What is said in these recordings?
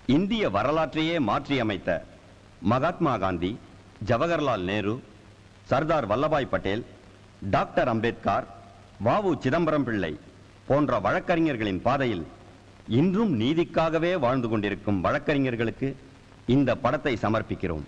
இந்திய வரலாற்றையே மாற்றியமைத்த மகாத்மா காந்தி ஜவஹர்லால் நேரு சர்தார் வல்லபாய் பட்டேல் டாக்டர் அம்பேத்கர் வாவு சிதம்பரம் பிள்ளை போன்ற வழக்கறிஞர்களின் பாதையில் இன்றும் நீதிக்காகவே வாழ்ந்து கொண்டிருக்கும் வழக்கறிஞர்களுக்கு இந்த படத்தை சமர்ப்பிக்கிறோம்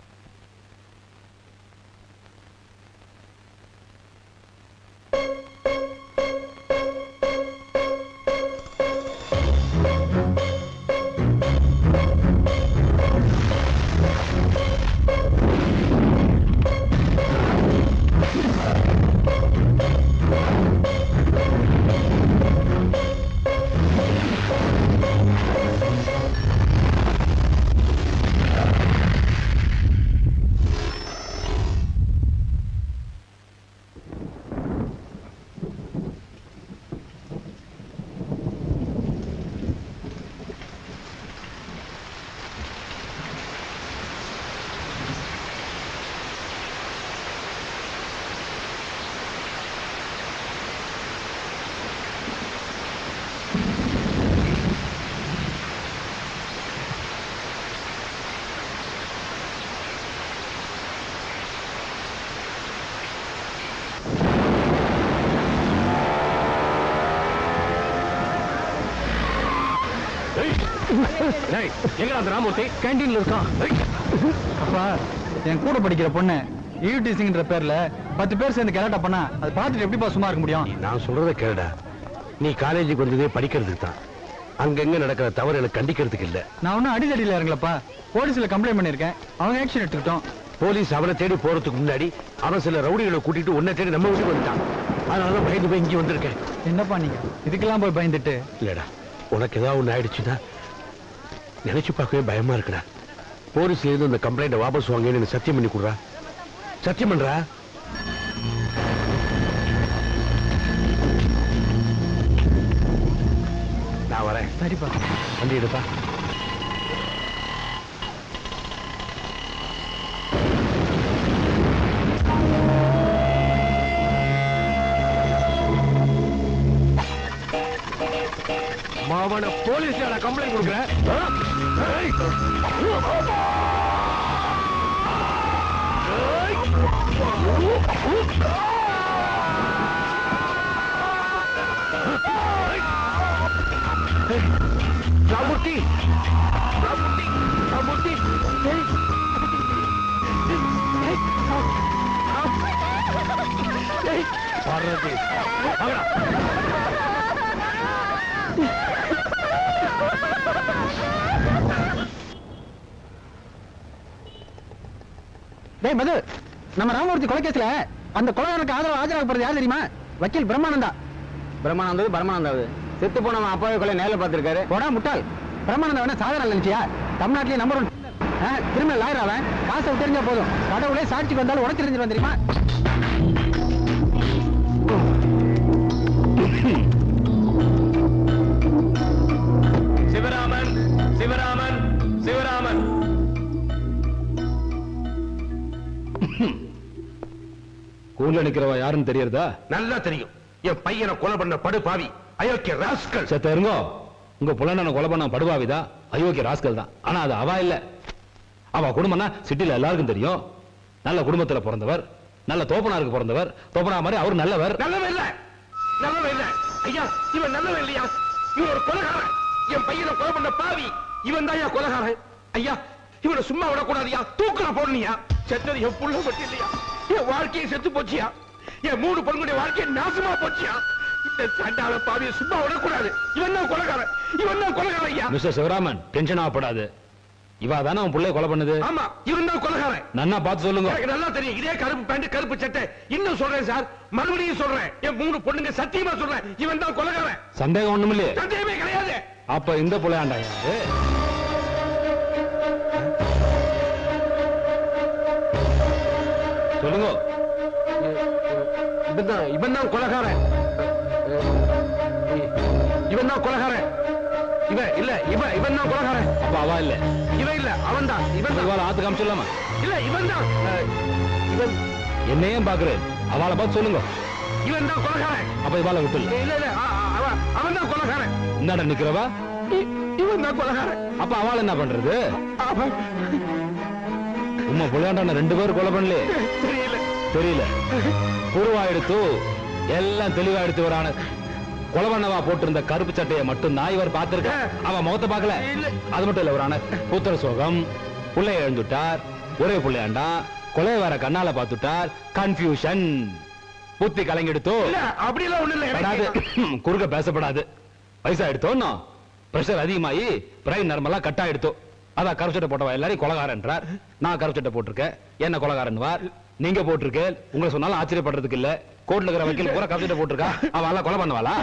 எங்க அந்த ராமூர்த்தி கேண்டீன்ல இருக்கான் அப்பா என் கூட படிக்கிற பொண்ணு ஈவ்டீசிங்ன்ற பேர்ல பத்து பேர் சேர்ந்து கலாட்டா பண்ணா அதை பார்த்துட்டு எப்படிப்பா சும்மா இருக்க முடியும் நான் சொல்றத கேளுடா நீ காலேஜுக்கு வந்ததே படிக்கிறதுக்கு தான் அங்கங்க நடக்கிற தவறு எனக்கு கண்டிக்கிறதுக்கு இல்ல நான் ஒன்னும் அடிதடியில இறங்கலப்பா போலீஸ்ல கம்ப்ளைண்ட் பண்ணிருக்கேன் அவங்க ஆக்ஷன் எடுத்துக்கிட்டோம் போலீஸ் அவனை தேடி போறதுக்கு முன்னாடி அவன் சில ரவுடிகளை கூட்டிட்டு உன்னை தேடி நம்ம வீட்டுக்கு வந்துட்டான் அதனாலதான் பயந்து போய் இங்கே வந்திருக்கேன் என்னப்பா நீங்க இதுக்கெல்லாம் போய் பயந்துட்டு இல்லடா உனக்கு ஏதாவது ஒண்ணு ஆயிடுச்சுன்னா நினைச்சு பார்க்கவே பயமா இருக்குடா போலீஸ்ல இருந்து அந்த கம்ப்ளைண்ட வாபஸ் வாங்கன்னு எனக்கு சத்தியம் பண்ணி கொடுறா சத்தியம் பண்றா நான் வரேன் சரிப்பா வண்டி எடுப்பா மாவன போலீஸ்ல கம்ப்ளைண்ட் கொடுக்குறேன் ஆ? ஏய்! ஏய்! ஏய்! ராமூர்த்தி ராமூர்த்தி ராமூர்த்தி ஏய்! ஏய்! ஏய்! பார்வதி வாங்கடா டேய் மது நம்ம ராமமூர்த்தி கொலைகேஸ்ல அந்த கொலையானுக்கு ஆதரவு ஆஜராக போறது யார் தெரியுமா வக்கீல் பிரம்மானந்தா பிரம்மானந்தது பரமானந்தாவது செத்து போனவன் அப்பாவை கொலை நேரில் பார்த்திருக்காரு போடா முட்டாள் பிரம்மானந்தா வேணா சாதாரண நினைச்சியா தமிழ்நாட்டிலே நம்பர் ஒன் திரும்ப லாயர் அவன் காசை விட்டுறிஞ்சா போதும் கடவுளே சாட்சிக்கு வந்தாலும் உடச்சு தெரிஞ்சிருவான் தெரியுமா சிவராமன் சிவராமன் சிவராமன் கூண்ல நிக்கிறவ யாருன்னு தெரியறதா நல்லா தெரியும் என் பையனை கொலை பண்ண படு பாவி அயோக்கிய ராஸ்கல் செத்த இருங்கோ உங்க புலனை கொலை பண்ண படுவாவிதா அயோக்கிய ராஸ்கல் தான் ஆனா அது அவ இல்ல அவ குடும்பம்னா சிட்டில எல்லாருக்கும் தெரியும் நல்ல குடும்பத்துல பிறந்தவர் நல்ல தோப்பனாருக்கு பிறந்தவர் தோப்பனா மாதிரி அவர் நல்லவர் நல்லவன் இல்ல நல்லவன் இல்ல ஐயா இவன் நல்லவன் இல்லையா இவன் ஒரு கொலைகாரன் என் பையனை கொலை பண்ண பாவி இவன் தான் ஐயா கொலைகாரன் ஐயா இவனை சும்மா விடக்கூடாதியா தூக்கல போடணியா செத்தது என் புள்ள மட்டும் இல்லையா என் வாழ்க்கையை செத்து போச்சியா என் மூணு பொண்ணுடைய வாழ்க்கையை நாசமா போச்சியா இந்த சண்டாள பாவியை சும்மா விடக்கூடாது இவன் தான் கொலைகாரன் இவன் தான் கொலைகாரன் ஐயா மிஸ்டர் சிவராமன் டென்ஷன் ஆகப்படாது இவா தானே அவன் பிள்ளைய கொலை பண்ணுது ஆமா இவன் தான் கொலைகாரன் நன்னா பார்த்து சொல்லுங்க எனக்கு நல்லா தெரியும் இதே கருப்பு பேண்ட் கருப்பு சட்டை இன்னும் சொல்றேன் சார் மறுபடியும் சொல்றேன் என் மூணு பொண்ணுங்க சத்தியமா சொல்றேன் இவன் தான் கொலைகாரன் சந்தேகம் ஒண்ணும் இல்லையே சந்தேகமே கிடையாது அப்ப இந்த புள்ளையாண்டா யாரு சொல்லுங்க இவன் தான் இவன் தான் கொலைகாரன் இவன் தான் கொலைகாரன் இவன் இல்ல இவன் இவன் தான் கொலைகாரன் அப்ப அவா இல்ல இவன் இல்ல அவன் தான் இவன் தான் இவாள ஆத்து காமிச்சலாமா இல்ல இவன் தான் இவன் என்னையும் பாக்குறேன் அவளை பார்த்து சொல்லுங்க இவன் தான் கொலைகாரன் அப்ப இவாள விட்டுல இல்ல இல்ல ஆ, ஆ, அவன் அவன் தான் கொலைகாரன் இந்தாண்ட நிக்கிறவா இ- இவன் தான் கொலகாரன் அப்ப அவள் என்ன பண்றது அவன் உம்மா புள்ளையாண்டான ரெண்டு பேரும் கொலை பண்ணல தெரியல தெரியல புருவாயிடுத்து எல்லாம் தெளிவாயிடுத்து வரான கொலை பண்ணவா போட்டிருந்த கருப்பு சட்டையை மட்டும் தான் இவர் பார்த்திருக்க அவன் முகத்தை பார்க்கல இல்ல. அது மட்டும் இல்ல வரான புத்திர சோகம் புள்ளைய எழுந்துட்டார் ஒரே புள்ளையாண்டா கொலை வர கண்ணால பார்த்துட்டார் கன்ஃபியூஷன் புத்தி கலங்கிடுத்தோ இல்ல அப்படியெல்லாம் ஒண்ணு இல்ல படாது எனக்கு. குறுக்க பேசப்படாது வயசாயிடுத்தோன்னு பிரஷர் அதிகமாகி பிரைன் நர்மலா கட் ஆயிடுத்தோ அதான் கருச்சட்டை போட்டவா எல்லாரையும் கொலகாரன்றார் நான் கருச்சட்டை போட்டிருக்கேன் என்ன கொலகாரன்வார் நீங்க போட்டிருக்கேன் உங்களை சொன்னாலும் ஆச்சரியப்படுறதுக்கு இல்ல கோர்ட்ல இருக்கிற வக்கீல் பூரா கருச்சட்டை போட்டிருக்கா அவன் எல்லாம் கொலை பண்ணுவாளா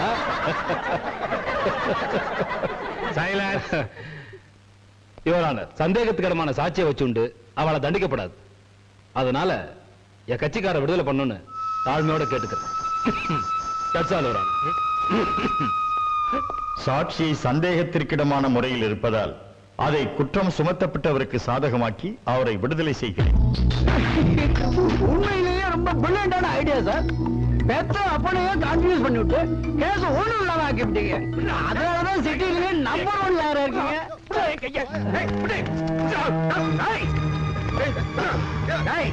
சைலன்ஸ் இவரான சந்தேகத்துக்கிடமான சாட்சியை வச்சுண்டு அவளை தண்டிக்கப்படாது அதனால என் கட்சிக்கார விடுதலை பண்ணுன்னு தாழ்மையோட கேட்டுக்கிறேன் That's all, Your Honor. சாட்சி சந்தேகத்திற்கிடமான முறையில் இருப்பதால் அதை குற்றம் சுமத்தப்பட்டவருக்கு சாதகமாக்கி அவரை விடுதலை செய்கிறேன் உண்மையிலேயே ரொம்ப பிரில்லியண்டான ஐடியா சார் பெத்த அப்பனையே கன்ஃபியூஸ் பண்ணி விட்டு கேஸ் ஒண்ணும் இல்லாம ஆக்கிவிட்டீங்க அதனாலதான் சிட்டிலேயே நம்பர் ஒன் யாரா இருக்கீங்க ஏய், கைய. ஏய், விடு. ஏய். ஏய். ஏய்.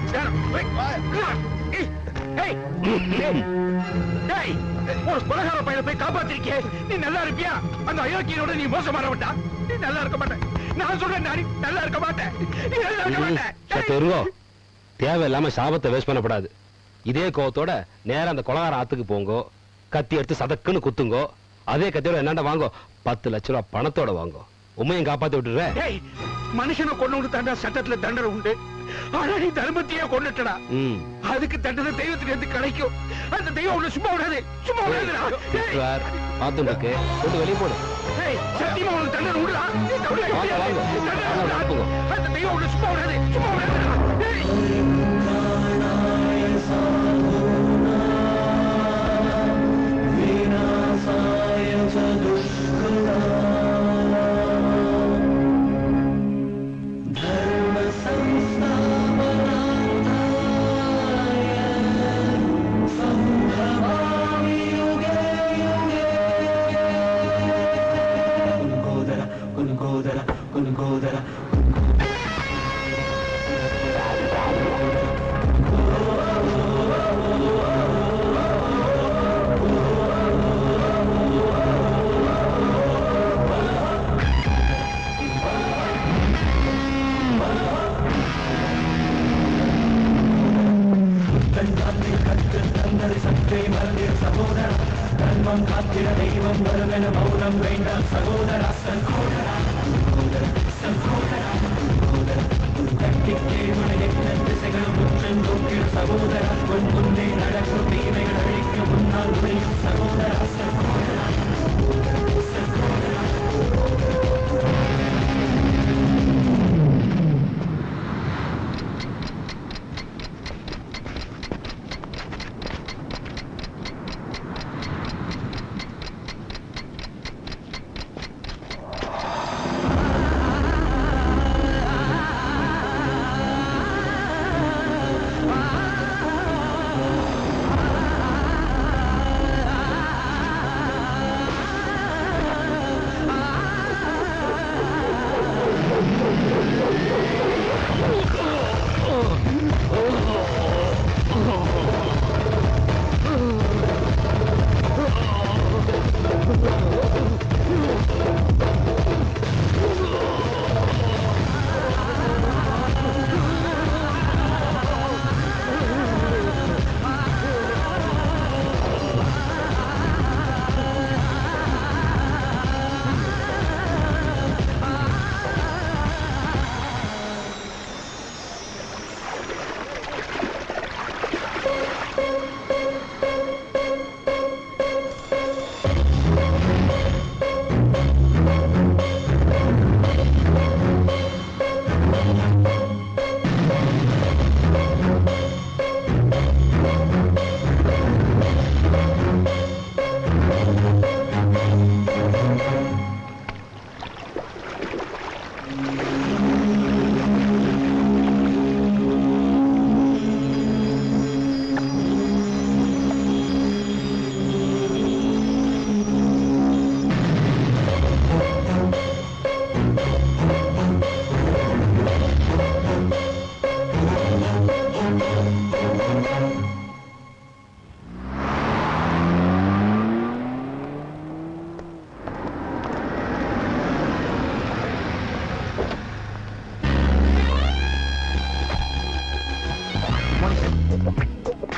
ஏய். ஏய். ஏய். ஒரு கொலகார பையனை போய் காப்பாத்திருக்கே நீ நல்லா இருப்பியா அந்த அயோக்கியனோட நீ மோசமானவன்டா நீ நல்லா இருக்க மாட்டேன் நான் சொல்றேன் நானி நல்லா இருக்க மாட்டேன் நீ நல்லா இருக்க மாட்டேன் சத்துருங்கோ தேவையில்லாம சாபத்தை வேஸ்ட் பண்ணப்படாது இதே கோவத்தோட நேரா அந்த கொலகார ஆத்துக்கு போங்கோ கத்தி எடுத்து சதக்குன்னு குத்துங்கோ அதே கத்தியோட என்னண்ட வாங்கோ பத்து லட்ச ரூபா பணத்தோட வாங்கோ உண்மையும் காப்பாத்தி விட்டுறேன் ஏய் மனுஷனை கொண்டு தாண்டா சட்டத்துல தண்டனை உண்டு ஆனா நீ தர்மத்தையே கொண்டுட்டடா ம் அதுக்கு தண்டனை தெய்வத்துல இருந்து கிடைக்கும் அந்த தெய்வம் உன்னை சும்மா விடாது சும்மா விடாதுடா ஏய், சார் பார்த்துருக்கு கொண்டு வெளியே போடு ஏய், சத்தியமா உனக்கு தண்டனை உண்டுடா நீ தவறு வாங்க, செய்யாத. வாங்க. தண்டனை வாங்க, உண்டுடா. வாங்க. அந்த தெய்வம் உன்னை சும்மா விடாது சும்மா விடாதுடா ஏய்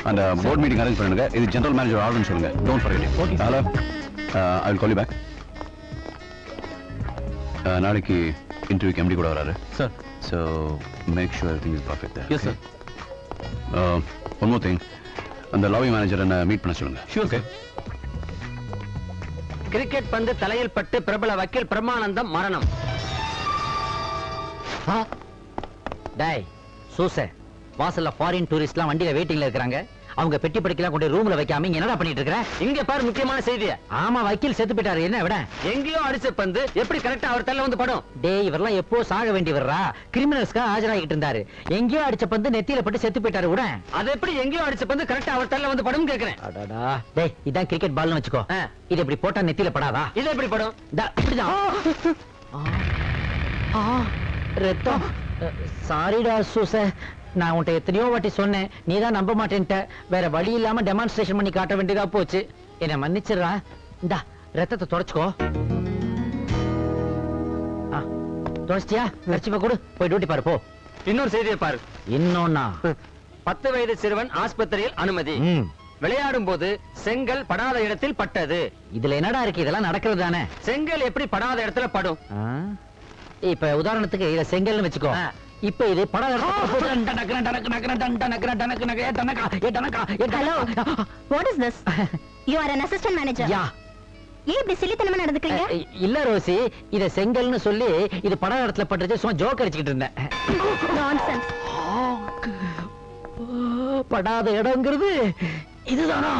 அந்த போர்ட் மீட்டிங் அரேஞ்ச் பண்ணுங்க இது ஜெனரல் மேனேஜர் ஆர்டர்னு சொல்லுங்க don't forget hello I will call you back நாளைக்கு இன்டர்வியூக்கு எம்டி கூட வராரு sir so make sure everything is perfect yes sir one more thing அந்த லாபி மேனேஜர் என்ன மீட் பண்ண சொல்லுங்க ஷூர் ஓகே கிரிக்கெட் பந்து தலையில் பட்டு பிரபல வக்கீல் பிரமானந்தம் மரணம் டேய் சூச வாசல்ல ஃபாரின் டூரிஸ்ட்லாம் வண்டியில வெயிட்டிங்ல இருக்காங்க அவங்க பெட்டி படிக்கலாம் கொண்டு ரூம்ல வைக்காம இங்க என்னடா பண்ணிட்டு இருக்கற இங்க பாரு முக்கியமான செய்தி ஆமா வக்கீல் செத்து போயிட்டாரு என்ன விட எங்கேயோ அடிச்ச பந்து எப்படி கரெக்டா அவர் தள்ள வந்து படும் டேய் இவரெல்லாம் எப்போ சாக வேண்டி வர்றா கிரிமினல்ஸ்க்கு ஆஜராகிட்டு இருந்தாரு எங்கேயோ அடிச்ச பந்து நெத்தியில பட்டு செத்து போயிட்டாரு விட அது எப்படி எங்கேயோ அடிச்ச பந்து கரெக்டா அவர் தள்ள வந்து படும் கேக்குறேன் அடடா டேய் இதான் கிரிக்கெட் பால்னு வச்சுக்கோ இது இப்படி போட்டா நெத்தியில படாதா இது எப்படி படும் இப்படிதான் ஆ, ரத்தம் சாரிடா சூச நான் உன்ட்ட எத்தனையோ வாட்டி சொன்னேன் நீ தான் நம்ப மாட்டேன்ட்ட வேற வழி இல்லாம டெமான்ஸ்ட்ரேஷன் பண்ணி காட்ட வேண்டியதா போச்சு என்ன மன்னிச்சிடுறா இந்தா ரத்தத்தை தொடச்சுக்கோ ஆ, தொடச்சிட்டியா கர்ச்சிப்ப கொடு போய் டியூட்டி பாரு போ இன்னொரு செய்தியை பாரு இன்னொன்னா பத்து வயது சிறுவன் ஆஸ்பத்திரியில் அனுமதி விளையாடும் போது செங்கல் படாத இடத்தில் பட்டது இதுல என்னடா இருக்கு இதெல்லாம் நடக்கிறது தானே செங்கல் எப்படி படாத இடத்துல படும் இப்ப உதாரணத்துக்கு இத செங்கல்னு வச்சுக்கோ இப்ப இது படாத hello what is this you are an assistant manager yeah ஏன் இப்படி சில்லித்தனமா நடந்துக்கிறீங்க இல்ல ரோசி இத செங்கல்னு சொல்லி இது படாத இடத்துல பட்டுச்சு சும்மா ஜோக் அடிச்சுக்கிட்டு இருந்தேன் நான்சென்ஸ் படாத இடங்கிறது இதுதானா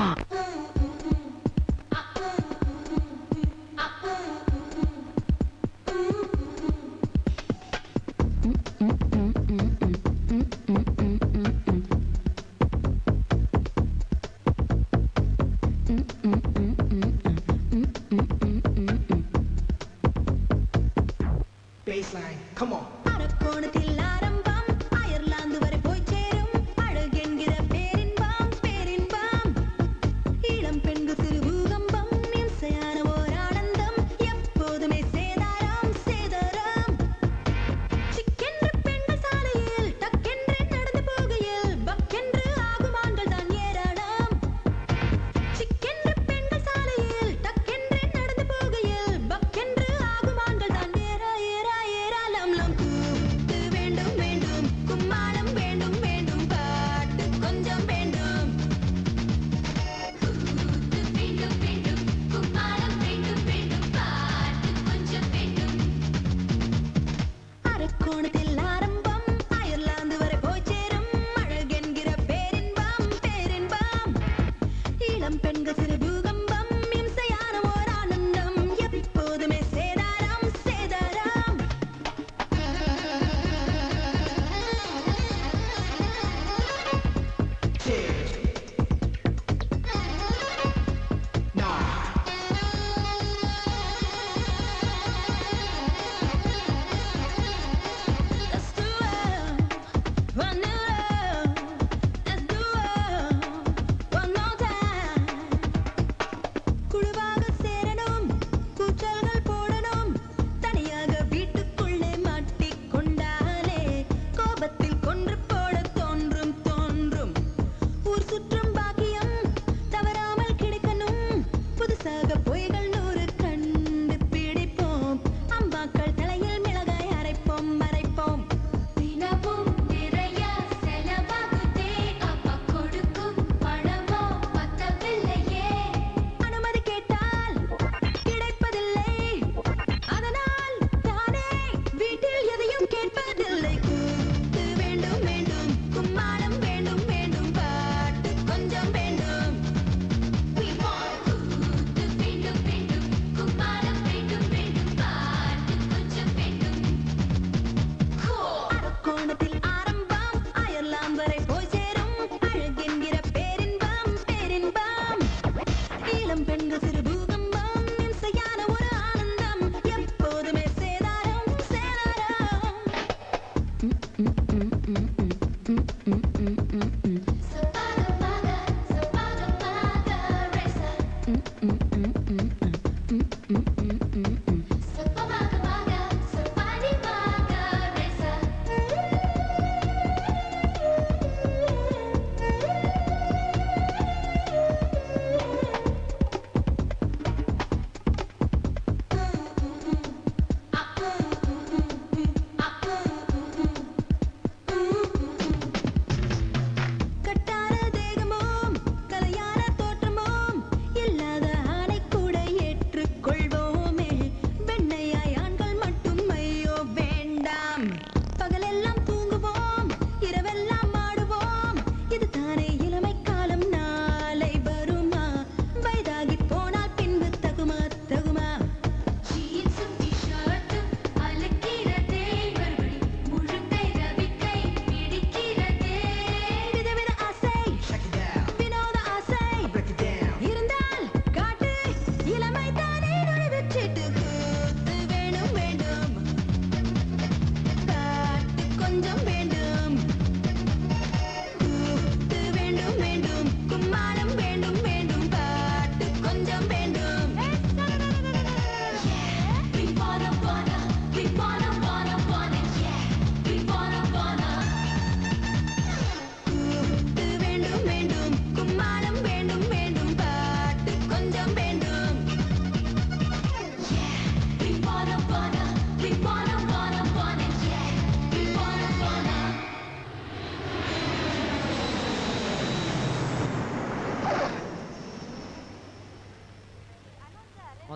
அரக்கோணத்தில் ஆரம்பம் அயர்லாந்து வரை போய் சேரும் அழகென்கிற பேரின்பம் பேரின்பம் இளம் பெண்கு சிறு பூகம்பம் இம்சையான ஓர் ஆனந்தம் எப்போதுமே சேதாரம் சேதாரம் சிக்கென்று பெண்கள் சாலையில் டக்கென்று நடந்து போகையில் பக்கென்று ஆகும் ஆண்கள் தான் ஏராளம் சிக்கென்று பெண்கள் சாலையில் டக்கென்று நடந்து போகையில் பக்கென்று ஆகும் ஆண்கள் தான் ஏரா ஏரா ஏராளம் லம்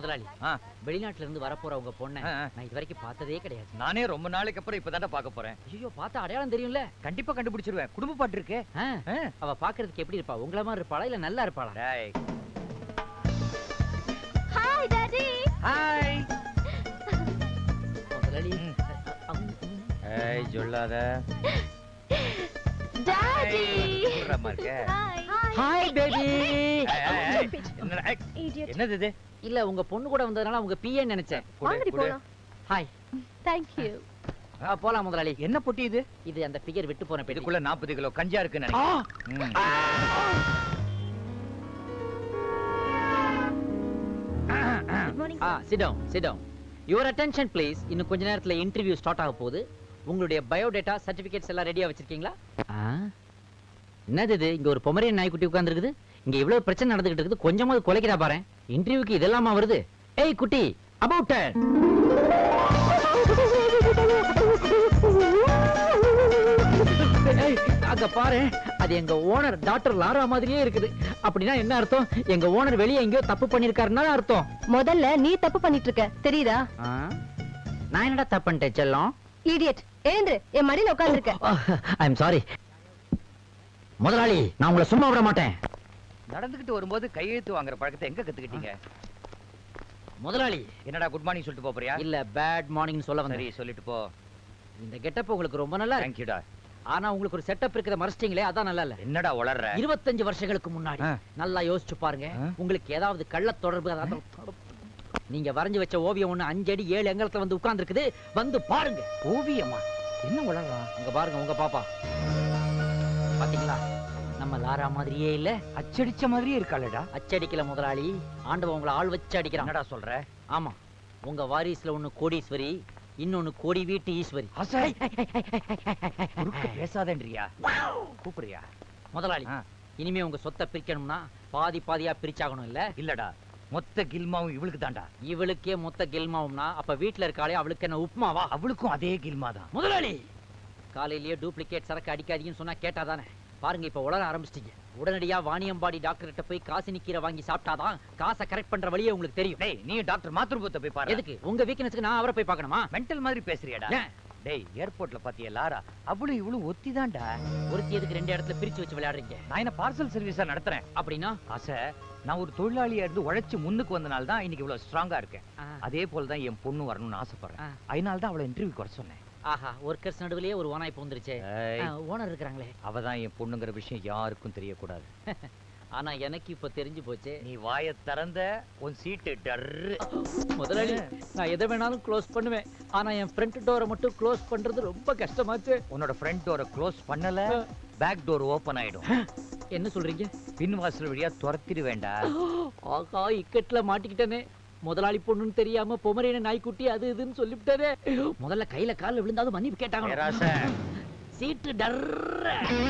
முதலாளி வெளிநாட்டுல இருந்து வரப்போற உங்க பொண்ணை ஆ, ஆ. நான் இது வரைக்கும் பார்த்ததே கிடையாது நானே ரொம்ப நாளைக்கு அப்புறம் இப்பதான்டா பார்க்க போறேன் ஐயோ பார்த்தா அடையாளம் தெரியும்ல கண்டிப்பா கண்டுபிடிச்சிருவேன் குடும்ப பாட்டு இருக்கே ஆ, ஆ. அவ பாக்குறதுக்கு எப்படி இருப்பா உங்கள மாதிரி இருப்பாளா இல்ல நல்லா இருப்பாளா டேய் ஹாய் டாடி ஹாய் முதலாளி ம். அம், ம். ஏய் சொல்லாத டாடி கூடுறமா இருக்க ஹாய் ஹாய் பேபி ஏய், ஏய், ஏய். என்னடா, ஏய், இடியட் என்னது இது இல்ல உங்க பொண்ணு கூட வந்ததுனால உங்க பிஏன்னு நினைச்சேன் குடு, வாங்கடி குடு. போலாம் ஹாய் தேங்க் யூ போலாம் முதலாளி என்ன பொட்டி இது இது அந்த பிகர் விட்டு போன பெட்டி இதுக்குள்ள 40 கிலோ கஞ்சா இருக்குன்னு நினைக்கிறேன் ம். குட் மார்னிங் ஆ sit down sit down your attention please இன்னும் கொஞ்ச நேரத்துல இன்டர்வியூ ஸ்டார்ட் ஆக போகுது உங்களுடைய பயோடேட்டா சர்டிபிகேட்ஸ் எல்லாம் ரெடியா வச்சிருக்கீங்களா என்னது இது இங்க ஒரு பொமரியன் நாய்க்குட்டி உட்கார்ந்திருக்குது இங்க இவ்வளவு பிரச்சனை நடந்துகிட்டு இருக்குது கொஞ்சமாவது குலைக்கிறா பாரு இன்டர்வியூக்கு இதெல்லாமா வருது ஏய் குட்டி அபவுட் அங்க பாரு அது எங்க ஓனர் டாக்டர் லாரா மாதிரியே இருக்குது அப்படின்னா என்ன அர்த்தம் எங்க ஓனர் வெளியே எங்கேயோ தப்பு பண்ணிருக்காருன்னா அர்த்தம் முதல்ல நீ தப்பு பண்ணிட்டு இருக்க தெரியுதா ஆ? நான் என்னடா தப்பு பண்ணிட்டேன் செல்லம் இடியட் ஏந்திரு என் மடியில உட்கார்ந்திருக்க ஐ எம் சாரி முதலாளி நான் உங்களை சும்மா விட மாட்டேன் நடந்துகிட்டு வரும்போது கையெழுத்து வாங்குற பழக்கத்தை எங்க கத்துக்கிட்டீங்க முதலாளி என்னடா குட் மார்னிங் சொல்லிட்டு போப் போறியா இல்ல பேட் மார்னிங் சொல்ல சரி வந்தேன் சொல்லிட்டு போ இந்த கெட்டப் உங்களுக்கு ரொம்ப நல்லா இருக்கு தேங்க்யூடா ஆனா உங்களுக்கு ஒரு செட்டப் இருக்கிறத மறைச்சிட்டீங்களே அதான் நல்லா இல்ல என்னடா வளர்ற இருபத்தஞ்சு வருஷங்களுக்கு முன்னாடி ஆ. நல்லா யோசிச்சு பாருங்க ஆ. உங்களுக்கு ஏதாவது கள்ள தொடர்பு அதாவது நீங்க வரைஞ்சு வச்ச ஓவியம் ஒண்ணு அஞ்சு அடி ஏழு எங்கலத்துல வந்து உட்கார்ந்து வந்து பாருங்க ஓவியமா என்ன வளர்றான் அங்க பாருங்க உங்க பாப்பா பாத்தீங்களா நம்ம லாரா மாதிரியே இல்ல அச்சடிச்ச மாதிரியே இருக்காளடா அச்சடிக்கல முதலாளி ஆண்டவன் உங்களை ஆள் வச்சு அடிக்கிறான் என்னடா சொல்ற ஆமா உங்க வாரிசுல ஒண்ணு கோடீஸ்வரி இன்னொன்னு கோடி வீட்டு ஈஸ்வரி அசை குறுக்க பேசாதேன்றியா கூப்பிடுறியா முதலாளி ஆ. இனிமே உங்க சொத்தை பிரிக்கணும்னா பாதி பாதியா பிரிச்சாகணும் இல்ல இல்லடா மொத்த கில்மாவும் இவளுக்கு தான்டா இவளுக்கே மொத்த கெல்மாவும்னா அப்ப வீட்டுல இருக்காளே அவளுக்கு என்ன உப்புமாவா அவளுக்கும் அதே கில்மா தான் முதலாளி காலையிலேயே டூப்ளிகேட் சரக்கு அடிக்காதீங்கன்னு சொன்னா கேட்டாதானே பாருங்க இப்ப உளர ஆரம்பிச்சிட்டீங்க உடனடியா வாணியம்பாடி டாக்டர் கிட்ட போய் காசினி கீரை வாங்கி சாப்பிட்டாதான் காசை கரெக்ட் பண்ற வழியே உங்களுக்கு தெரியும் டேய் நீ டாக்டர் மாத்ருபத்தை போய் பாரு எதுக்கு உங்க வீக்னஸ்க்கு நான் அவரை போய் பார்க்கணுமா மென்டல் மாதிரி பேசுறியாடா ஏன்? டேய் ஏர்போர்ட்ல பாத்தியா லாரா அவளும் இவளும் ஒத்திதான்டா ஒருத்தி எதுக்கு ரெண்டு இடத்துல பிரிச்சு வச்சு விளையாடுறீங்க நான் என்ன பார்சல் சர்வீஸா நடத்துறேன் அப்படின்னா ஆசை நான் ஒரு தொழிலாளியா இருந்து உழைச்சு முன்னுக்கு வந்தனால தான் இன்னைக்கு இவ்வளவு ஸ்ட்ராங்கா இருக்கேன் ஆ. அதே போல தான் என் பொண்ணு வரணும்னு ஆசைப்படுறேன் ஆ. அதனால தான் அவளை இன்டர்வியூ வர சொன்னேன் ஆஹா ஒர்க்கர்ஸ் நடுவுலயே ஒரு ஓனாய் பூந்துருச்சே ஏய், ஓனர் இருக்கிறாங்களே அவ தான் என் பொண்ணுங்கிற விஷயம் யாருக்கும் தெரியக்கூடாது ஆனா எனக்கு இப்ப தெரிஞ்சு போச்சு நீ வாயை திறந்த உன் சீட்டு டர்ரு முதலாளி நான் எதை வேணாலும் க்ளோஸ் பண்ணுவேன் ஆனா என் ஃப்ரண்ட் டோரை மட்டும் க்ளோஸ் பண்றது ரொம்ப கஷ்டமாச்சு உன்னோட ஃப்ரண்ட் டோரை க்ளோஸ் பண்ணல பேக் டோர் ஓபன் ஆயிடும் என்ன சொல்றீங்க பின் வாசல் வழியா துரத்திடு வேண்டாம் ஆகா இக்கட்ல மாட்டிக்கிட்டேனே முதலாளி பொண்ணுன்னு தெரியாம பொமரேன நாய்க்குட்டி அது இதுன்னு சொல்லிவிட்டதே முதல்ல கையில கால்ல விழுந்தாலும் மன்னிப்பு கேட்டாங்க பேராசை. சீட்டு டர்ற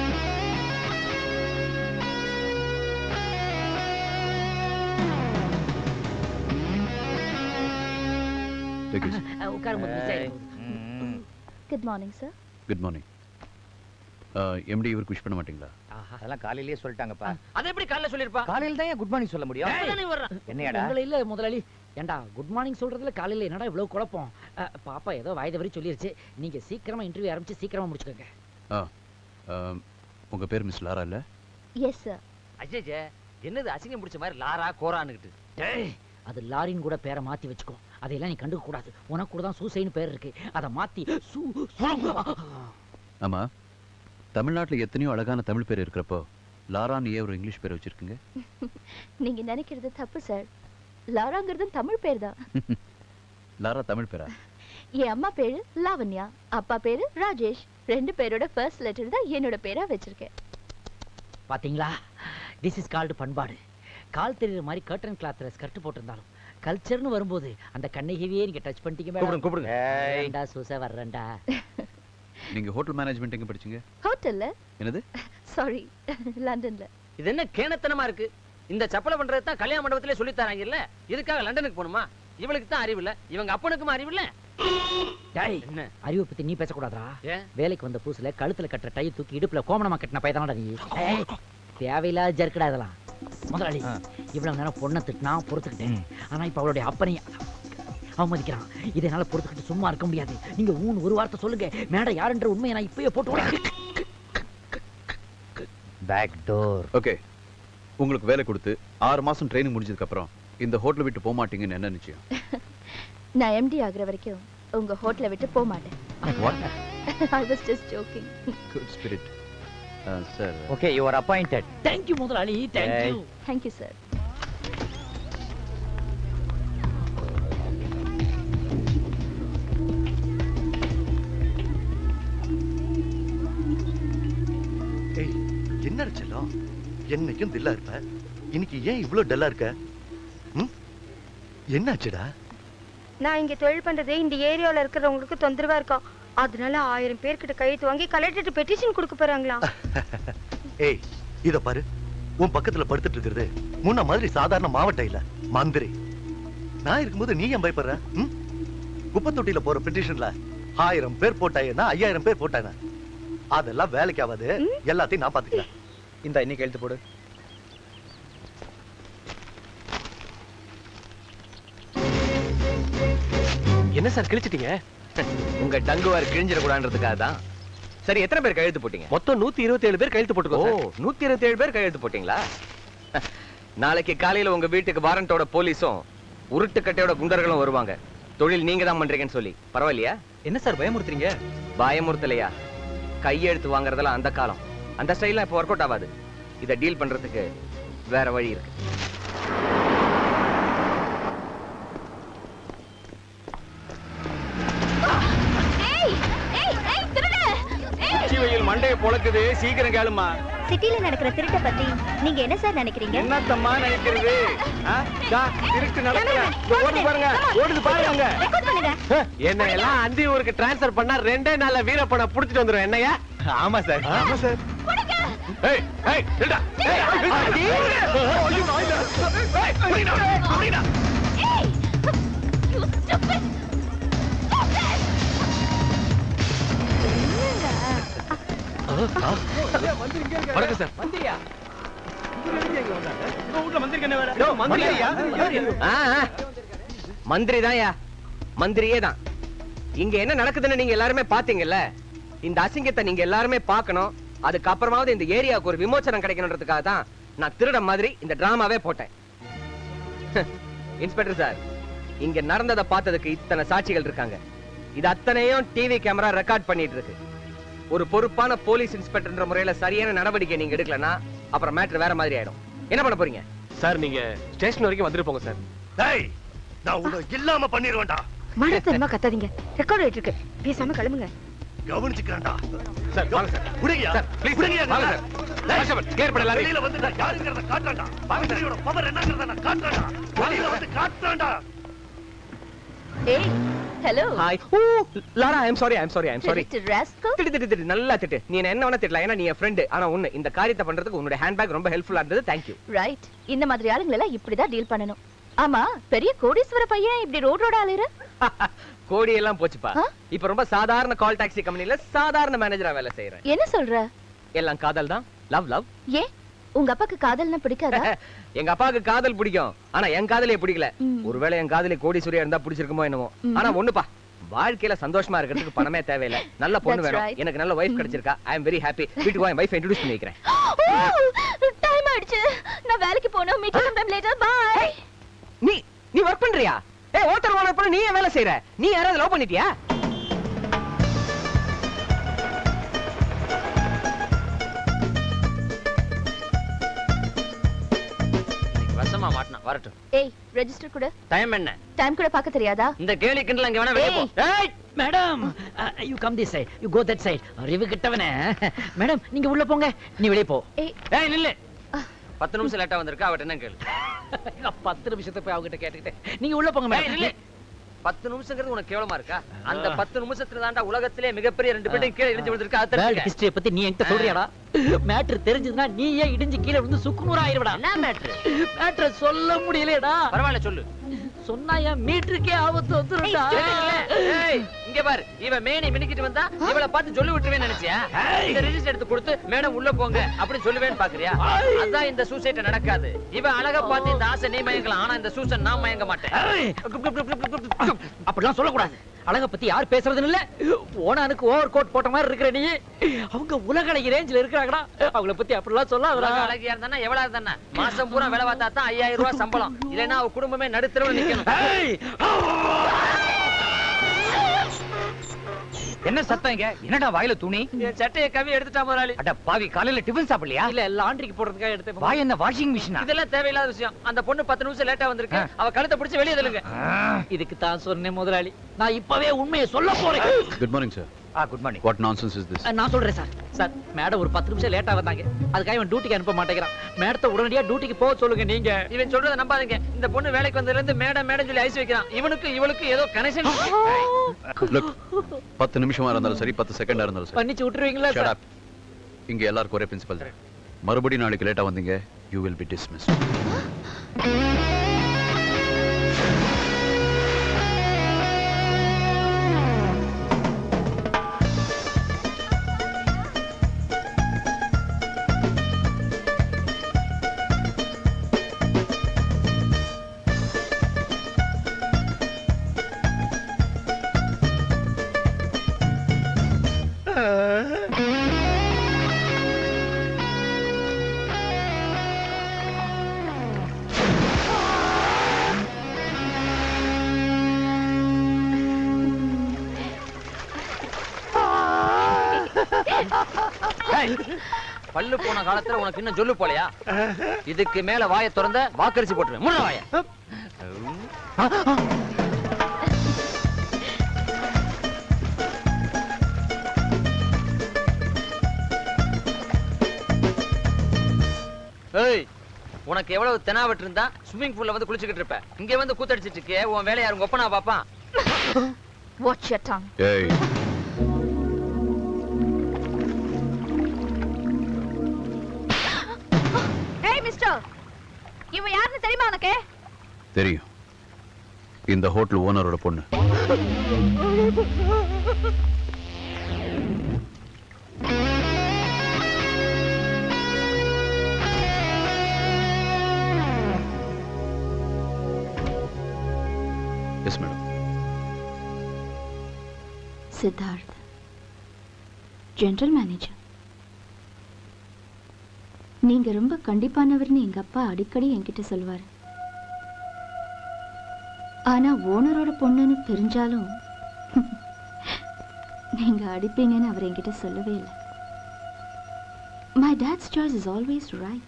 Take it. உட்காரும்போது மிஸ் ஏய், ஆயிடும் ம், good morning sir good morning MD இவருக்கு விஷ் பண்ண மாட்டீங்களா ஆஹா அதெல்லாம் காலையிலேயே சொல்லிட்டாங்கப்பா அதை எப்படி காலைல சொல்லிருப்பா காலையில தான் குட் மார்னிங் சொல்ல முடியும் அப்பதானே வர்றான். என்னையாடா? உங்களை இல்ல முதலாளி ஏண்டா குட் மார்னிங் சொல்றதுல காலையில என்னடா இவ்வளவு குழப்பம் அஹ், பாப்பா ஏதோ வாய்த வரி சொல்லிருச்சு நீங்க சீக்கிரமா இன்டர்வியூ ஆரம்பிச்சு சீக்கிரமா முடிச்சுக்கோங்க ஆ ஆ, உங்க பேர் மிஸ் லாரா இல்ல எஸ் சார் அஜய் என்னது அசிங்கம் பிடிச்ச மாதிரி லாரா கோரான்னுகிட்டு டேய் அது லாரின் கூட பேரை மாத்தி வச்சுக்கோ அதையெல்லாம் நீ கண்டுக்க கூடாது உனக்கு கூட தான் சூசைன்னு பேர் இருக்கு அதை மாத்தி சூ சு- ஆமா தமிழ்நாட்டுல எத்தனையோ அழகான தமிழ் பேர் இருக்கிறப்போ லாரான்னு ஏன் ஒரு இங்கிலீஷ் பேர் வச்சிருக்கீங்க நீங்க நினைக்கிறது தப்பு சார் லாராங்கிறது தமிழ் பேர் தான் லாரா தமிழ் பேரா என் அம்மா பேரு லாவண்யா அப்பா பேரு ராஜேஷ் ரெண்டு பேரோட ஃபர்ஸ்ட் லெட்டர் தான் என்னோட பேரா வச்சிருக்கேன் பாத்தீங்களா திஸ் இஸ் கால்டு பண்பாடு கால் தெரியுற மாதிரி கர்டன் கிளாத்ல ஸ்கர்ட் போட்டிருந்தாலும் கல்ச்சர்னு வரும்போது அந்த கண்ணகிவியே நீங்க டச் பண்ணிட்டீங்க மேடம் கூப்பிடுங்க ஏய், வேண்டா சூச வர்றேன்டா நீங்க ஹோட்டல் மேனேஜ்மெண்ட் எங்க படிச்சீங்க ஹோட்டல்ல என்னது சாரி லண்டன்ல இது என்ன கேணத்தனமா இருக்கு இந்த சப்பலை பண்றது தான் கல்யாண மண்டபத்திலே சொல்லி தராங்க இல்ல இதுக்காக லண்டனுக்கு போகணுமா இவளுக்கு தான் அறிவு இல்ல இவங்க அப்பனுக்கும் அறிவு இல்ல டேய் என்ன அறிவை பத்தி நீ பேசக்கூடாதா ஏன் வேலைக்கு வந்த புதுசுல கழுத்துல கட்டுற டை தூக்கி இடுப்புல கோமணமா கட்டின பையதானடா நீ ஏய், தேவையில்லாத ஜர்க்கடா இதெல்லாம் முதலாளி இவ்வளவு நேரம் பொண்ணை திட்டினா பொறுத்துக்கிட்டேன் ஆனா இப்ப அவளுடைய அப்பனை அவமதிக்கிறான் இதை என்னால பொறுத்துக்கிட்டு சும்மா இருக்க முடியாது நீங்க ஊன் ஒரு வார்த்தை சொல்லுங்க மேடம் யாருன்ற உண்மையை நான் இப்பயே போட்டு பேக் டோர் ஓகே உங்களுக்கு வேலை கொடுத்து ஆறு மாசம் ட்ரைனிங் முடிஞ்சதுக்கு அப்புறம் இந்த ஹோட்டல் விட்டு போக மாட்டீங்கன்னு என்ன நிச்சயம் நான் எம்டி ஆகுற வரைக்கும் உங்க ஹோட்டலை விட்டு போக மாட்டேன் what I was just joking good spirit sir okay you are appointed thank you முதலாளி thank you thank you sir ஏய் என்ன செல்லம் என்னைக்கும் தில்லா இருப்ப இன்னைக்கு ஏன் இவ்ளோ டல்லா இருக்க ம்? என்னாச்சுடா நான் இங்க தொழில் பண்றது இந்த ஏரியால இருக்கிறவங்களுக்கு தொந்தரவா இருக்கும் அதனால ஆயிரம் பேர்கிட்ட கையெழுத்து வாங்கி கலெக்டர் பெட்டிஷன் கொடுக்க போறாங்களா ஏய் இத பாரு உன் பக்கத்துல படுத்துட்டு இருக்கிறது முன்ன மாதிரி சாதாரண மாவட்டம் இல்ல மந்திரி நான் இருக்கும்போது நீ ஏன் பயப்படுற ம்? குப்பை தொட்டியில போற பெட்டிஷன்ல ஆயிரம் பேர் போட்டாயன்னா ஐயாயிரம் பேர் போட்டாங்க அதெல்லாம் வேலைக்கு ஆகாது எல்லாத்தையும் நான் பாத்துக்கிறேன் இந்த இன்னைக்கு எழுத்து போடு என்ன சார் கிழிச்சிட்டீங்க உங்க டங்குவார் கிழிஞ்சிடக்கூடாதுன்றதுக்காக தான் சரி எத்தனை பேர் கையெழுத்து போட்டீங்க மொத்தம் நூத்தி இருபத்தி ஏழு பேர் கையெழுத்து போட்டுக்கோ ஓ நூத்தி இருபத்தி ஏழு பேர் கையெழுத்து போட்டீங்களா நாளைக்கு காலையில உங்க வீட்டுக்கு வாரண்டோட போலீஸும் உருட்டுக்கட்டையோட குண்டர்களும் வருவாங்க தொழில் நீங்க தான் பண்றீங்கன்னு சொல்லி பரவாயில்லையா என்ன சார் பயமுறுத்துறீங்க பயமுறுத்தலையா கையெழுத்து வாங்குறதெல்லாம் அந்த காலம் அந்த ஸ்டைல்லாம் இப்போ ஒர்க் அவுட் ஆகாது இதை டீல் பண்றதுக்கு வேற வழி இருக்கு உச்சி வெயில் மண்டையை பொழக்குது சீக்கிரம் கேளுமா சிட்டில நடக்கிற திருட்ட பத்தி நீங்க என்ன சார் நினைக்கிறீங்க என்னத்தம்மா நினைக்கிறது ஆ? தா, திருட்டு நடக்கல இதோ ஓடுது பாருங்க ஓடுது பாருங்க என்ன எல்லாம் அந்தி ஊருக்கு டிரான்ஸ்ஃபர் பண்ணா ரெண்டே நாள்ல வீரப்பனை புடிச்சிட்டு வந்துரும் என்னையா ஆமா சார் ஆமா சார் ஏய் ஏய் நில்டா ஏய் ஐயோ நாயில ஏய் புடிடா புடிடா வணக்கம் சார் மந்திரியா மந்திரி தான்யா மந்திரியே தான் இங்க என்ன நடக்குதுன்னு நீங்க எல்லாருமே பாத்தீங்கல்ல இந்த அசிங்கத்தை நீங்க எல்லாருமே பார்க்கணும் அதுக்கப்புறமாவது இந்த ஏரியாவுக்கு ஒரு விமோச்சனம் கிடைக்கணுன்றதுக்காக தான் நான் திருட மாதிரி இந்த டிராமாவே போட்டேன் இன்ஸ்பெக்டர் சார் இங்க நடந்ததை பார்த்ததுக்கு இத்தனை சாட்சிகள் இருக்காங்க இது அத்தனையும் டிவி கேமரா ரெக்கார்ட் பண்ணிட்டு இருக்கு ஒரு பொறுப்பான போலீஸ் இன்ஸ்பெக்டர்ன்ற முறையில சரியான நடவடிக்கை நீங்க எடுக்கலனா அப்புறம் மேட்டர் வேற மாதிரி ஆயிடும் என்ன பண்ண போறீங்க சார் நீங்க ஸ்டேஷன் வரைக்கும் வந்துட்டு போங்க சார் டேய் நான் உன்னை இல்லாம பண்ணிடுவேன்டா மனத்தனமா கத்தாதீங்க ரெக்கார்ட் ஆயிட்டு இருக்கு பேசாம கிளம்புங்க கவனிச்சுக்கிறேன்டா சார் வாங்க சார் விடுங்கயா சார் ப்ளீஸ் விடுங்கயா வாங்க சார் கான்ஸ்டபிள் கிளியர் பண்ண எல்லாரையும் வெளியில வந்து நான் யாருங்கிறத காட்டுறேன்டா மந்திரியோட பவர் என்னங்கிறத நான் காட்டுறேன்டா வெளியில வந்து காட்டுறேன்டா ஏய் hello hi oh Laura I am sorry I am sorry I am sorry rascal திட்டு திட்டு திட்டு நல்லா திட்டு நீ என்ன என்ன வேணா திட்டலாம் ஏன்னா நீ என் ஃப்ரெண்ட் ஆனா ஒண்ணு இந்த காரியத்தை பண்றதுக்கு உன்னோட ஹேண்ட்பேக் ரொம்ப ஹெல்ப்ஃபுல்லா இருந்தது தேங்க் யூ ரைட் இந்த மாதிரி ஆளுங்களை எல்லாம் இப்படிதான் டீல் பண்ணணும் ஆமா பெரிய கோடீஸ்வர பையன் இப்படி ரோட் ரோட அலையுற கோடி எல்லாம் போச்சுப்பா இப்ப ரொம்ப சாதாரண கால் டாக்ஸி கம்பெனில சாதாரண மேனேஜரா வேலை செய்யறேன் என்ன சொல்ற எல்லாம் காதல் தான் லவ் லவ் ஏன் உங்க அப்பாக்கு காதல்னா பிடிக்காதா எங்க அப்பாவுக்கு காதல் பிடிக்கும் ஆனா என் காதலே பிடிக்கல ஒருவேளை என் காதலி கோடீஸ்வரியா இருந்தா பிடிச்சிருக்குமோ என்னமோ ம். ஆனா ஒண்ணுப்பா வாழ்க்கையில சந்தோஷமா இருக்கிறதுக்கு பணமே தேவையில்லை நல்ல பொண்ணு That's வேணும் right. எனக்கு நல்ல வைஃப் கிடைச்சிருக்கா ஐ அம் வெரி ஹாப்பி வீட்டுக்கு என் வைஃப் இன்ட்ரோடியூஸ் பண்ணி வைக்கிறேன் டைம் ஆயிடுச்சு நான் வேலைக்கு போகணும் meet some time later bye நீ நீ ஒர்க் பண்றியா ஏய் ஓட்டர் ஓனர் பண்ண நீ ஏன் வேலை செய்யற நீ யாராவது லவ் பண்ணிட்டியா வசமா மாட்டினா வரட்டும் ஏய் ரெஜிஸ்டர் கூட டைம் என்ன டைம் கூட பார்க்க தெரியாதா இந்த கேலி கிண்டல் அங்க வேணா வெளிய போ ஏய் madam you come this side you go that side அறிவு கிட்டவனே மேடம் நீங்க உள்ள போங்க நீ வெளிய போ ஏய் ஏய் நில்லு பத்து நிமிஷம் லேட்டா வந்திருக்கா அவட்ட என்ன கேளு பத்து நிமிஷத்தை போய் அவகிட்ட கேட்டுக்கிட்டேன் நீங்க உள்ள போங்க ஏய், நில்லு. மேடம் பத்து நிமிஷங்கிறது உனக்கு கேவலமா இருக்கா அந்த பத்து நிமிஷத்துல தாண்டா உலகத்திலே மிகப்பெரிய ரெண்டு பேரும் கீழே இடிஞ்சு விழுந்திருக்கா அது வேர்ல்ட் தெரிஞ்சுக்க. ஹிஸ்டரிய பத்தி நீ என்கிட்ட சொல்றியாடா மேட்ரு தெரிஞ்சதுன்னா நீ ஏன் இடிஞ்சு கீழே விழுந்து சுக்குநூறு ஆயிருவடா என்ன மேட்ரு மேட்ரு சொல்ல முடியலடா பரவாயில்ல சொல்லு சொன்னா என் மீட்டருக்கே ஆபத்து வந்துருடா ஏய் இங்க பாரு இவ மேனி மினிக்கிட்டு வந்தா இவள பார்த்து சொல்லி விட்டுருவேன் நினைச்சியா இந்த ரெஜிஸ்டர் எடுத்து கொடுத்து மேடம் உள்ள போங்க அப்படி சொல்லுவேன்னு பாக்குறியா அதான் இந்த சூசைட் நடக்காது இவ அழகா பார்த்து இந்த ஆசை நீ மயங்கலாம் ஆனா இந்த சூசன் நான் மயங்க மாட்டேன் அப்படிலாம் சொல்லக்கூடாது அழக பத்தி யார் பேசுறதுன்னு இல்ல ஓனானுக்கு ஓவர் கோட் போட்ட மாதிரி இருக்கிற நீ அவங்க உலக அழகி ரேஞ்சில இருக்கிறாங்கடா அவங்கள பத்தி அப்படிலாம் சொல்ல அழகியா இருந்தா எவ்வளவு இருந்தா மாசம் பூரா வேலை பார்த்தா தான் ஐயாயிரம் ரூபாய் சம்பளம் இல்லைன்னா அவ குடும்பமே நடுத்தரவுல நிக்கணும் என்ன சத்தம் இங்க என்னடா வாயில துணி என் சட்டையை கவி எடுத்துட்டா முதலாளி அட பாவி காலையில டிஃபன் சாப்பிடலையா இல்ல லாண்ட்ரிக்கு போடுறதுக்காக எடுத்து வாய் என்ன வாஷிங் மிஷினா இதெல்லாம் தேவையில்லாத விஷயம் அந்த பொண்ணு பத்து நிமிஷம் லேட்டா வந்திருக்கு அவ கழுத்தை பிடிச்சு வெளியே தள்ளுங்க இதுக்கு தான் சொன்னேன் முதலாளி நான் இப்பவே உண்மையை சொல்ல போறேன் good morning sir ah good morning what nonsense is this அஹ், நான் சொல்றேன் சார் சார் மேடம் ஒரு பத்து நிமிஷம் லேட்டா வந்தாங்க அதுக்காக இவன் டியூட்டிக்கு அனுப்ப மாட்டேங்கிறான் மேடத்தை உடனடியா டியூட்டிக்கு போக சொல்லுங்க நீங்க இவன் சொல்றதை நம்பாதீங்க இந்த பொண்ணு வேலைக்கு வந்ததுல இருந்து மேடம் மேடம் சொல்லி ஐஸ் வைக்கிறான் இவனுக்கு இவளுக்கு ஏதோ கனெக்ஷன் லுக் பத்து நிமிஷமா இருந்தாலும் சரி பத்து செகண்டா இருந்தாலும் சரி பண்ணிச்சு விட்டுருவீங்களா Shut சார் up. இங்க எல்லாருக்கும் ஒரே பிரின்சிபல் மறுபடியும் நாளைக்கு லேட்டா வந்தீங்க யூ வில் பி டிஸ்மிஸ் ஏய், பல்லு போன காலத்துல உனக்கு இன்னும் சொல்லு போலையா இதுக்கு மேல வாயை திறந்த வாக்கரிசி போட்டுருவேன் முன்ன வாய ஏய் உனக்கு எவ்வளவு தெனாவட்டு இருந்தா ஸ்விம்மிங் பூல்ல வந்து குளிச்சுக்கிட்டு இருப்ப இங்க வந்து கூத்தடிச்சிட்டு இருக்கே உன் வேலையை யாரும் ஒப்பனா பாப்பான் வாட்ச் யர் டங் ஏய் ஏய் மிஸ்டர் இவ யாருன்னு தெரியுமா உனக்கு தெரியும் இந்த ஹோட்டல் ஓனரோட பொண்ணு yes madam Siddharth general manager நீங்க ரொம்ப கண்டிப்பானவர்னு எங்க அப்பா அடிக்கடி என்கிட்ட சொல்லுவாரு ஆனா ஓனரோட பொண்ணுன்னு தெரிஞ்சாலும் நீங்க அடிப்பீங்கன்னு அவர் என்கிட்ட சொல்லவே இல்லை my dad's choice is always right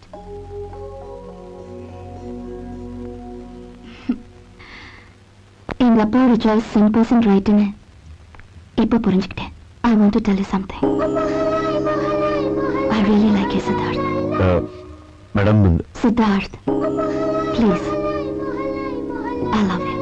எங்க அப்பாவோட சாய்ஸ் சின் பர்சன்ட் ரைட்டுன்னு இப்போ புரிஞ்சுக்கிட்டேன் I want to tell you something I really like you Siddharth madam Siddharth please I love you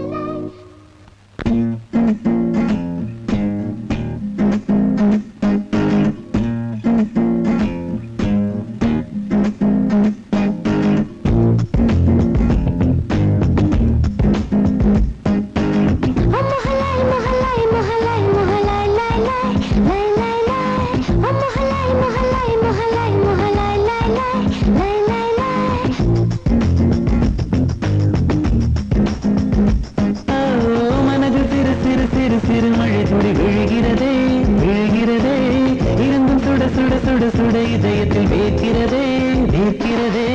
மனது சிறு சிறு சிறு சிறு மழை துளி விழுகிறதே விழுகிறதே இருந்தும் சுட சுட சுட சுட இதயத்தில் வேர்க்கிறதே வேர்க்கிறதே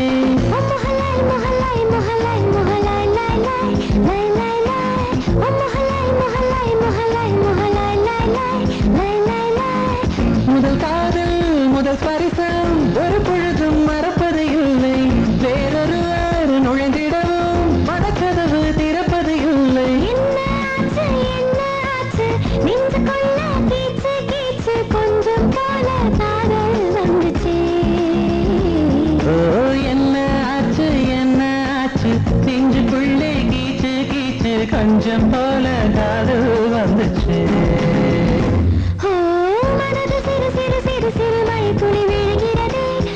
முதல் காதல் முதல் ஸ்பரிசம் ஒரு பொழுதும் மறப்பது இல்லை வேறொருவர் நுழைந்திடவும் மனக்கதவு திறப்பது இல்லை ஓ என்ன ஆச்சு என்ன ஆச்சு நெஞ்சுக்குள்ளே கீச்சு கீச்சு கொஞ்சம் போல காதல் வந்துச்சு மனது சிறு சிறு சிறு சிறு மழை துளி விழுகிறதே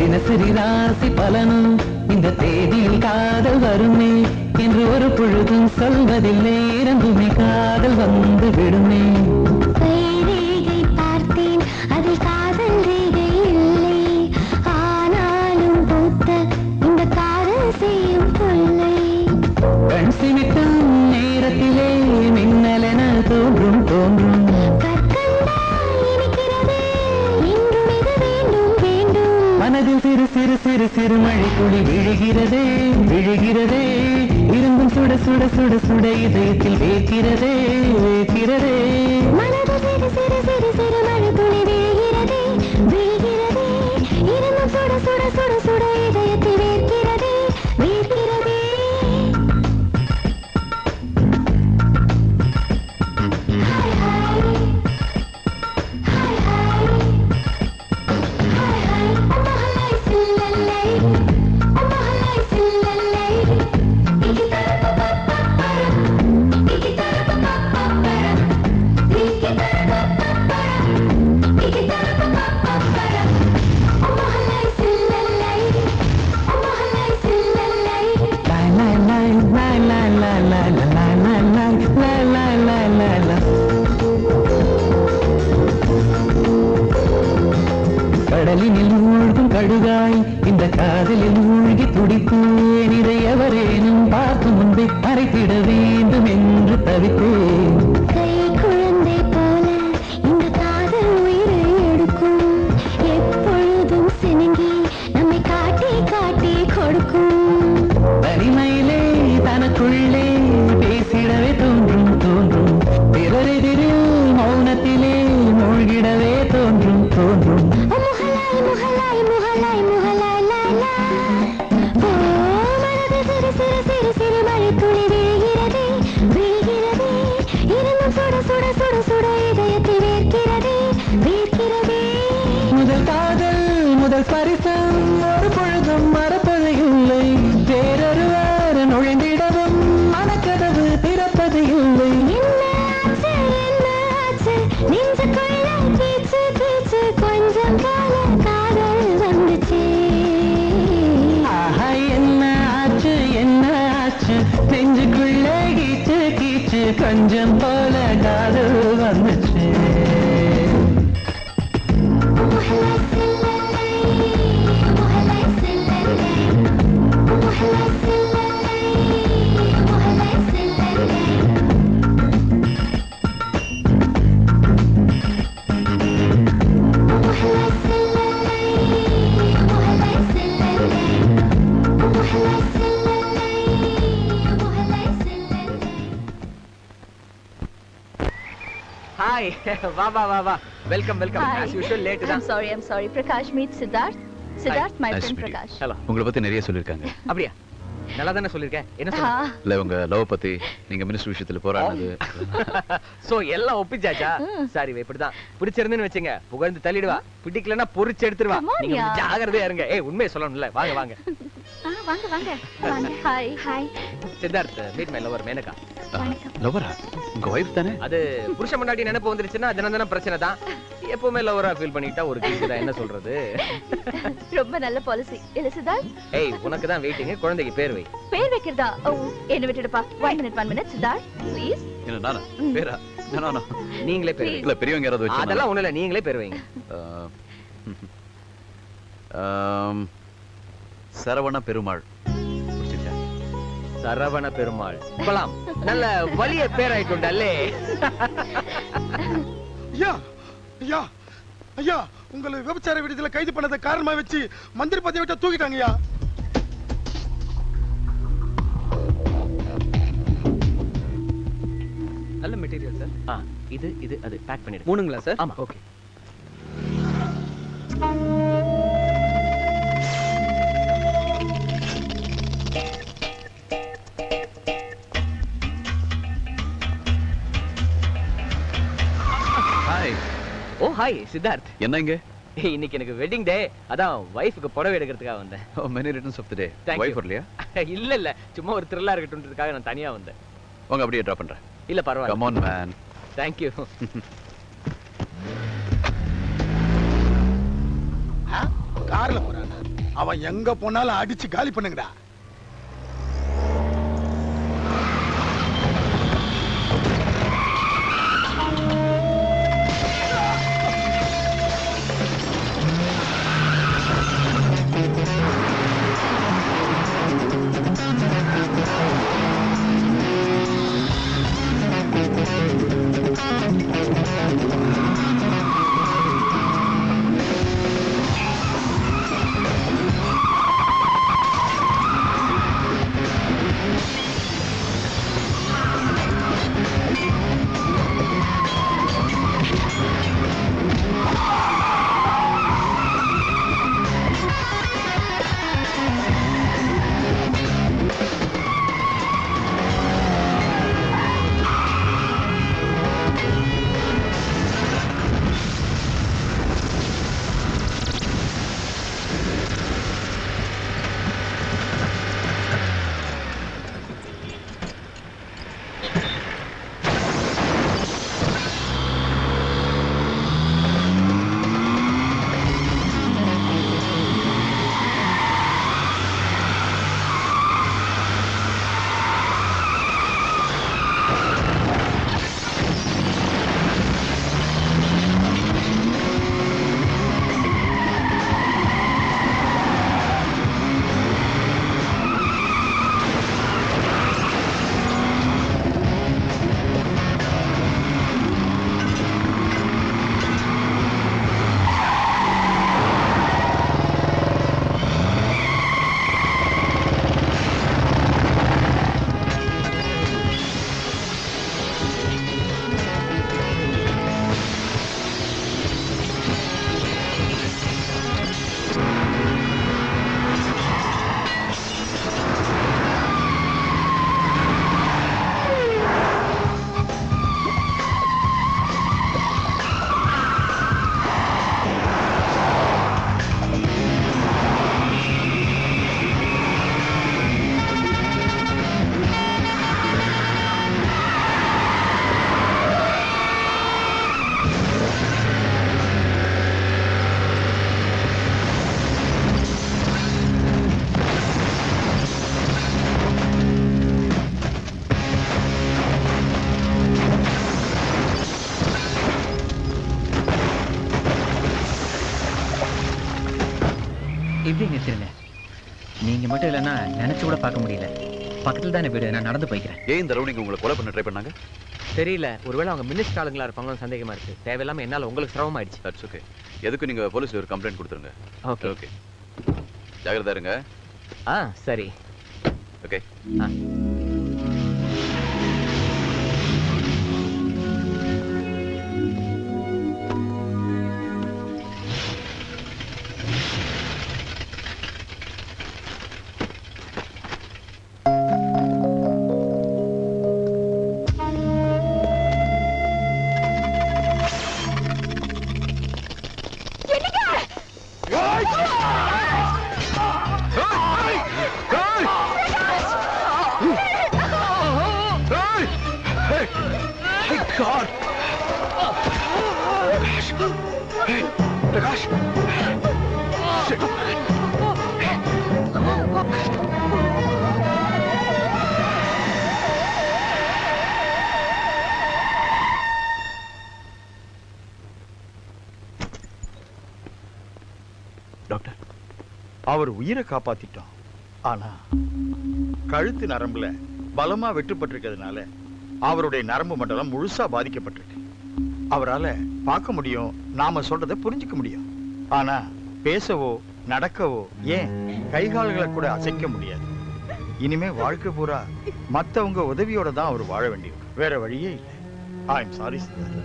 தினசரி ராசி பலனும் இந்த தேதியில் காதல் வருமே என்று ஒரு பொழுதும் சொல்வதில்லை இரண்டுமே காதல் வந்து விடுமே கைரேகை பார்த்தேன் அதில் காதல் ரேகை இல்லை ஆனாலும் பூத்த இந்த காதல் செய்யும் தொல்லை கண் சிமிட்டும் நேரத்திலே மின்னலென தோன்றும் தோன்றும் இன்றும் இது வேண்டும் வேண்டும் மனதில் சிறு சிறு சிறு சிறு மழை துளி விழுகிறதே விழுகிறதே இருந்தும் சுட சுட சுட சுட இதயத்தில் வேர்க்கிறதே வேர்க்கிறதே மனது சிறு சிறு சிறு சிறு மழை துளி விழுகிறதே விழுகிறதே இருந்தும் சுட சுட சுட சுட இதயத்தில் வேர்க்கிறதே வேர்க்கிறதே La la la la la la la la la la la la la la la கடலினில் மூழ்கும் கழுகாய் இந்த காதலில் மூழ்கி துடித்தேன் இதை எவரேனும் பார்த்து முன்பே மறைத்திட வேண்டும் என்று தவித்தேன் கை குழந்தை போல இந்த காதல் உயிரை எடுக்கும் எப்பொழுதும் சினுங்கி நம்மை காட்டி காட்டி கொடுக்கும் தனிமையிலே தனக்குள்ளே பேசிடவே தோன்றும் தோன்றும் பிறரெதிரில் மௌனத்திலே மூழ்கிடவே தோன்றும் தோன்றும் முகலாய் முகலாய் முகலாய் முகலாய் லாலா ஓ மனது சிறு சிறு சிறு சிறு மழை துளி விழுகிறதே விழுகிறதே இருந்தும் சுட சுட சுட சுட இதயத்தில் வேர்க்கிறதே வேர்க்கிறதே முதல் காதல் முதல் பரிசம் ஒரு பொழுதும் மறப்பது இல்லை வேறொருவர் நுழைந்திடவும் மனக்கதவு திறப்பது இல்லை என்னாச்சு என்னாச்சு நெஞ்சுக்குள்ள கீச்சு கீச்சு கொஞ்சம் கால காதல் வந்துச்சு ஆஹா என்ன ஆச்சு என்ன ஆச்சு நெஞ்சுக்குள்ள கீச்சு கீச்சு கொஞ்சம் போல காதல் வந்துச்சு ஹாய் வா வா வா வா welcome welcome Hi. As usual late I'm தான் sorry, I'm sorry. Prakash meet Siddharth. Siddharth, my friend Prakash. Hello உங்களை பத்தி நிறைய சொல்லிருக்காங்க அப்படியா நல்லா தானே சொல்லிருக்கேன் என்ன ஆ. சொல்ல இல்ல உங்க லவ் பத்தி நீங்க மினிஸ்டர் விஷயத்துல போராடினது சோ எல்லாம் ஒப்பிச்சாச்சா சாரி இவ இப்படிதான் பிடிச்சிருந்துன்னு வச்சுங்க புகழ்ந்து தள்ளிடுவா பிடிக்கலன்னா பொறிச்சு எடுத்துருவா Come on, நீங்க யா. ஜாகிரதையா இருங்க ஏய் உண்மையை சொல்லணும்ல வாங்க வாங்க ஆ, வாங்க வாங்க வாங்க hi hi Siddharth meet my lover Menaka லவரா உங்க ஒய்ஃப் தானே அது புருஷன் முன்னாடி நினைப்பு வந்துருச்சுன்னா தினம் தினம் பிரச்சனை தான் எப்பவுமே லவரா ஃபீல் பண்ணிட்டா ஒரு கிழக்கு தான் என்ன சொல்றது ரொம்ப நல்ல பாலிசி இல்ல சித்தார்த் ஏய் உனக்கு தான் வெயிட்டிங் குழந்தைக்கு பேர் வை பேர் வைக்கிறதா ஓ என்ன விட்டுடுப்பா one minute one minute Siddharth please என்ன நானா பேரா நானா நானா? நீங்களே பேர் வைங்க இல்ல பெரியவங்க யாராவது வச்சு அதெல்லாம் ஒண்ணு இல்ல நீங்களே பேர் வைங்க சரவண பெருமாள் பிடிச்சிருக்கா? சரவண பெருமாள் போலாம் நல்ல வலிய பேராயிட்டுண்டல்லே ஐயா ஐயா ஐயா உங்களை விபச்சார விடுதல கைது பண்ணதை காரணமா வச்சு மந்திரி பதவி விட்டு தூக்கிட்டாங்கய்யா நல்ல மெட்டீரியல் சார் ஆ இது இது அது பேக் பண்ணிடு மூணுங்களா சார் ஆமா ஓகே ஹாய் ஓ ஹாய் சித்தார்த் என்ன இங்க ஏய், இன்னைக்கு எனக்கு வெட்டிங் டே அதான் வைஃப்க்கு புடவை எடுக்கிறதுக்காக வந்தேன் oh many returns of the day Thank you. Wife வரலையா இல்ல இல்ல சும்மா ஒரு த்ரில்லா இருக்கட்டும்ன்றதுக்காக நான் தனியா வந்தேன் உங்க அப்படியே ட்ராப் பண்றேன் இல்ல பரவாயில்ல come on man thank you கார்ல போறானா அவன் எங்க போனாலும் அடிச்சு காலி பண்ணுங்கடா இப்படி நிறுத்திருங்க நீங்க மட்டும் இல்லைன்னா நினைச்சு கூட பார்க்க முடியல பக்கத்துல தானே வீடு நான் நடந்து போய்க்கிறேன் ஏன் இந்த ரவுடிங்க உங்களை கொலை பண்ண ட்ரை பண்ணாங்க தெரியல ஒருவேளை அவங்க மினிஸ்டர் ஆளுங்களா இருப்பாங்களோ சந்தேகமா இருக்கு தேவையில்லாம என்னால உங்களுக்கு சிரமம் ஆயிடுச்சு தட்ஸ் ஓகே எதுக்கு நீங்க போலீஸ்ல ஒரு கம்ப்ளைண்ட் கொடுத்துருங்க Okay. ஓகே ஜாகிரதா இருங்க ஆ சரி ஓகே ஆ God! Hey, Prakash! Shit! Doctor அவர் உயிரை காப்பாத்திட்டோம் ஆனா கழுத்து நரம்புல பலமா வெட்டுப்பட்டிருக்கிறதுனால அவருடைய நரம்பு மண்டலம் முழுசா பாதிக்கப்பட்டிருக்கு அவரால பார்க்க முடியும் நாம சொல்றதை புரிஞ்சுக்க முடியும் ஆனா பேசவோ நடக்கவோ ஏன் கை கால்களை கூட அசைக்க முடியாது இனிமே வாழ்க்கை பூரா மத்தவங்க உதவியோட தான் அவர் வாழ வேண்டியது வேற வழியே இல்லை ஐ எம் சாரி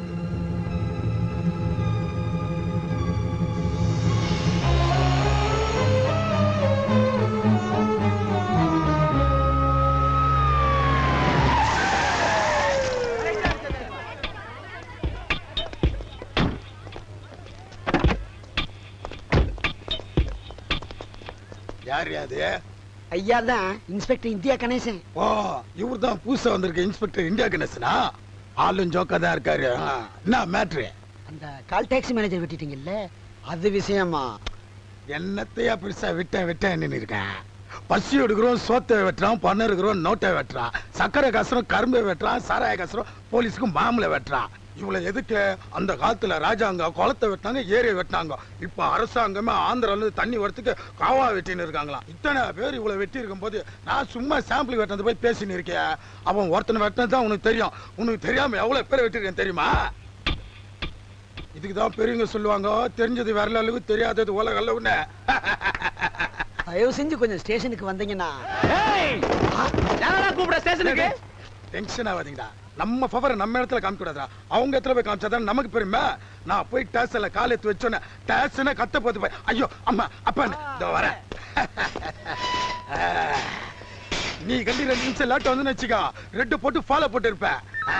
யார் அது ஐயா தான் இன்ஸ்பெக்டர் இந்தியா கணேசன் ஓ இவர் தான் புதுசா வந்திருக்க இன்ஸ்பெக்டர் இந்தியா கணேசனா ஆளும் ஜோக்கா தான் இருக்காரு ஆ, என்ன மேட்ரு அந்த கால் டாக்ஸி மேனேஜர் விட்டுட்டீங்கல்ல அது விஷயமா என்னத்தையா பெருசா விட்டேன் விட்டேன் இருக்கேன் பசி எடுக்கிறோம் சோத்தை வெட்டுறான் பண்ண இருக்கிறோம் நோட்டை வெட்டுறான் சக்கரை கசரம் கரும்பை வெட்டுறான் சாராய கசரம் போலீஸுக்கு மாமலை வெட்டுறான் இவ்வளவு எதுக்கு அந்த காலத்துல ராஜாங்க குளத்தை வெட்டினாங்க ஏரியை வெட்டினாங்க இப்ப அரசாங்கமே ஆந்திரால இருந்து தண்ணி வரத்துக்கு காவா வெட்டின்னு இருக்காங்களாம் இத்தனை பேர் இவ்வளவு வெட்டி இருக்கும் போது நான் சும்மா சாம்பிள் வெட்டினது போய் பேசின்னு இருக்கேன் அவன் ஒருத்தனை வெட்டினது தான் உனக்கு தெரியும் உனக்கு தெரியாம எவ்வளவு பேர் வெட்டிருக்கேன் தெரியுமா இதுக்கு தான் பெரியவங்க சொல்லுவாங்க தெரிஞ்சது விரல அளவு தெரியாதது உலக அளவுன்னு தயவு செஞ்சு கொஞ்சம் ஸ்டேஷனுக்கு வந்தீங்கன்னா யாரா கூப்பிட ஸ்டேஷனுக்கு டென்ஷன் ஆகாதீங்கடா நம்ம ஃபவரை நம்ம இடத்துல காமிக்க கூடாதா அவங்க இடத்துல போய் காமிச்சாதான் நமக்கு பெருமை நான் போய் டேஷன்ல கால் எடுத்து வச்சோன்னே டேஷனை கத்த போது போய் ஐயோ அம்மா அப்பா இதோ வரேன் நீ கண்டி ரெண்டு நிமிஷம் லேட் வந்து வச்சுக்கோ ரெட்டு போட்டு ஃபாலோ போட்டு இருப்ப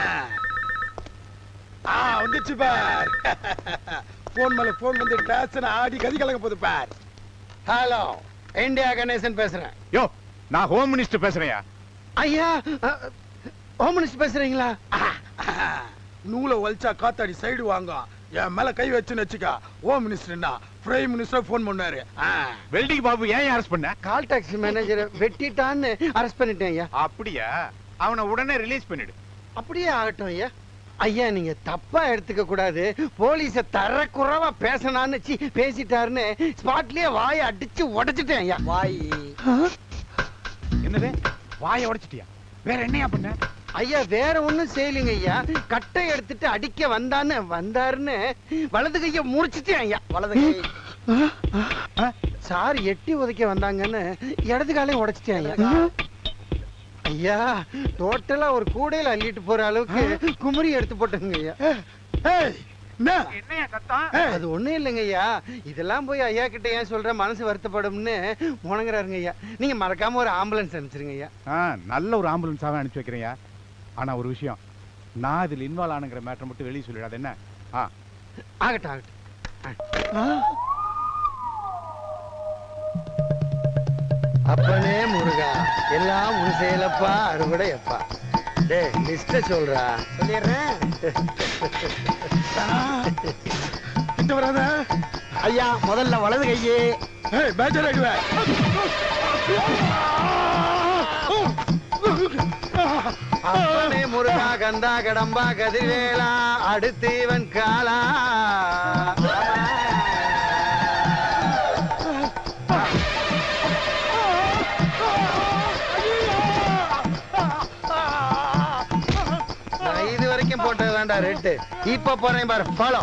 ஆ வந்துச்சு பார் போன் மேல போன் வந்து டேஷன் ஆடி கதி கலங்க போகுது பார் ஹலோ இந்தியா கணேசன் பேசுறேன் யோ நான் ஹோம் மினிஸ்டர் பேசுறேன்யா ஐயா ஹோம் மினிஸ்டர் பேசுறீங்களா நூலை வலிச்சா காத்தாடி சைடு வாங்க என் மேல கை வச்சுன்னு வச்சுக்கா ஹோம் மினிஸ்டர்னா பிரைம் மினிஸ்டர் ஃபோன் பண்ணாரு வெல்டிங் பாபு ஏன் அரெஸ்ட் பண்ண கால் டாக்ஸி மேனேஜர் வெட்டிட்டான்னு அரெஸ்ட் பண்ணிட்டேன் ஐயா அப்படியா அவனை உடனே ரிலீஸ் பண்ணிடு அப்படியே ஆகட்டும் ஐயா ஐயா நீங்க தப்பா எடுத்துக்க கூடாது போலீஸ தரக்குறவா பேசனான்னு சி பேசிட்டாருன்னு ஸ்பாட்லயே வாயை அடிச்சு உடைச்சிட்டேன் ஐயா வாய் என்னது வாயை உடைச்சிட்டியா வேற என்னையா பண்ண ஐயா வேற ஒண்ணும் செய்யலைங்க ஐயா கட்டை எடுத்துட்டு அடிக்க வந்தான்னு வந்தாருன்னு வலது கைய முடிச்சிட்டேன் ஐயா வலது கை சார் எட்டி உதைக்க வந்தாங்கன்னு இடது காலையும் உடைச்சிட்டேன் ஐயா ஐயா டோட்டலா ஒரு கூடையில அள்ளிட்டு போற அளவுக்கு குமரி எடுத்து போட்டுங்க ஐயா அது ஒண்ணும் இல்லைங்க ஐயா இதெல்லாம் போய் ஐயா கிட்ட ஏன் சொல்ற மனசு வருத்தப்படும்னு முணங்குறாருங்க ஐயா நீங்க மறக்காம ஒரு ஆம்புலன்ஸ் அனுப்பிச்சிருங்க ஐயா ஆ, நல்ல ஒரு ஆம்புலன்ஸாவே அனுப்பிச்சு வைக்கிறேன்யா ஆனா ஒரு விஷயம் நான் இதுல இன்வால்வ் ஆனுங்கிற மேட்டர் மட்டும் வெளியே சொல்லிடாது என்ன ஆ ஆகட்டும் ஆகட்டும் அப்பனே முருகா எல்லாம் உன் செயலப்பா அறுவடை அப்பா டே லிஸ்ட சொல்றா சொல்லிடுறேன் கிட்ட வராத ஐயா முதல்ல வலது கையே பேச்சர் ஆயிடுவேன் அப்பனே முருகா கந்தா கடம்பா கதிர்வேலா அடுத்து இவன் காலா நான் இது வரைக்கும் போட்டது தான்டா ரெட்டு இப்ப போறேன் பாரு follow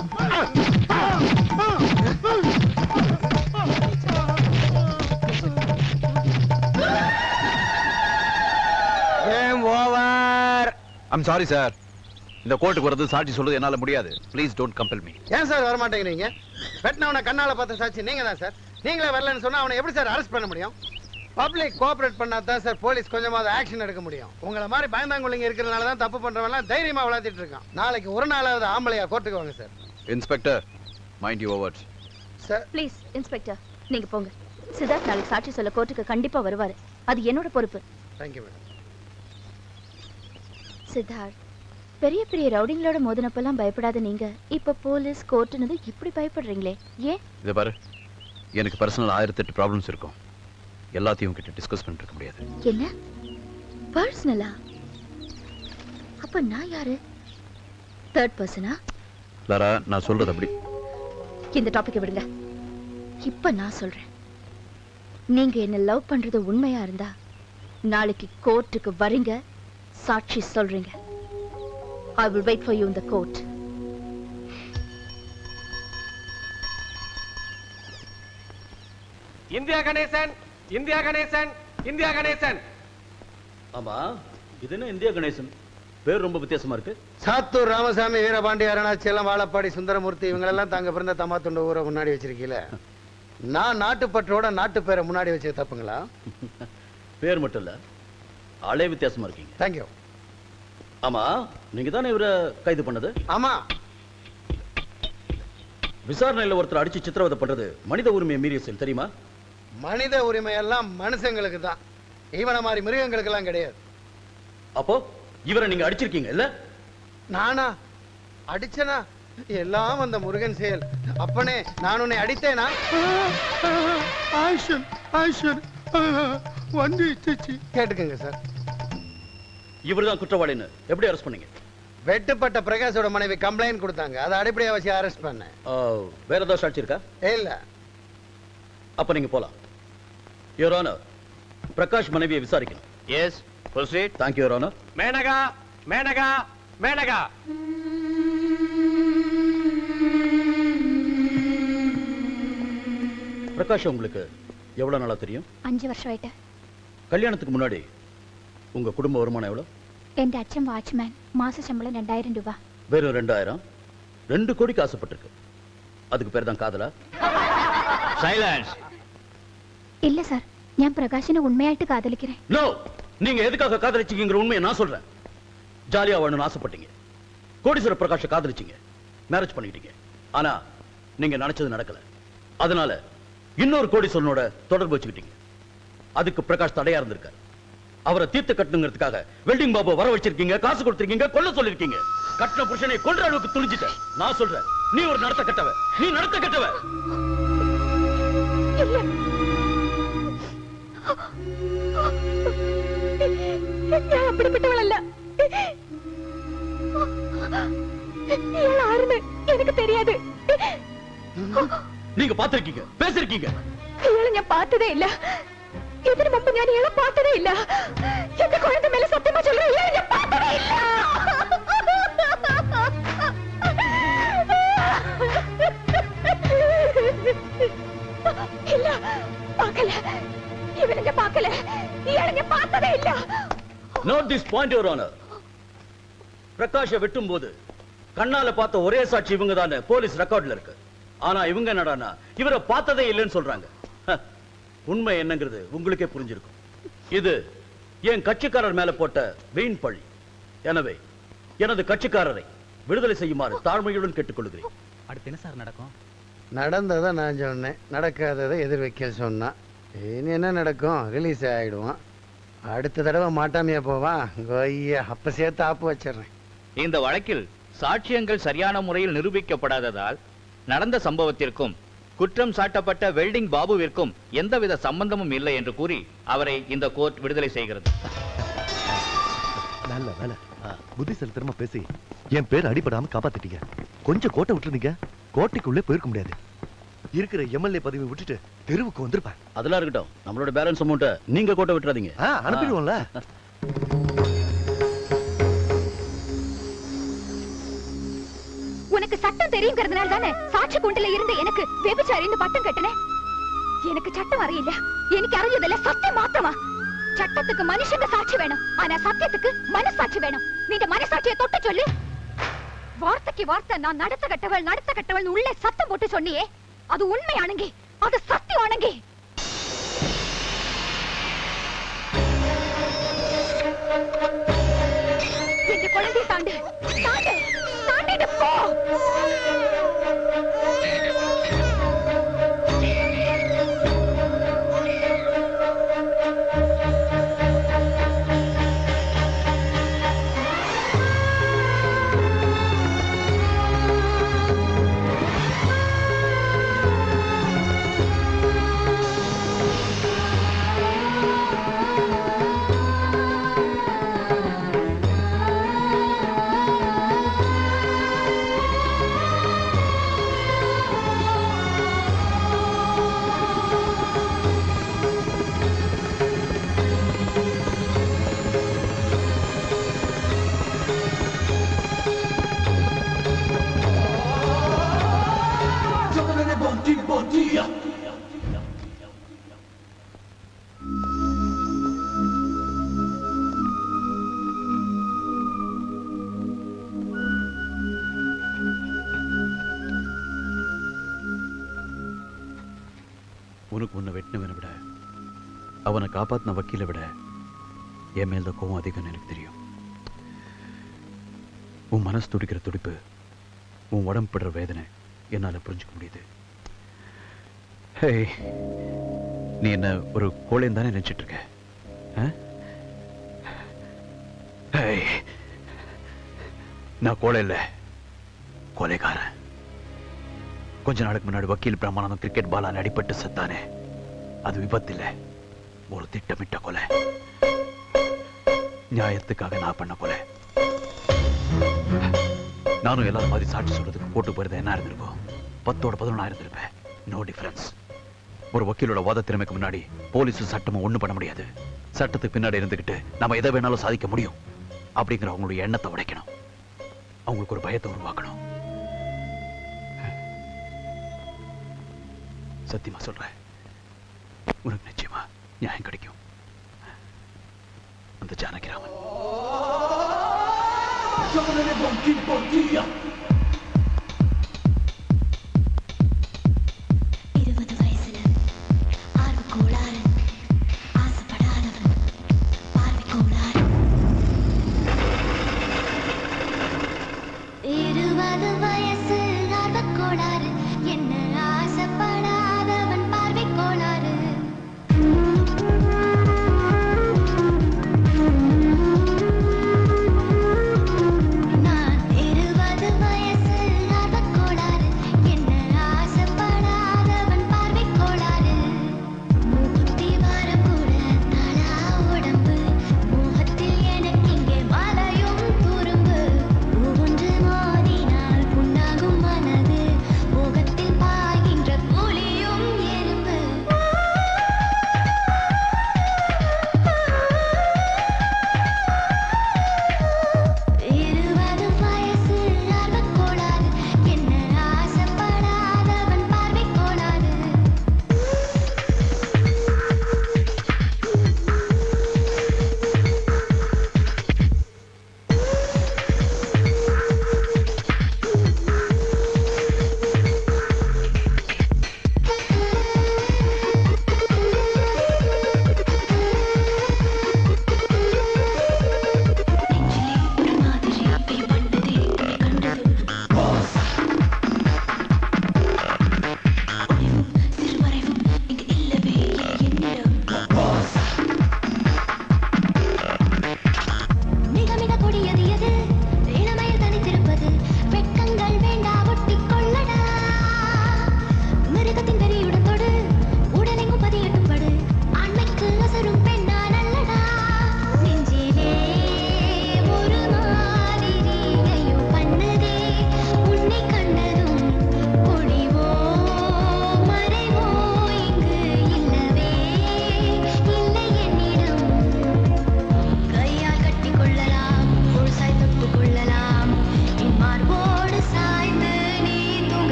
game over I'm sorry sir இந்த கோர்ட்டுக்கு வரது சாட்சி சொல்றது என்னால முடியாது ப்ளீஸ் டோன்ட் கம்பல் மீ ஏன் சார் வர மாட்டேங்கிறீங்க வெட்டினவனை கண்ணால பார்த்த சாட்சி நீங்க தான் சார் நீங்களே வரலன்னு சொன்னா அவனை எப்படி சார் அரெஸ்ட் பண்ண முடியும் பப்ளிக் கோஆபரேட் பண்ணா தான் சார் போலீஸ் கொஞ்சமாவது ஆக்ஷன் எடுக்க முடியும் உங்களை மாதிரி பயந்தாங்குள்ளிங்க இருக்கிறனால தான் தப்பு பண்றவன்லாம் தைரியமா விளையாடிட்டு இருக்கான் நாளைக்கு ஒரு நாளாவது ஆம்பளையா கோர்ட்டுக்கு வாங்க sir inspector mind you overs sir please inspector நீங்க போங்க சித்தார்த் நாளைக்கு சாட்சி சொல்ல கோர்ட்டுக்கு கண்டிப்பா வருவாரு அது என்னோட பொறுப்பு தேங்க்யூ மேடம் சித்தார்த் பெரிய பெரிய ரவுடிங்களோட மோதினப்பெல்லாம் பயப்படாத நீங்க இப்ப போலீஸ் கோர்ட்டுனது இப்படி பயப்படுறீங்களே ஏன் இதை பாரு எனக்கு பர்சனல் ஆயிரத்தெட்டு ப்ராப்ளம்ஸ் இருக்கும் எல்லாத்தையும் கிட்ட டிஸ்கஸ் பண்ணிட்டு இருக்க முடியாது என்ன பர்சனலா அப்ப நான் யாரு தேர்ட் பர்சனா லாரா நான் சொல்றது அப்படி இந்த டாபிக்கை விடுங்க இப்ப நான் சொல்றேன் நீங்க என்ன லவ் பண்றது உண்மையா இருந்தா நாளைக்கு கோர்ட்டுக்கு வரீங்க சாட்சி சொல்றீங்க I will wait for you in the court India Ganesan India Ganesan India Ganesan ஆமா இது என்ன இந்தியா கணேசன் பேர் ரொம்ப வித்தியாசமா இருக்கு சாத்தூர் ராமசாமி வீரபாண்டி அருணாச்சலம் வாழப்பாடி சுந்தரமூர்த்தி இவங்களெல்லாம் தாங்க பிறந்த தம்மாத்துண்ட ஊரை முன்னாடி வச்சிருக்கீல நான் நாட்டுப்பற்றோட நாட்டு பேரை முன்னாடி வச்சது தப்புங்களா பேர் மட்டும் இல்ல ஆளே வித்தியாசமா இருக்கீங்க தேங்க்யூ ஆமா நீங்க தானே இவரை கைது பண்ணது ஆமா விசாரணையில ஒருத்தர் அடிச்சு சித்திரவதை பண்றது மனித உரிமையை மீறிய செயல் தெரியுமா மனித உரிமை எல்லாம் மனுஷங்களுக்கு தான் இவன மாதிரி மிருகங்களுக்கு எல்லாம் கிடையாது அப்போ இவரை நீங்க அடிச்சிருக்கீங்க இல்ல நானா அடிச்சனா எல்லாம் அந்த முருகன் செயல் அப்பனே நான் உன்னை அடித்தேனா ஆக்ஷன் ஆக்ஷன் வந்து கேட்டுக்கங்க சார் இவர்தான் குற்றவாளின்னு எப்படி அரெஸ்ட் பண்ணீங்க வெட்டுப்பட்ட பிரகாஷோட மனைவி கம்ப்ளைண்ட் கொடுத்தாங்க அதை அடிப்படையா வச்சு அரெஸ்ட் பண்ணேன் ஆ, வேற ஏதாவது சாட்சி இருக்கா இல்ல அப்ப நீங்க போலாம் யுவர் ஆனர் பிரகாஷ் மனைவியை விசாரிக்கணும் yes proceed thank you your honour Menaka Menaka Menaka Prakash உங்களுக்கு எவ்வளவு நாளா தெரியும் അഞ്ചു വർഷമായിട്ട് கல்யாணத்துக்கு முன்னாடி உங்க குடும்ப வருமானம் எவ்வளவு എന്റെ അച്ഛൻ വാച്ച്മാൻ മാസ ശമ്പളം രണ്ടായിരം രൂപ வெறும் ரெண்டாயிரம் ரெண்டு கோடிக்கு ஆசைப்பட்டிருக்கு அதுக்கு பேர் தான் காதலா சைலன்ஸ் ഇല്ല സാർ ഞാൻ പ്രകാശിനെ ഉണ്മയായിട്ട് കാതലിக்கிறேன் நோ நீங்க எதுக்காக காதலிச்சீங்கிற உண்மையை நான் சொல்றேன் ஜாலியா வாழணும்னு ஆசைப்பட்டீங்க கோடீஸ்வர பிரகாஷ காதலிச்சீங்க மேரேஜ் பண்ணிக்கிட்டீங்க ஆனா நீங்க நினைச்சது நடக்கல அதனால இன்னொரு கோடீஸ்வரனோட தொடர்பு வச்சுக்கிட்டீங்க அதுக்கு பிரகாஷ் தடையா இருந்திருக்காரு அவரை தீர்த்து கட்டணுங்கிறதுக்காக வெல்டிங் பாபு வர வச்சிருக்கீங்க காசு கொடுத்திருக்கீங்க கொல்ல சொல்லிருக்கீங்க கட்டின புருஷனை கொல்ற அளவுக்கு துணிஞ்சிட்டேன் நான் சொல்றேன் நீ ஒரு நடத்த கட்டவ நீ நடத்த கட்டவ ഞാൻ അപ്പിടപ്പെട്ടവളല്ല ഇയാൾ ആരെന്ന് എനിക്ക് தெரியாது நீங்க பாத்திருக்கீங்க பேசிருக்கீங்க ഇയാളെ ഞാൻ பார்த்ததே ഇല്ല ഇതിനു മുമ്പ് ഞാൻ ഇയാളെ பார்த்ததേ ഇല്ല എന്റെ കുഴந்தை മേലെ സത്യമാ ചൊല്ലുறேன் ഇയാളെ ഞാൻ பார்த்ததേ ഇല്ല ഇല്ല பார்க்கல இவனை ഞാൻ பார்க்கல இயாளை ഞാൻ பார்த்ததே இல்ல note this point your honour பிரகாஷ வெட்டும் போது கண்ணால பார்த்த ஒரே சாட்சி இவங்க தானே போலீஸ் ரெக்கார்ட்ல இருக்கு ஆனா இவங்க என்னடான்னா இவரை பார்த்ததே இல்லைன்னு சொல்றாங்க ஹ, உண்மை என்னங்கிறது உங்களுக்கே புரிஞ்சிருக்கும் இது என் கட்சிக்காரர் மேல போட்ட வீண் பழி எனவே எனது கட்சிக்காரரை விடுதலை செய்யுமாறு தாழ்மையுடன் கேட்டுக்கொள்கிறேன் அடுத்து என்ன சார் நடக்கும் நடந்ததை நான் சொன்னேன் நடக்காததை எதிர்வைக்கல் சொன்னான் இனி என்ன நடக்கும் ரிலீஸ் ஆயிடுவான் அடுத்த தடவை மாட்டாமையா போவான் கொய்யா அப்ப சேர்த்து ஆப்பு வச்சிடுறேன் இந்த வழக்கில் சாட்சியங்கள் சரியான முறையில் நிரூபிக்கப்படாததால் நடந்த சம்பவத்திற்கும் குற்றம் சாட்டப்பட்ட வெல்டிங் பாபுவிற்கும் எந்தவித சம்பந்தமும் இல்லை என்று கூறி அவரை இந்த கோர்ட் விடுதலை செய்கிறது நல்ல வேலை புத்தி செலுத்தரமா பேசி என் பேர் அடிபடாம காப்பாத்திட்டீங்க கொஞ்சம் கோட்டை விட்டுருந்தீங்க கோட்டைக்குள்ளே போயிருக்க முடியாது இருக்கிற எம்எல்ஏ பதவி விட்டுட்டு தெருவுக்கு வந்திருப்பேன் அதெல்லாம் இருக்கட்டும் நம்மளோட பேலன்ஸ் அமௌண்ட்டை நீங்க கோட்டை விட்டுறாதீங்க ஆ, அனுப்பிடுவோம்ல உனக்கு சட்டம் தெரியுங்கிறதுனால தானே சாட்சி கூண்டில இருந்து எனக்கு வெபிச்சாரின்னு பட்டம் கட்டினேன் எனக்கு சட்டம் அறியிല്ല എനിക്ക് അറിഞ്ഞതല്ല സത്യം മാത്രമാ ചട്ടத்துக்கு മനുഷ്യന്റെ സാക്ഷി വേണം ആനാ സത്യத்துக்கு മനസാட்சி വേണം നിന്റെ മനസാட்சியை தொட்டு சொல்லு வார்த்தைக்கு வார்த்தை நான் நடத்த கட்டவள் நடத்த கட்டவள் உள்ளே சத்தம் போட்டு சொன்னியே அது உண்மையானங்கி அது சத்தியமானங்கி என் குழந்தையை தாண்டு தாண்டு தாண்டிட்டு போ உனக்கு உன்னை வெட்டினவனை விட அவனை காப்பாத்தின வக்கீலை விட என் மேல தான் கோவம் அதிகம்னு எனக்கு தெரியும் உன் மனசு துடிக்கிற துடிப்பு உன் உடம்பு படுற வேதனை என்னால புரிஞ்சுக்க முடியுது ஹேய் நீ என்ன ஒரு கோழைன்னு தானே நினைச்சிட்டு இருக்க ஆ? ஹேய் நான் கோழை இல்லை கொலைகாரன் கொஞ்ச நாளுக்கு முன்னாடி வக்கீல் பிரமானந்தம் கிரிக்கெட் பாலால் அடிபட்டு செத்தானே அது விபத்து இல்ல ஒரு திட்டமிட்ட கொலை நியாயத்துக்காக நான் பண்ண கொலை நானும் எல்லாரும் மாதிரி சாட்சி சொல்றதுக்கு போட்டு போயிருந்தா என்ன இருந்திருக்கும் பத்தோட பதினொன்னா இருந்திருப்பேன் நோ டிஃபரன்ஸ் ஒரு வக்கீலோட வாத திறமைக்கு முன்னாடி போலீஸும் சட்டமும் ஒண்ணும் பண்ண முடியாது சட்டத்துக்கு பின்னாடி இருந்துகிட்டு நம்ம எதை வேணாலும் சாதிக்க முடியும் அப்படிங்கிற அவங்களுடைய எண்ணத்தை உடைக்கணும் அவங்களுக்கு ஒரு பயத்தை உருவாக்கணும் சத்தியமா சொல்றேன் உனக்கு நிச்சயமா நியாயம் கிடைக்கும் அந்த ஜானகிராமன் இருபது வயசுல ஆர்வ கோளாறு ஆசைப்படாதவன் பார்வை கோளாறு இருபது வயசு ஆர்வ கோளாறு என்ன ஆசைப்படாதவன் பார்வை கோளாறு நான் இருபது வயசு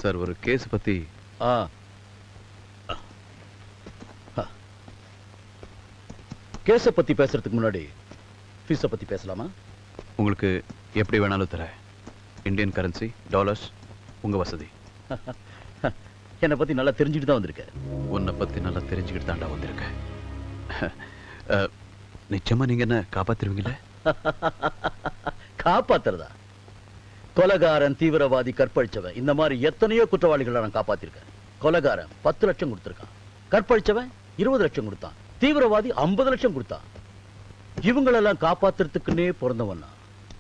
சார் ஒரு கேஸ் பத்தி ஆ கேஸ பத்தி பேசுறதுக்கு முன்னாடி ஃபீஸ பத்தி பேசலாமா உங்களுக்கு எப்படி வேணாலும் தரேன் இந்தியன் கரன்சி டாலர்ஸ் உங்க வசதி என்னை பத்தி நல்லா தெரிஞ்சுட்டு தான் வந்திருக்க உன்னை பத்தி நல்லா தெரிஞ்சுக்கிட்டு தாண்டா வந்திருக்கேன் அஹ், நிச்சயமா நீங்க என்ன காப்பாத்திருவீங்களே காப்பாத்துறதா கொலகாரன் தீவிரவாதி கற்பழிச்சவன் இந்த மாதிரி எத்தனையோ குற்றவாளிகளை நான் காப்பாத்திருக்கேன் கொலகாரன் பத்து லட்சம் கொடுத்திருக்கான் கற்பழிச்சவன் இருபது லட்சம் கொடுத்தான் தீவிரவாதி ஐம்பது லட்சம் கொடுத்தான் இவங்களெல்லாம் காப்பாத்துறதுக்குன்னே பிறந்தவன் நான்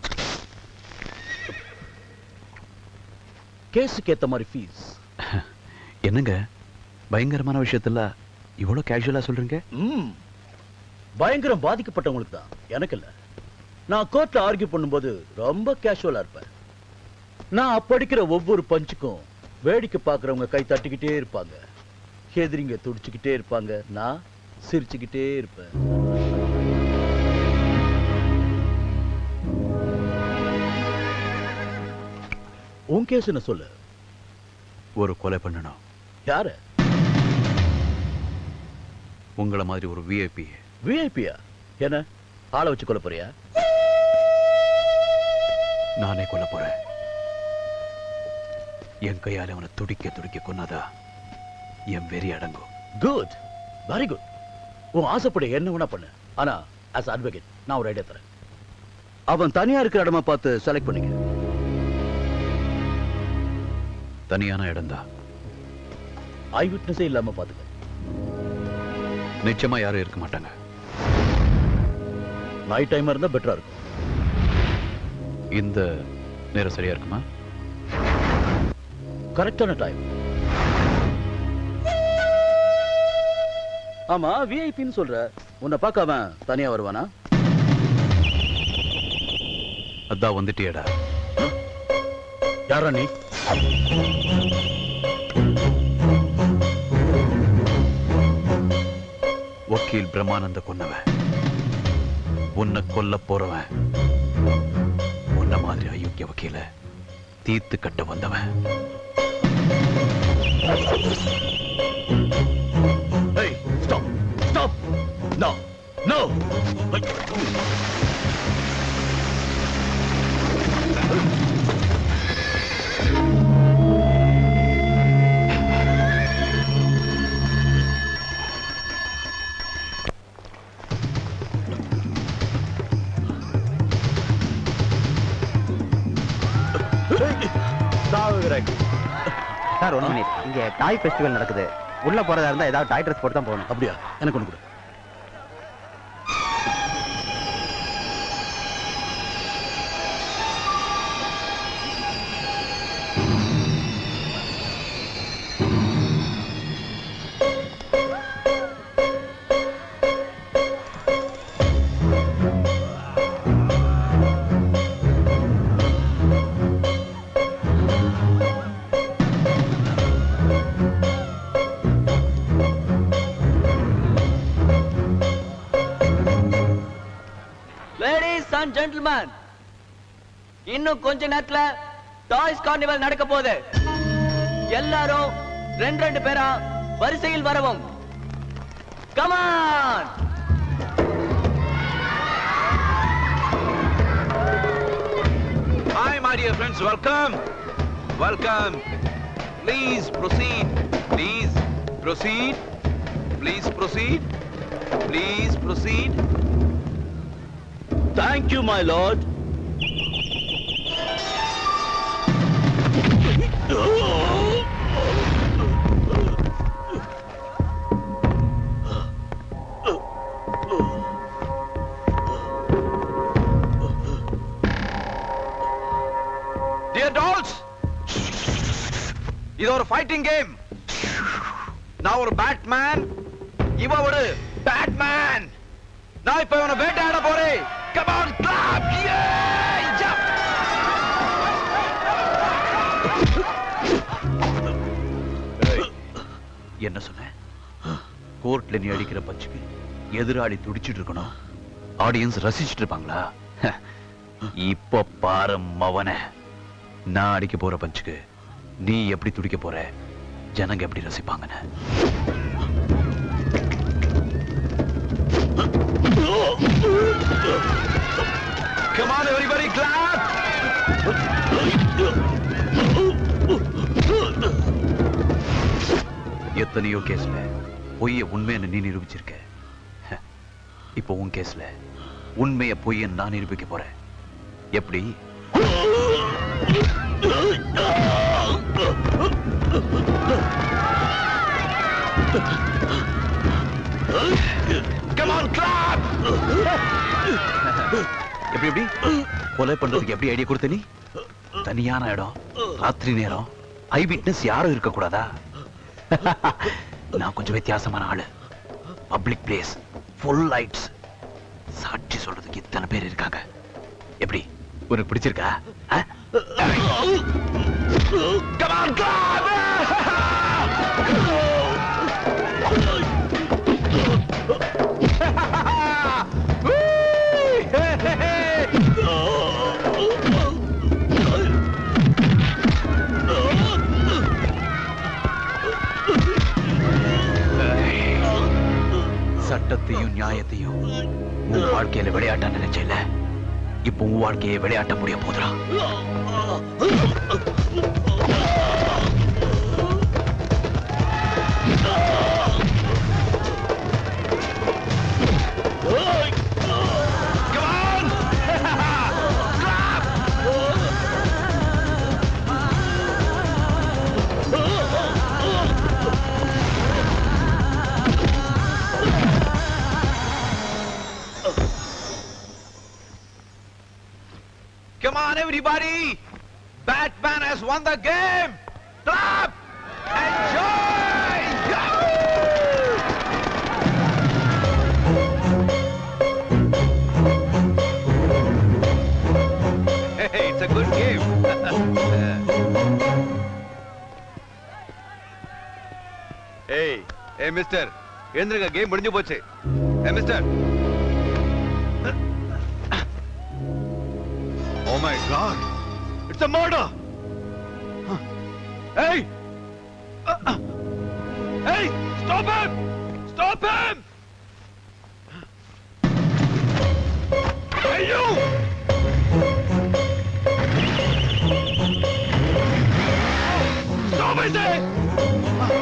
கேஸுக்கு ஏத்த மாதிரி ஃபீஸ் என்னங்க பயங்கரமான விஷயத்துல இவ்வளவு கேஷுவலா சொல்றீங்க ம் பயங்கரம் பாதிக்கப்பட்டவங்களுக்கு தான் எனக்கு இல்ல நான் கோர்ட்ல ஆர்கியூ பண்ணும்போது ரொம்ப கேஷுவலா இருப்பேன் நான் அப்படிக்கிற ஒவ்வொரு பஞ்சுக்கும் வேடிக்கை பார்க்கறவங்க கை தட்டிக்கிட்டே இருப்பாங்க எதிரிங்க துடிச்சுக்கிட்டே இருப்பாங்க நான் சிரிச்சுக்கிட்டே இருப்பேன் உன் கேஸ் என்ன சொல்லு ஒரு கொலை பண்ணணும் யாரு உங்களை மாதிரி ஒரு விஐபி விஐபியா என்ன ஆளை வச்சு கொல்ல போறியா நானே கொல்ல போறேன் என் கையால அவனை துடிக்க துடிக்க கொன்னாதா என் வெறி அடங்கும் குட் வெரி குட் உன் ஆசைப்படி என்ன வேணா பண்ணு ஆனா as advocate நான் ஒரு ஐடியா தரேன் அவன் தனியா இருக்கிற இடமா பார்த்து செலக்ட் பண்ணிக்க தனியான இடம்தான் ஐ விட்னஸே இல்லாம பாத்துக்க நிச்சயமா யாரும் இருக்க மாட்டாங்க நைட் டைம் இருந்தா பெட்டரா இருக்கும் இந்த நேரம் சரியா இருக்குமா கரெக்டான டைம் ஆமா விஐபின்னு சொல்ற உன்னை பார்க்க அவன் தனியா வருவானா அதான் வந்துட்டியடா யாரா நீ வக்கீல் பிரம்மானந்த கொன்னவன் உன்னை கொல்ல போறவன் உன்ன மாதிரி அயோக்கிய வக்கீல தீர்த்து கட்ட வந்தவன் Hey, stop! Stop! No! No! Sir one minute இங்க டாய் ஃபெஸ்டிவல் நடக்குது உள்ள போறதா இருந்தா ஏதாவது டாய் ட்ரெஸ் போட்டு தான் போகணும் அப்படியா எனக்கு ஒண்ணு கொடு லேடிஸ் அண்ட் ஜென்டில்மேன் இன்னும் கொஞ்ச நேரத்துல டாய்ஸ் கார்னிவல் நடக்க போகுது எல்லாரும் ரெண்டு ரெண்டு பேரா வரிசையில் வரவும் come on Hi, my dear friends. Welcome. Welcome. Please proceed. Please proceed. Please proceed. Please proceed. Thank you, my lord. Dear dolls, இது ஒரு ஃபைட்டிங் கேம் நான் ஒரு பேட்மேன் இவ ஒரு பேட்மேன் நான் இப்ப இவனை வேட்டையாட போறேன் Come on, clap! Yeah! Jump! என்ன சொன்ன கோர்ட்ல நீ அடிக்கிற பஞ்சுக்கு எதிராளி துடிச்சிட்டு இருக்கணும் ஆடியன்ஸ் ரசிச்சிட்டு இருப்பாங்களா இப்ப பாரு மவன நான் அடிக்க போற பஞ்சுக்கு நீ எப்படி துடிக்க போற ஜனங்க எப்படி ரசிப்பாங்கன்னு Come on, everybody, clap! எத்தனையோ கேஸ்ல பொய்ய உண்மைன்னு நீ நிரூபிச்சிருக்க ஹ, இப்போ உன் கேஸ்ல உண்மைய பொய்யன்னு நான் நிரூபிக்க போறேன் எப்படி Come on, clap! எப்படி எப்படி கொலை பண்றதுக்கு எப்படி ஐடியா கொடுத்த நீ தனியான இடம் ராத்திரி நேரம் ஐ விட்னஸ் யாரும் இருக்க கூடாதா நான் கொஞ்சம் வித்தியாசமான ஆளு பப்ளிக் பிளேஸ் ஃபுல் லைட்ஸ் சாட்சி சொல்றதுக்கு இத்தனை பேர் இருக்காங்க எப்படி உனக்கு பிடிச்சிருக்கா ஆ? Come on, clap! சட்டத்தையும் நியாயத்தையும் உன் வாழ்க்கையில விளையாட்ட நினைச்சல இப்போ உன் வாழ்க்கையை விளையாட்ட முடிய போதுடா Come on, everybody! Batman has won the game! Clap! Enjoy! Hey, it's a good game. ஏய் ஏய் மிஸ்டர் எழுந்திருங்க கேம் முடிஞ்சு போச்சு ஏய் mister Oh my god! It's a murder! Huh. Hey! Uh, uh. Hey! Stop him! Stop him! Hey, you! Stop it there!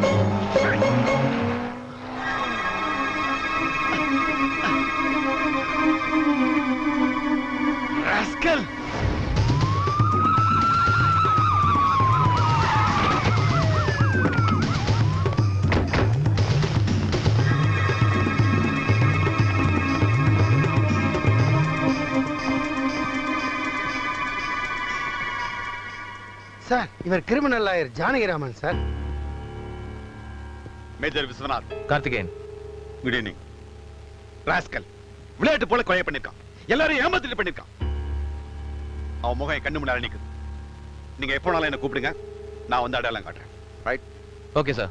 Rascal! Sir இவர் criminal lawyer Janakiraman sir major Viswanath Karthikeyan good evening rascal விளையாட்டு போல கொலை பண்ணிருக்கான் எல்லாரும் ஏமாத்திட்டு பண்ணிருக்கான் அவன் முகம் என் கண்ணு முன்னாடி நிக்குது நீங்க எப்போனாலும் என்ன கூப்பிடுங்க நான் வந்து அடையாளம் காட்டுறேன் right okay sir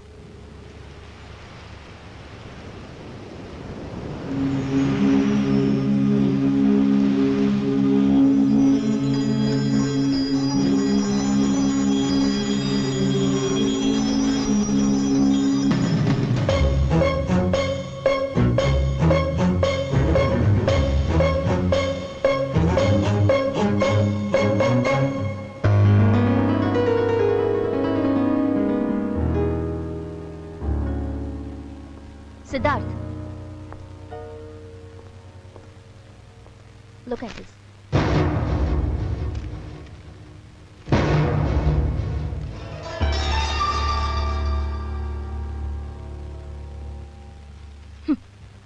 Siddharth. Look at this. ஹம்.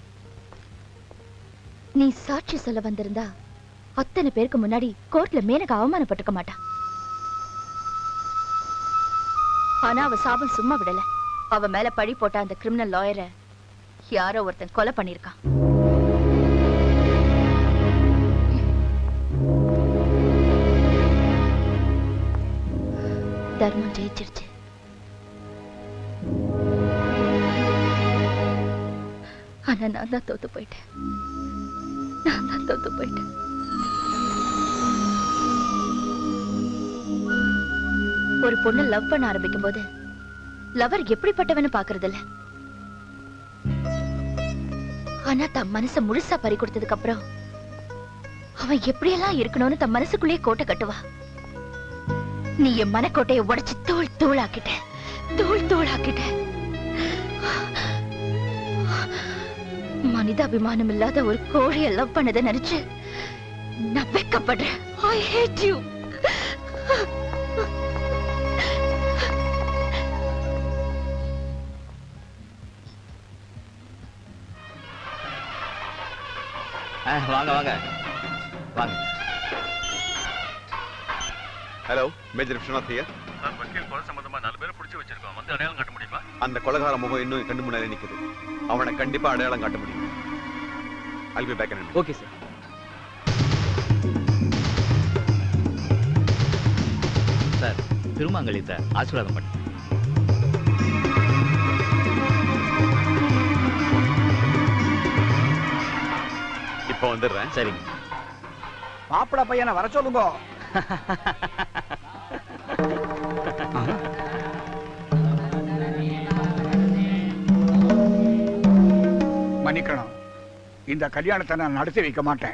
நீ சாட்சி சொல்ல வந்திருந்தா அத்தனை பேருக்கு முன்னாடி கோர்ட்ல மேனக அவமானப்பட்டிருக்க மாட்டா ஆனா அவ சாபம் சும்மா விடல அவ மேல பழி போட்ட அந்த கிரிமினல் லாயரை யாரோ ஒருத்தன் கொலை பண்ணிருக்கான் தர்மம் ஜெயிச்சிருச்சு ஆனா நான் தான் தோத்து போயிட்டேன் நான் தான் தோத்து போயிட்டேன் ஒரு பொண்ணு லவ் பண்ண ஆரம்பிக்கும் போது லவர் எப்படிப்பட்டவன்னு பாக்குறது இல்ல ஆனா தன் மனச முழுசா பறி கொடுத்ததுக்கு அப்புறம் அவன் எப்படியெல்லாம் இருக்கணும்னு தன் மனசுக்குள்ளேயே கோட்டை கட்டுவா நீ என் மனக்கோட்டையை உடைச்சு தூள் தூளாக்கிட்ட தூள் தூளாக்கிட்ட மனிதாபிமானம் இல்லாத ஒரு கோழியை லவ் பண்ணதை நினைச்சு நான் வெக்கப்படுறேன் ஐ ஹேட் யூ ஆ, வாங்க வாங்க வாங்க ஹலோ மேஜர் விஸ்வநாத் ஹியர் வக்கீல் கொலை சம்பந்தமா நாலு பேரை பிடிச்சு வச்சிருக்கோம் வந்து அடையாளம் காட்ட முடியுமா அந்த கொலகார முகம் இன்னும் கண்டு முன்னாடி நிக்குது அவனை கண்டிப்பா அடையாளம் காட்ட முடியும் I'll be back in a minute. Okay sir sir திருமாங்கலித்த ஆசீர்வாதம் பண்ணு இப்போ வந்துடுறேன் சரிங்க மாப்பிள பையனை வர சொல்லுங்க மன்னிக்கணும் இந்த கல்யாணத்தை நான் நடத்தி வைக்க மாட்டேன்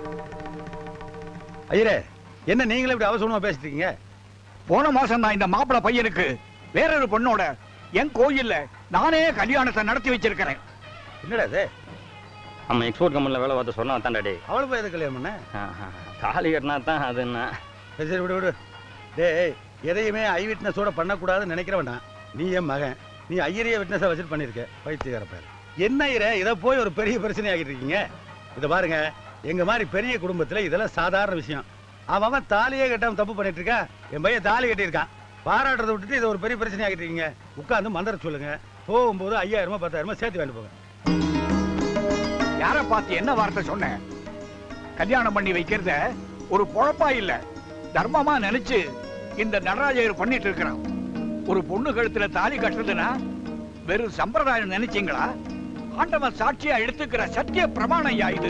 ஐயரே என்ன நீங்களே இப்படி அவசரமா பேசிட்டு இருக்கீங்க போன மாசம் நான் இந்த மாப்பிள பையனுக்கு வேறொரு பொண்ணோட என் கோயில்ல நானே கல்யாணத்தை நடத்தி வச்சிருக்கிறேன் என்னடா இது நம்ம எக்ஸ்போர்ட் கம்பெனியில் வேலை பார்த்து சொன்னா தான் டாடி அவளை போய் எதை கல்யாணம் பண்ண தாலி கட்டினா தான் அது என்ன சரி சரி விடு விடு டேய் எதையுமே ஐ விட்னஸோட பண்ணக்கூடாதுன்னு நினைக்கிற வேண்டாம் நீ என் மகன் நீ ஐயரையே விட்னஸை வச்சுட்டு பண்ணியிருக்க பைத்தியக்கார பேர் என்ன ஐயரே இதை போய் ஒரு பெரிய பிரச்சனை ஆகிட்டு இருக்கீங்க இதை பாருங்க எங்க மாதிரி பெரிய குடும்பத்துல இதெல்லாம் சாதாரண விஷயம் அவன் அவன் தாலியே கட்டாம தப்பு பண்ணிட்டு இருக்கான் என் பையன் தாலி கட்டியிருக்கான் பாராட்டுறதை விட்டுட்டு இதை ஒரு பெரிய பிரச்சனை ஆகிட்டு இருக்கீங்க உட்காந்து மந்திர சொல்லுங்க போகும்போது ஐயாயிரமா பத்தாயிரமா சேர்த்து வேண்டு போங்க யார பார்த்து என்ன வார்த்தை சொன்னேன் கல்யாணம் பண்ணி வைக்கிறத ஒரு பொழப்பா இல்ல தர்மமா நினைச்சு இந்த நடராஜர் பண்ணிட்டு இருக்கிறான் ஒரு பொண்ணு கழுத்துல தாலி கட்டுறதுன்னா வெறும் சம்பிரதாயம் நினைச்சீங்களா ஆண்டவன் சாட்சியா எடுத்துக்கிற சத்திய பிரமாணம் ஐயா இது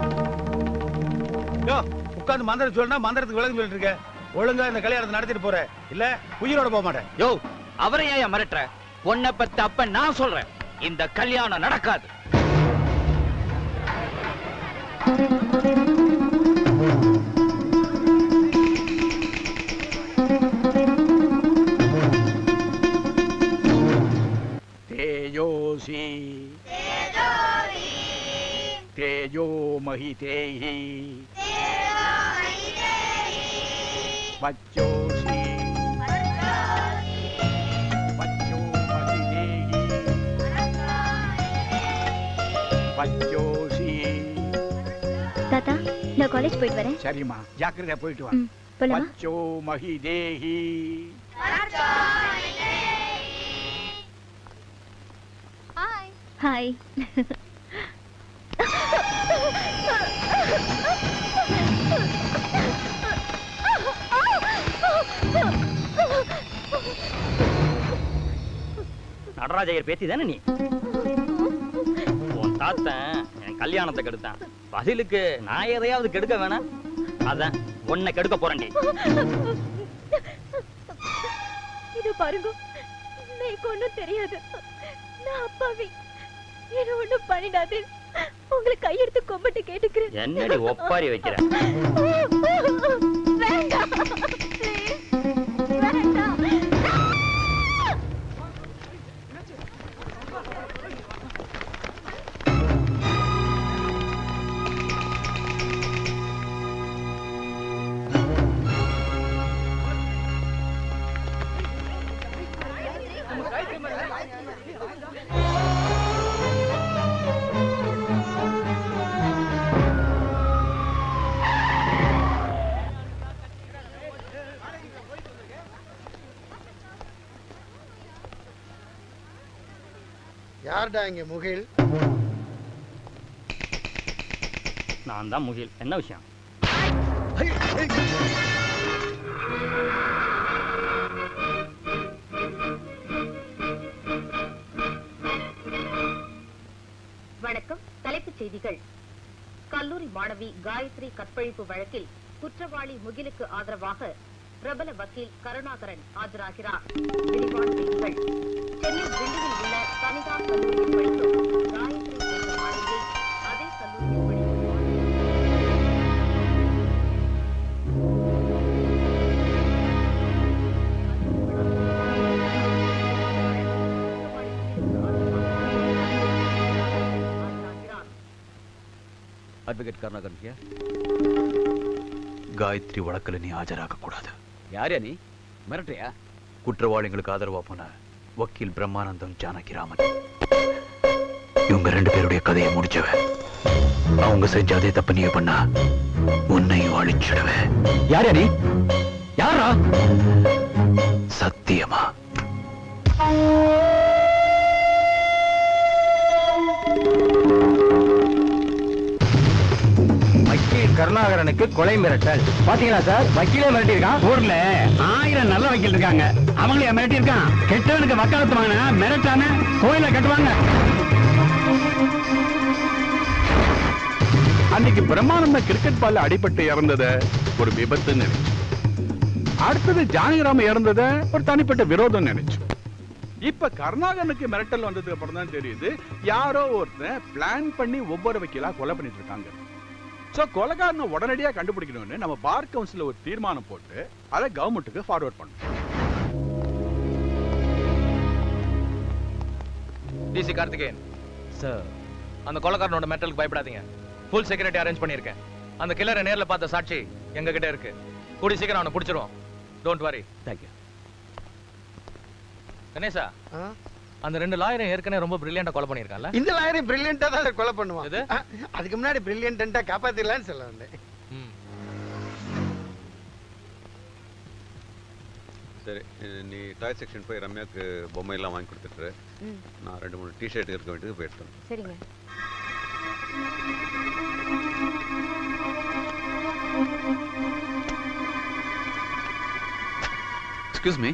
யோ உட்காந்து மந்திரம் சொல்லுனா மந்திரத்துக்கு விளக்கம் சொல்லிட்டு இருக்க ஒழுங்கா இந்த கல்யாணத்தை நடத்திட்டு போற இல்ல உயிரோட போக மாட்டேன் யோ அவரை ஏன் மிரட்டுற பொண்ணை பத்த அப்ப நான் சொல்றேன் இந்த கல்யாணம் நடக்காது தேஜோசி தேஜோ மகிதேஹி வச்சோசி வச்சோ மகிதேஹி வச்சோசி தாத்தா நான் காலேஜ் போயிட்டு வரேன் சரிம்மா ஜாக்கிரதையா போயிட்டு வா ம், போலாமா? வச்சோ மகிதேஹி ஹாய் நடராஜையர் பேத்தி தானே நீ உன் தாத்தன் என் கல்யாணத்தை கெடுத்தான் பதிலுக்கு நான் எதையாவது கெடுக்க வேணாம் அதான் உன்னை கெடுக்க போறேன்டி இது பாருங்க எனக்கு ஒண்ணும் தெரியாது நான் அப்பாவி என்ன ஒண்ணும் பண்ணிடாது உங்களை கையெடுத்து கும்பிட்டு கேட்டுக்கிறேன் என்னடி ஒப்பாரி வைக்கிற வேண்டாம் Please. வேண்டாம் யார்டா இங்க முகில் நான் தான் முகில் என்ன விஷயம் வணக்கம் தலைப்புச் செய்திகள் கல்லூரி மாணவி காயத்ரி கற்பழிப்பு வழக்கில் குற்றவாளி முகிலுக்கு ஆதரவாக பிரபல வக்கீல் கருணாகரன் ஆஜராகிறார் விரிவான செய்திகள் சென்னை தில்லியில் உள்ள கனிகா கல்லூரியில் படிக்கும் காயத்ரி என்ற மாணவியை அதே கல்லூரியில் படிக்கும் அட்வொகேட் கருணாகரன் ஹியர் காயத்ரி வழக்குல நீ ஆஜராக கூடாது யாரியா நீ மிரட்டையா குற்றவாளிகளுக்கு ஆதரவா போன வக்கீல் பிரம்மானந்தம் ஜானகிராமன் இவங்க ரெண்டு பேருடைய கதையை முடிச்சவன் அவங்க செஞ்ச அதே தப்பு நீ பண்ணா உன்னையும் அழிச்சிடுவேன் யாரா நீ யாரா சத்தியமா வக்கீல் கருணாகரனுக்கு கொலை மிரட்டல் பாத்தீங்களா சார் வக்கீலே மிரட்டி இருக்கான் ஊர்ல ஆயிரம் நல்ல வக்கீல் இருக்காங்க அவங்களைய மிரட்டி இருக்கான் கெட்டவனுக்கு வக்காலத்து வாங்கினா மிரட்டாம கோயில கட்டுவாங்க அன்னைக்கு பிரம்மானந்த கிரிக்கெட் பால்ல அடிபட்டு இறந்தத ஒரு விபத்துன்னு நினைச்சு அடுத்தது ஜானகிராம இறந்தத ஒரு தனிப்பட்ட விரோதம் நினைச்சு இப்ப கருணாகரனுக்கு மிரட்டல் வந்ததுக்கு அப்புறம் தான் தெரியுது யாரோ ஒருத்தன் பிளான் பண்ணி ஒவ்வொரு வக்கீலா கொலை பண்ணிட்டு இருக்காங்க சோ கொலைகாரனை உடனடியா கண்டுபிடிக்கணும்னு நம்ம பார் கவுன்சில் ஒரு தீர்மானம் போட்டு அதை கவர்மெண்ட்டுக்கு ஃபார்வர்ட் பண்ணோம் டிசி கார்த்திகேயன் சார் அந்த கொலைக்காரனோட மெட்டலுக்கு பயப்படாதீங்க ஃபுல் செக்யூரிட்டி அரேஞ்ச் பண்ணியிருக்கேன் அந்த கில்லரை நேர்ல பார்த்த சாட்சி எங்க கிட்ட இருக்கு கூடி சீக்கிரம் அவனை பிடிச்சிருவோம் டோன்ட் வரி தேங்க்யூ கணேசா அந்த ரெண்டு லாயரும் ஏற்கனவே ரொம்ப பிரில்லியண்டா கொலை பண்ணியிருக்கான்ல இந்த லாயரை பிரில்லியண்டா தான் கொலை பண்ணுவான் அ- அதுக்கு முன்னாடி பிரில்லியண்டா காப்பாத்திடலாம்னு சொல்ல வந்தேன் சரி அஹ் நீ டாய் செக்ஷன் போய் ரம்யாக்கு பொம்மை எல்லாம் வாங்கி கொடுத்துட்டு ம். நான் ரெண்டு மூணு டிஷர்ட் இருக்க வேண்டியது போய் எடுத்துறேன் சரிங்க எக்ஸ்கியூஸ் மீ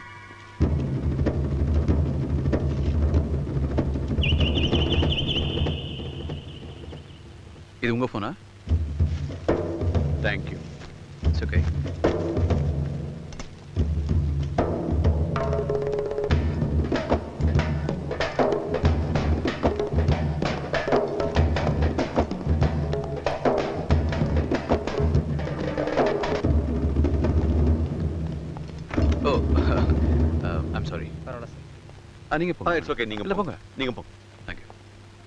இது உங்க போனா thank you it's okay oh I'm sorry பரவாயில்ல சார் நீங்க போங்க இட்ஸ் ஓகே நீங்க இல்ல போங்க நீங்க போங்க thank you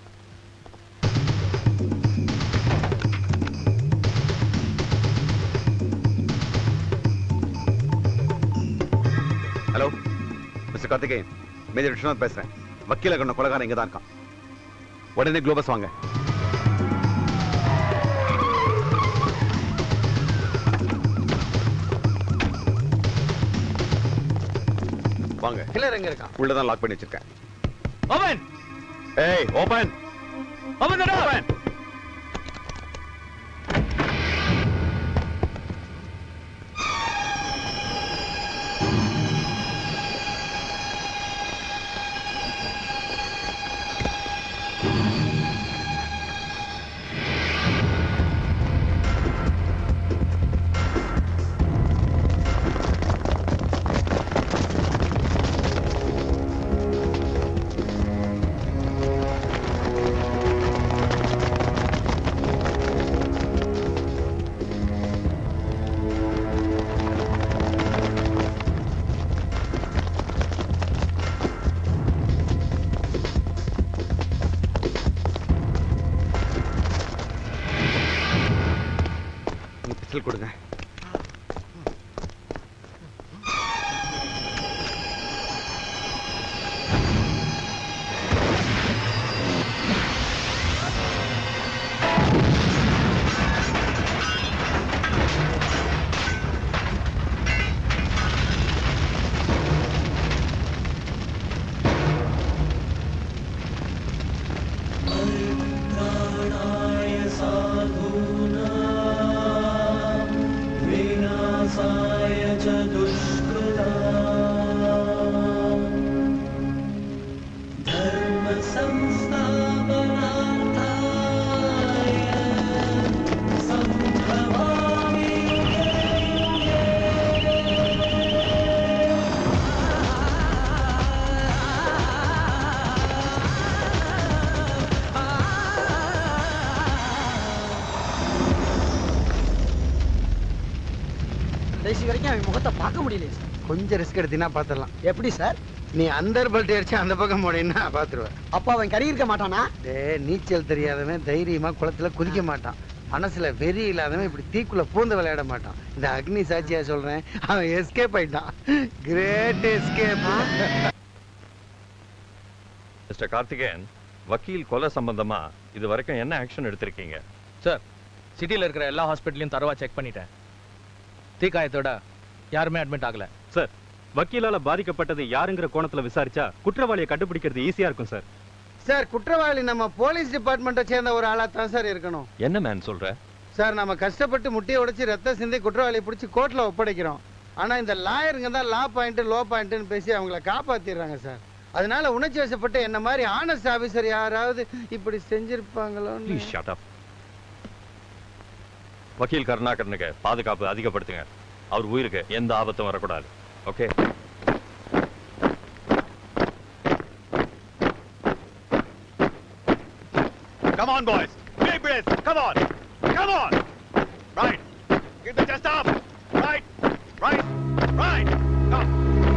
hello mister Karthikeyan major Viswanath பேசுறேன் வக்கீல கண்ண கொலகாரன் இங்க தான் இருக்கான் உடனே குளோபஸ் வாங்க வாங்க கிளர் எங்க இருக்கான் உள்ளதான் லாக் பண்ணி வச்சிருக்கேன் ஓபன் ஏய் open open the door pistol கொடுங்க முகத்தை பார்க்க முடியலையே சார் கொஞ்சம் ரிஸ்க் எடுத்தீங்கன்னா பாத்துடலாம் எப்படி சார் நீ அந்த பல்ட்டி அடிச்சு அந்த பக்கம் போனீங்கன்னா பாத்துருவேன் அப்ப அவன் கறி இருக்க மாட்டானா டே நீச்சல் தெரியாதவன் தைரியமா குளத்துல குதிக்க மாட்டான் மனசுல வெறி இல்லாதவன் இப்படி தீக்குள்ள பூந்து விளையாட மாட்டான் இந்த அக்னி சாட்சியா சொல்றேன் அவன் எஸ்கேப் ஆயிட்டான் கிரேட் எஸ்கேப் மிஸ்டர் கார்த்திகேயன் வக்கீல் கொலை சம்பந்தமா இது வரைக்கும் என்ன ஆக்ஷன் எடுத்திருக்கீங்க சார் சிட்டியில் இருக்கிற எல்லா ஹாஸ்பிட்டலையும் தரவா செக் பண்ணிட்டேன் தீக்காயத்தோட யாருமே அட்மிட் ஆகல சார் வக்கீலால பாதிக்கப்பட்டது யாருங்கிற கோணத்துல விசாரிச்சா குற்றவாளியை கண்டுபிடிக்கிறது ஈஸியா இருக்கும் சார் சார் குற்றவாளி நம்ம போலீஸ் டிபார்ட்மெண்ட்டை சேர்ந்த ஒரு ஆளா தான் சார் இருக்கணும் என்ன மேன் சொல்ற சார் நம்ம கஷ்டப்பட்டு முட்டியை உடைச்சு ரத்த சிந்தி குற்றவாளியை பிடிச்சி கோர்ட்ல ஒப்படைக்கிறோம் ஆனா இந்த லாயருங்க தான் லா பாயிண்ட் லோ பாயிண்ட்னு பேசி அவங்கள காப்பாத்திடுறாங்க சார் அதனால உணர்ச்சி வசப்பட்டு என்ன மாதிரி ஆனஸ்ட் ஆபீசர் யாராவது இப்படி செஞ்சிருப்பாங்களோ ப்ளீஸ் ஷட் அப் வக்கீல் கருணாகரனுக்கு பாதுகாப்பு அதிகப்படுத்துங்க அவர் உயிருக்கு எந்த ஆபத்தும் வரக்கூடாது okay Come on, boys. Deep breath. Come on. Come on. Right. Get the chest up. Right. Right. Right. Come.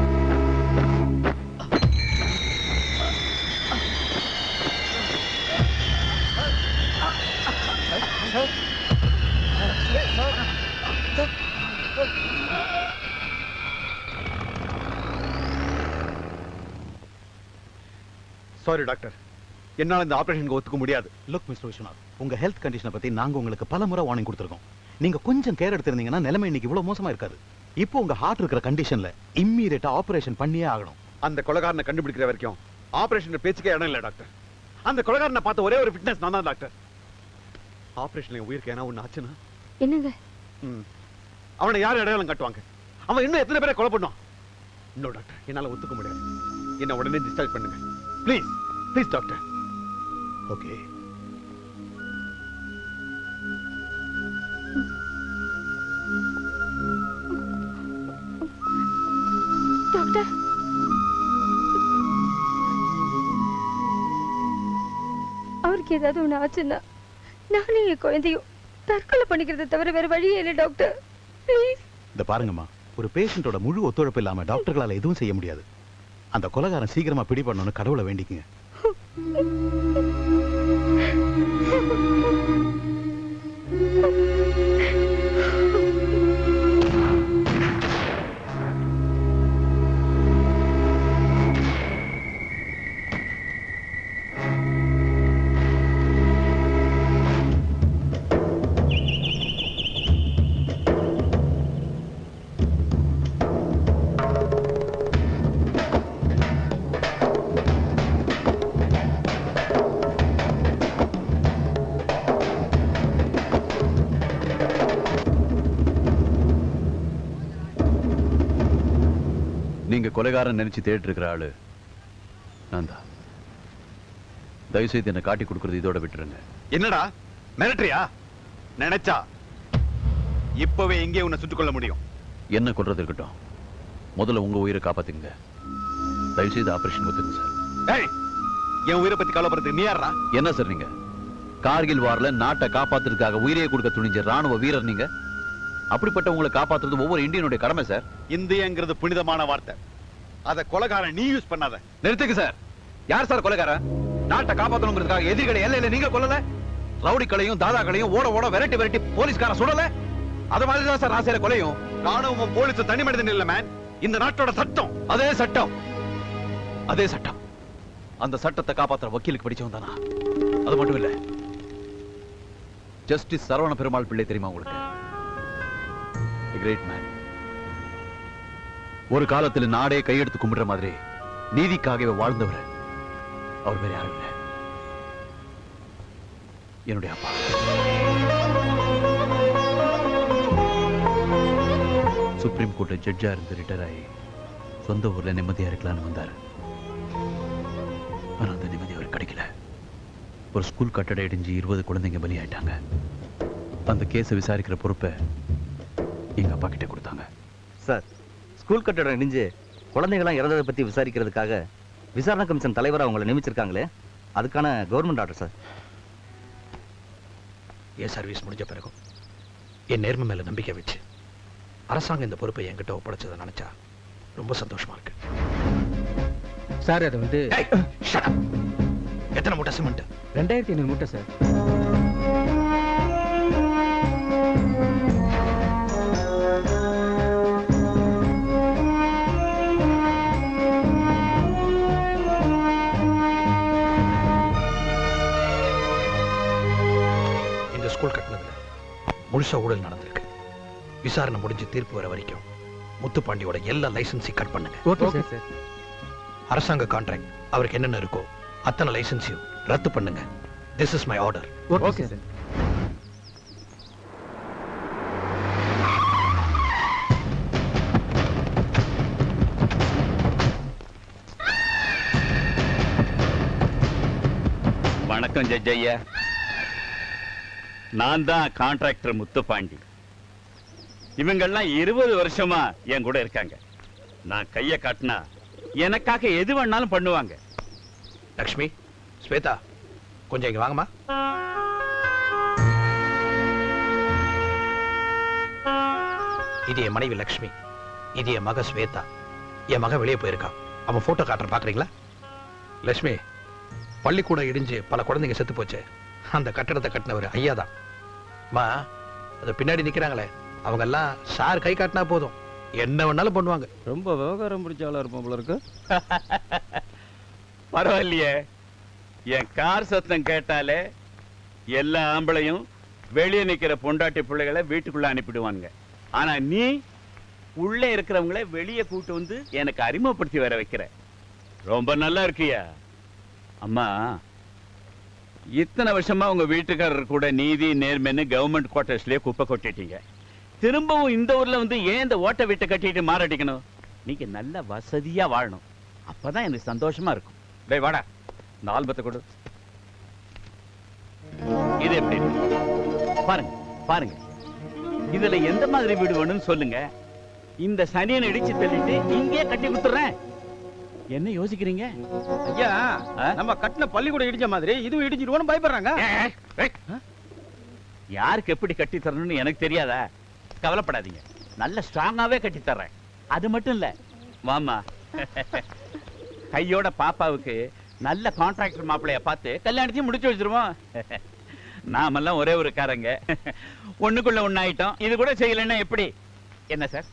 Sorry doctor என்னால இந்த ஆபரேஷனுக்கு ஒத்துக்க முடியாது லுக் மிஸ்டர் விஸ்வநாத் உங்க ஹெல்த் கண்டிஷனை பத்தி நாங்க உங்களுக்கு பல முறை வார்னிங் கொடுத்துருக்கோம் நீங்க கொஞ்சம் கேர் எடுத்திருந்தீங்கன்னா நிலைமை இன்னைக்கு இவ்வளவு மோசமா இருக்காது இப்போ உங்க ஹார்ட் இருக்கிற கண்டிஷன்ல இம்மீடியட்டா ஆபரேஷன் பண்ணியே ஆகணும் அந்த கொலைகாரனை கண்டுபிடிக்கிற வரைக்கும் ஆபரேஷன் பேச்சுக்கே இடம் இல்ல டாக்டர் அந்த கொலைகாரனை பார்த்த ஒரே ஒரு ஃபிட்னஸ் நான் தான் டாக்டர் ஆபரேஷன் என் உயிருக்கு ஏன்னா ஒண்ணு ஆச்சுன்னா என்னங்க ம். அவனை யார் இடையாளம் கட்டுவாங்க அவன் இன்னும் எத்தனை பேரை கொலை பண்ணுவான் இன்னும் டாக்டர் என்னால ஒத்துக்க முடியாது என்ன உடனே டிஸ்சார்ஜ் பண்ணுங்க please please doctor okay doctor அவருக்கு ஏதாவது ஒண்ணு ஆச்சுன்னா நானும் என் குழந்தையும் தற்கொலை பண்ணிக்கிறத தவிர வேற வழியே இல்லை டாக்டர் ப்ளீஸ் இந்த பாருங்கம்மா ஒரு பேஷண்டோட முழு ஒத்துழைப்பு இல்லாம டாக்டர்களால எதுவும் செய்ய முடியாது அந்த கொலைகாரன் சீக்கிரமா பிடிபடணும்னு கடவுளை வேண்டிக்குங்க நீங்க கொலைகாரன் நினைச்சு தேடிட்டு இருக்கிற ஆளு நான் தான் தயவுசெய்து என்னை காட்டி கொடுக்கறது இதோட விட்டுருங்க என்னடா மிரட்டுறியா நினைச்சா இப்பவே எங்கே உன்னை சுட்டுக் கொள்ள முடியும் என்ன கொல்றது இருக்கட்டும் முதல்ல உங்க உயிரை காப்பாத்துங்க தயவுசெய்து ஆபரேஷன் ஒத்துங்க சார் ஏய் என் உயிரை பத்தி கவலைப்படுறதுக்கு நீ யாரா என்ன சார் நீங்க கார்கில் வார்ல நாட்டை காப்பாத்துறதுக்காக உயிரையே கொடுக்க துணிஞ்ச ராணுவ வீரர் நீங்க அப்படிப்பட்ட உங்களை காப்பாத்துறது ஒவ்வொரு இந்தியனுடைய கடமை சார் இந்தியங்கிறது புனிதமான வார்த்தை அத கொலைகாரன் நீ யூஸ் பண்ணாத நிறுத்துங்க சார் யார் சார் கொலைகாரன் நாட்டை காப்பாத்தணுங்கிறதுக்காக எதிரிகளை எல்லையில நீங்க கொல்லல ரவுடிகளையும் தாதாக்களையும் ஓட ஓட விரட்டி விரட்டி போலீஸ்காரன் சுடல அது மாதிரி தான் சார் நான் செய்யற கொலையும் ராணுவமும் போலீஸும் தனி மனிதன் இல்ல மேன் இந்த நாட்டோட சட்டம் அதே சட்டம் அதே சட்டம் அந்த சட்டத்தை காப்பாத்துற வக்கீலுக்கு படிச்சவன் தானா அது மட்டும் இல்ல ஜஸ்டிஸ் சரவண பெருமாள் பிள்ளை தெரியுமா உங்களுக்கு கிரேட் மேன் ஒரு காலத்துல நாடே கையெடுத்து கும்பிடுற மாதிரி நீதிக்காகவே வாழ்ந்தவர் அவர் வேற யாரும் இல்ல என்னுடைய அப்பா சுப்ரீம் கோர்ட்ல ஜட்ஜா இருந்து ரிட்டையர் ஆகி சொந்த ஊர்ல நிம்மதியா இருக்கலாம்னு வந்தாரு ஆனா அந்த நிம்மதி அவருக்கு கிடைக்கல ஒரு ஸ்கூல் கட்டடம் இடிஞ்சு இருபது குழந்தைங்க பலியாயிட்டாங்க அந்த கேஸை விசாரிக்கிற பொறுப்பை எங்க அப்பா கிட்ட கொடுத்தாங்க சார் ஸ்கூல் கட்டடம் இடிஞ்சு குழந்தைகள்லாம் இறந்ததை பத்தி விசாரிக்கிறதுக்காக விசாரணை கமிஷன் தலைவரா அவங்களை நியமிச்சிருக்காங்களே அதுக்கான கவர்மெண்ட் ஆர்டர் சார் என் சர்வீஸ் முடிஞ்ச பிறகும் என் நேர்மை மேல நம்பிக்கை வச்சு அரசாங்கம் இந்த பொறுப்பை என்கிட்ட ஒப்படைச்சதை நினைச்சா ரொம்ப சந்தோஷமா இருக்கு சார் அது வந்து எத்தனை மூட்டை சிமெண்ட் ரெண்டாயிரத்தி ஐநூறு மூட்டை சார் இந்த ஸ்கூல் கட்டினதுல முழுசா ஊழல் நடந்திருக்கு விசாரணை முடிஞ்சு தீர்ப்பு வர வரைக்கும் முத்துப்பாண்டியோட எல்லா லைசன்ஸையும் கட் பண்ணுங்க ஓகே சார் அரசாங்க கான்ட்ராக்ட் அவருக்கு என்னென்ன இருக்கோ அத்தனை லைசன்ஸையும் ரத்து பண்ணுங்க this is my order okay sir வணக்கம் ஜட்ஜ் ஐயா நான் தான் கான்ட்ராக்டர் முத்துப்பாண்டி இவங்கெல்லாம் இருபது வருஷமா என் கூட இருக்காங்க நான் கைய காட்டினா எனக்காக எது வேணாலும் பண்ணுவாங்க லக்ஷ்மி ஸ்வேதா கொஞ்சம் இங்க வாங்கம்மா இது என் மனைவி லக்ஷ்மி இது என் மக ஸ்வேதா என் மக வெளியே போயிருக்கான் அவன் போட்டோ காட்டுற பாக்குறீங்களா லக்ஷ்மி பள்ளிக்கூடம் இடிஞ்சு பல குழந்தைங்க செத்து போச்சு அந்த கட்டடத்தை கட்டினவர் ஐயா தான் மா அது பின்னாடி நிக்கிறாங்களே அவங்க எல்லாம் சார் கை காட்டினா போதும் என்ன வேணாலும் பண்ணுவாங்க ரொம்ப விவகாரம் பிடிச்சாலும் இருப்போம் போல இருக்கு பரவாயில்லையே என் கார் சத்தம் கேட்டாலே எல்லா ஆம்பளையும் வெளியே நிக்கிற பொண்டாட்டி பிள்ளைகளை வீட்டுக்குள்ள அனுப்பிடுவாங்க ஆனா நீ உள்ளே இருக்கிறவங்கள வெளியே கூட்டு வந்து எனக்கு அறிமுகப்படுத்தி வர வைக்கிற ரொம்ப நல்லா இருக்கியா அம்மா இத்தனை வருஷமா உங்க வீட்டுக்காரர் கூட நீதி நேர்மைன்னு கவர்மெண்ட் குவார்டர்ஸ்லயே குப்பை கொட்டிட்டீங்க திரும்பவும் இந்த ஊர்ல வந்து ஏன் இந்த ஓட்டை வீட்டை கட்டிட்டு மாரடிக்கணும் நீங்க நல்ல வசதியா வாழணும் அப்பதான் எனக்கு சந்தோஷமா இருக்கும் டேய் வாடா இந்த ஆல்பத்தை கொடு இது எப்படி இருக்கு? பாருங்க பாருங்க இதுல எந்த மாதிரி வீடு வேணும்னு சொல்லுங்க இந்த சனியனை இடிச்சு தள்ளிட்டு இங்கேயே கட்டி கொடுத்துறேன் என்ன யோசிக்கிறீங்க ஐயா நம்ம கட்டின பள்ளிக்கூடம் இடிச்ச மாதிரி இதுவும் இடிச்சிருவோம்னு பயப்படுறாங்க யாருக்கு எப்படி கட்டி தரணும்னு எனக்கு தெரியாதா கவலைப்படாதீங்க நல்ல ஸ்ட்ராங்காவே கட்டி தர்றேன் அது மட்டும் இல்ல வாமா கையோட பாப்பாவுக்கு நல்ல கான்ட்ராக்டர் மாப்பிளைய பார்த்து கல்யாணத்தையும் முடிச்சு வச்சிருவோம் நாமெல்லாம் ஒரே ஒரு காரங்க ஒண்ணுக்குள்ள ஒண்ணாயிட்டோம் இது கூட செய்யலைன்னா எப்படி என்ன சார்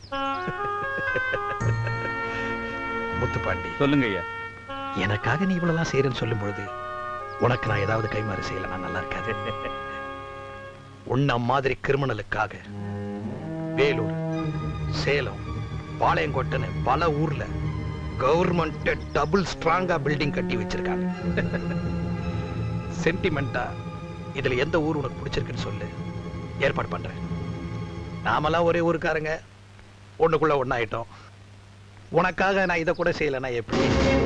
முத்துப்பாண்டி சொல்லுங்க ஐயா எனக்காக நீ இவ்வளவுலாம் செய்யறேன்னு சொல்லும் பொழுது உனக்கு நான் ஏதாவது கைமாறு செய்யலன்னா நல்லா இருக்காது உன்ன மாதிரி கிரிமினலுக்காக வேலூர் சேலம் பாளையங்கோட்டைன்னு பல ஊர்ல கவர்மெண்ட் டபுள் ஸ்ட்ராங்கா பில்டிங் கட்டி வச்சிருக்காங்க சென்டிமெண்டா இதுல எந்த ஊர் உனக்கு பிடிச்சிருக்குன்னு சொல்லு ஏற்பாடு பண்றேன் நாமெல்லாம் ஒரே ஊருக்காரங்க ஒண்ணுக்குள்ள ஒண்ணாயிட்டோம் உனக்காக நான் இதை கூட செய்யலைன்னா எப்படி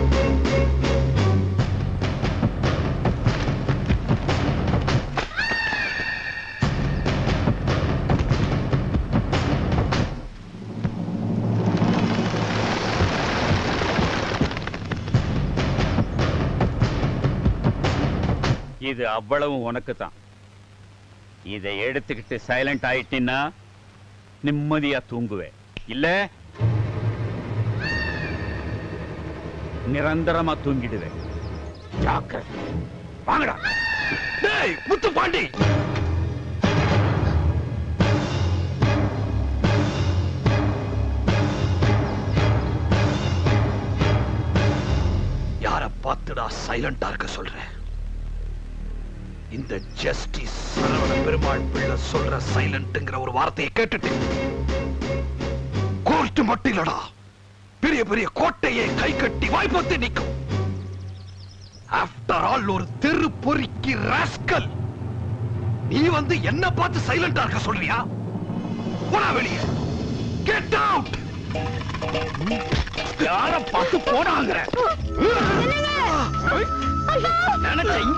இது அவ்வளவு உனக்கு தான் இதை எடுத்துக்கிட்டு சைலண்ட் ஆயிட்டின்னா நிம்மதியா தூங்குவேன் இல்ல நிரந்தரமா தூங்கிடுவேன் ஜாக்கிரதை வாங்கடா டேய் முத்து பாண்டி யார பார்த்துடா சைலண்டா இருக்க சொல்றேன் இந்த ஜஸ்டிஸ் சரவண பெருமாள் பிள்ளை சொல்ற சைலண்ட்ங்கிற ஒரு வார்த்தையை கேட்டுட்டு கோர்ட் மட்டும் இல்லடா பெரிய பெரிய கோட்டையை கை கட்டி வாய்ப்பத்து நிற்கும் ஆஃப்டர் ஆல் ஒரு தெரு பொறுக்கி ராஸ்கல் நீ வந்து என்ன பார்த்து சைலண்டா இருக்க சொல்றியா போடா வெளியே கெட் அவுட் யார பார்த்து போடாங்கிற நினைச்ச இங்க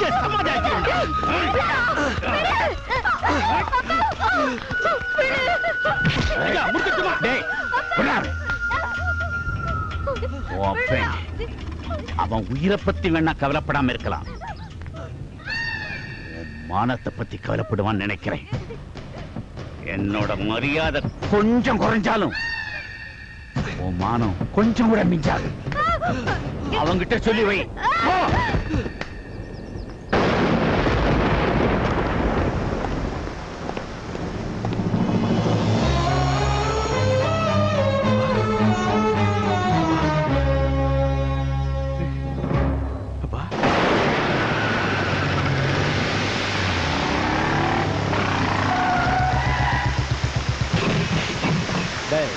உன் friend. அவன் உயிரை பத்தி வேணா கவலைப்படாம இருக்கலாம் உன் மானத்தை பத்தி கவலைப்படுவான்னு நினைக்கிறேன் என்னோட மரியாதை கொஞ்சம் குறைஞ்சாலும் உன் மானம் கொஞ்சம் கூட மிஞ்சாது அவங்கிட்ட சொல்லி வை போ. டேய்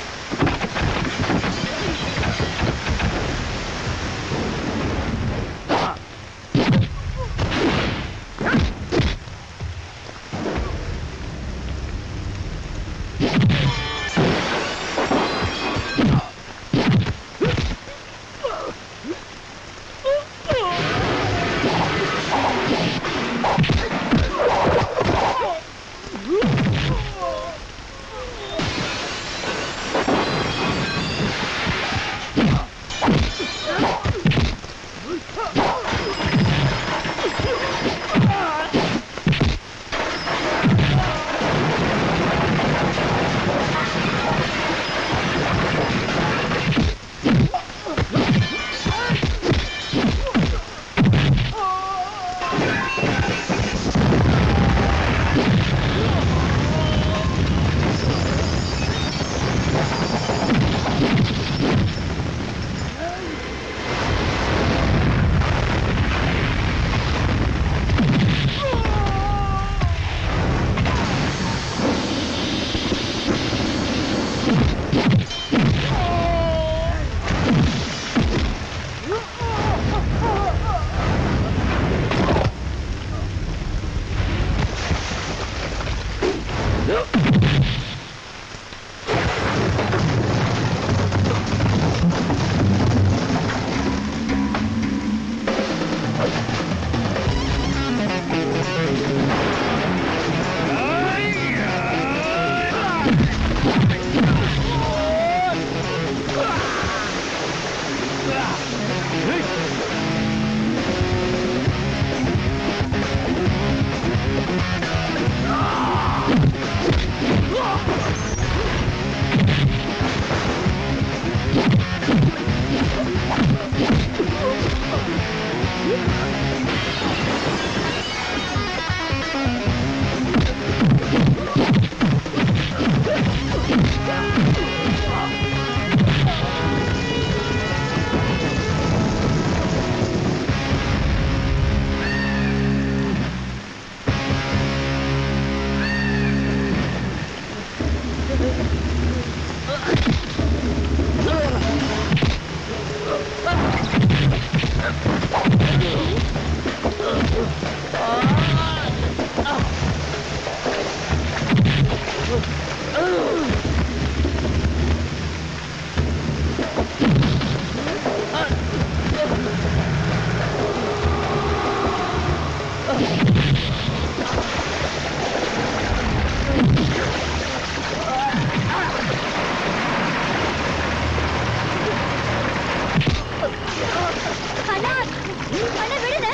அண்ணா அண்ணா விடுங்க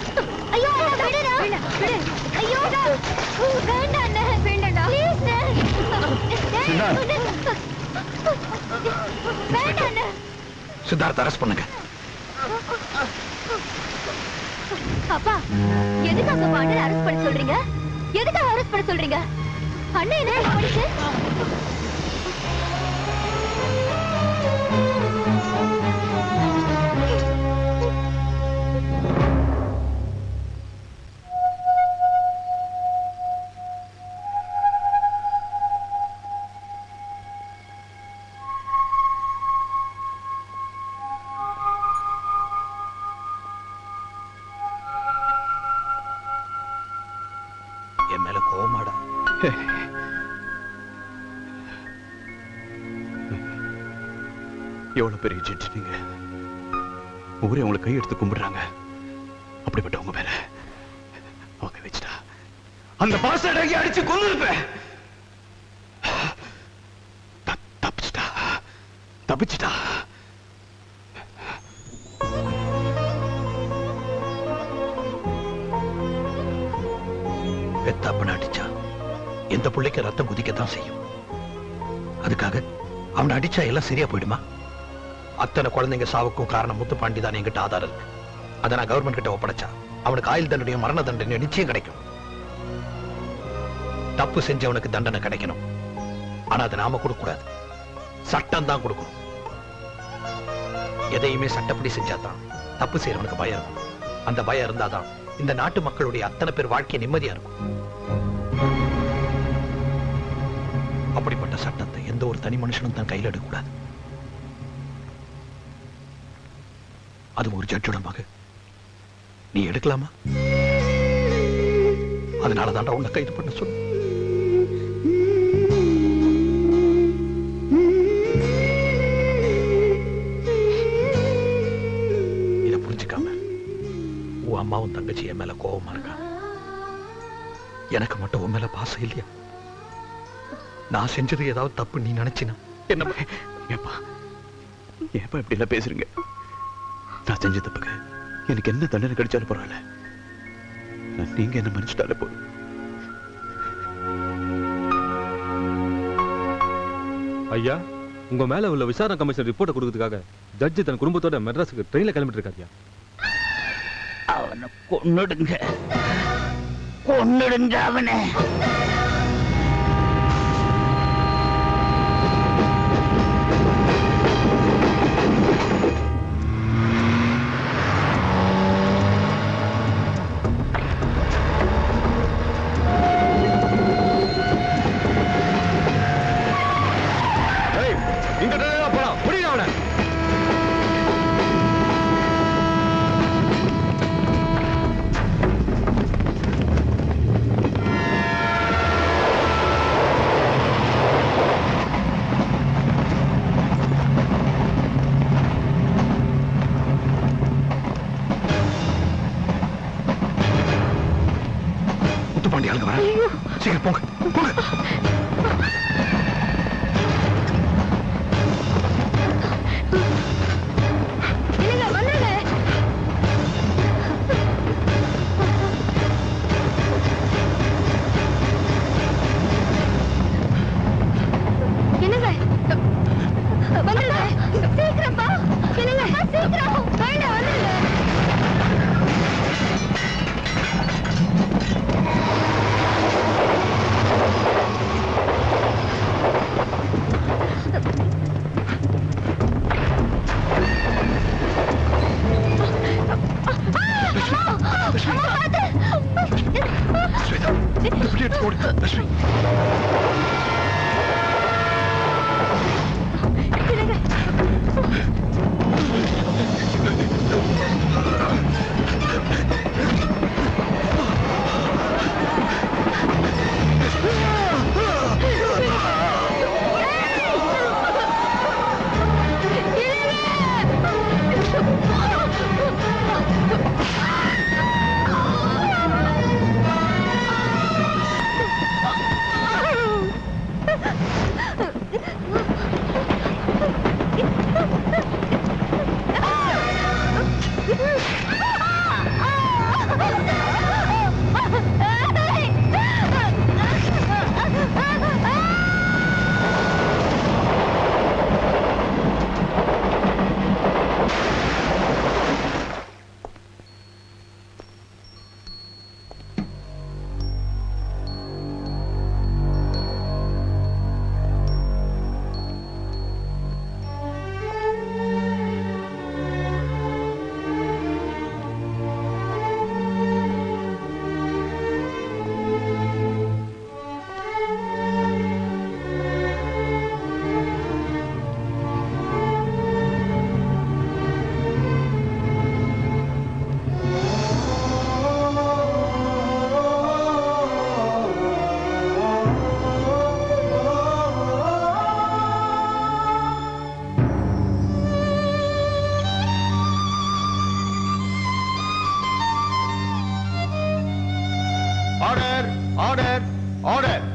ஐயோ அண்ணா விடுடா விடு ஐயோ வேண்டாம் அண்ணா வேண்டாம்டா ப்ளீஸ் சித்தார்த். வேண்டாம் அண்ணா சித்தார்த் அரெஸ்ட் பண்ணுங்க அப்பா எதுக்காக அப்பா அண்ணன் அரெஸ்ட் பண்ண சொல்றீங்க எதுக்காக அரெஸ்ட் பண்ண சொல்றீங்க அண்ணன் என்ன பண்ணிச்சு என் மேல கோவமாடா எவ்வளவு பெரிய ஜட்ஜ் நீங்க ஊரே உங்களை கையெடுத்து கும்பிடுறாங்க அப்படிப்பட்ட உங்க மேல அவங்க வச்சுட்டா அந்த பாசடங்கி அடிச்சு கொண்டு இருப்பேன் தப்பிச்சிட்டா தப்பிச்சிட்டா பெத்த அப்பன அடிச்சா எந்த பிள்ளைக்கு ரத்தம் குதிக்கத்தான் செய்யும் அதுக்காக அவனை அடிச்சா எல்லாம் சரியா போயிடுமா அத்தனை குழந்தைங்க சாவுக்கும் காரணம் முத்துப்பாண்டி தான் என்கிட்ட ஆதாரம் இருக்கு அதை நான் கவர்மெண்ட் கிட்ட ஒப்படைச்சா அவனுக்கு ஆயுள் தண்டனையும் மரண தண்டனையும் நிச்சயம் கிடைக்கும் தப்பு செஞ்சவனுக்கு தண்டனை கிடைக்கணும் ஆனா அதை நாம கொடுக்க கூடாது சட்டம் தான் கொடுக்கணும் எதையுமே சட்டப்படி செஞ்சாதான் தப்பு செய்யறவனுக்கு பயம் இருக்கும் அந்த பயம் இருந்தாதான் இந்த நாட்டு மக்களுடைய அத்தனை பேர் வாழ்க்கை நிம்மதியா இருக்கும் அப்படிப்பட்ட சட்டத்தை எந்த ஒரு தனி மனுஷனும் தான் கையில் எடுக்கக்கூடாது அது ஒரு ஜட்ஜோட மக நீ எடுக்கலாமா அதனால தாண்டா உன்னை கைது பண்ண சொல்லு இத புரிஞ்சுக்காம உன் அம்மாவும் தங்கச்சி என் மேல கோபமா இருக்கா எனக்கு மட்டும் உன் மேல பாசம் இல்லையா நான் செஞ்சது ஏதாவது தப்பு நீ நினைச்சினா என்ன ஏப்பா ஏப்பா இப்படி எல்லாம் பேசுறீங்க நான் செஞ்ச தப்புக்கு எனக்கு என்ன தண்டனை கிடைச்சாலும் பரவாயில்ல நான் நீங்க என்ன மன்னிச்சிட்டாலே போதும் ஐயா உங்க மேல உள்ள விசாரணை கமிஷன் ரிப்போர்ட்டை கொடுக்கறதுக்காக ஜட்ஜி தன் குடும்பத்தோட மெட்ராஸுக்கு ட்ரெயின்ல கிளம்பிட்டு இருக்காருயா அவனை கொன்னுடுங்க கொன்னுடுங்க அவனை இந்த ட்ரெயின்ல போலாம் முடியுங்க அவனை முத்துப்பாண்டி ஆளுங்க வர சீக்கிரம் போங்க போங்க இல்லைங்க வந்துருங்க என்னங்க வந்துருங்க சீக்கிரம்ப்பா என்னங்க சீக்கிரம் வேண்டாம் வந்துருங்க ஆர்டர் ஆர்டர் ஆர்டர்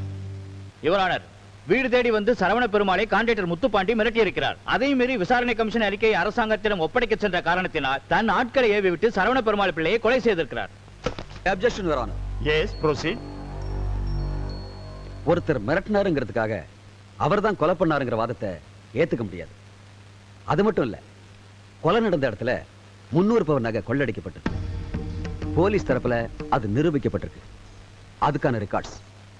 யுவரானர் வீடு தேடி வந்து சரவண பெருமாளை கான்ட்ராக்டர் முத்துப்பாண்டி மிரட்டியிருக்கிறார் அதையும் மீறி விசாரணை கமிஷன் அறிக்கையை அரசாங்கத்திடம் ஒப்படைக்க சென்ற காரணத்தினால் தன் ஆட்களை ஏவி விட்டு சரவண பெருமாள் பிள்ளையை கொலை செய்திருக்கிறார் அப்ஜெக்ஷன் வரான எஸ் ப்ரோசீட் ஒருத்தர் மிரட்டினாருங்கிறதுக்காக அவர்தான் கொலை பண்ணாருங்கிற வாதத்தை ஏத்துக்க முடியாது அது மட்டும் இல்ல கொலை நடந்த இடத்துல முன்னூறு பவர் நகை கொள்ளடிக்கப்பட்டது போலீஸ் தரப்புல அது நிரூபிக்கப்பட்டிருக்கு அதுக்கான ரெக்கார்ட்ஸ்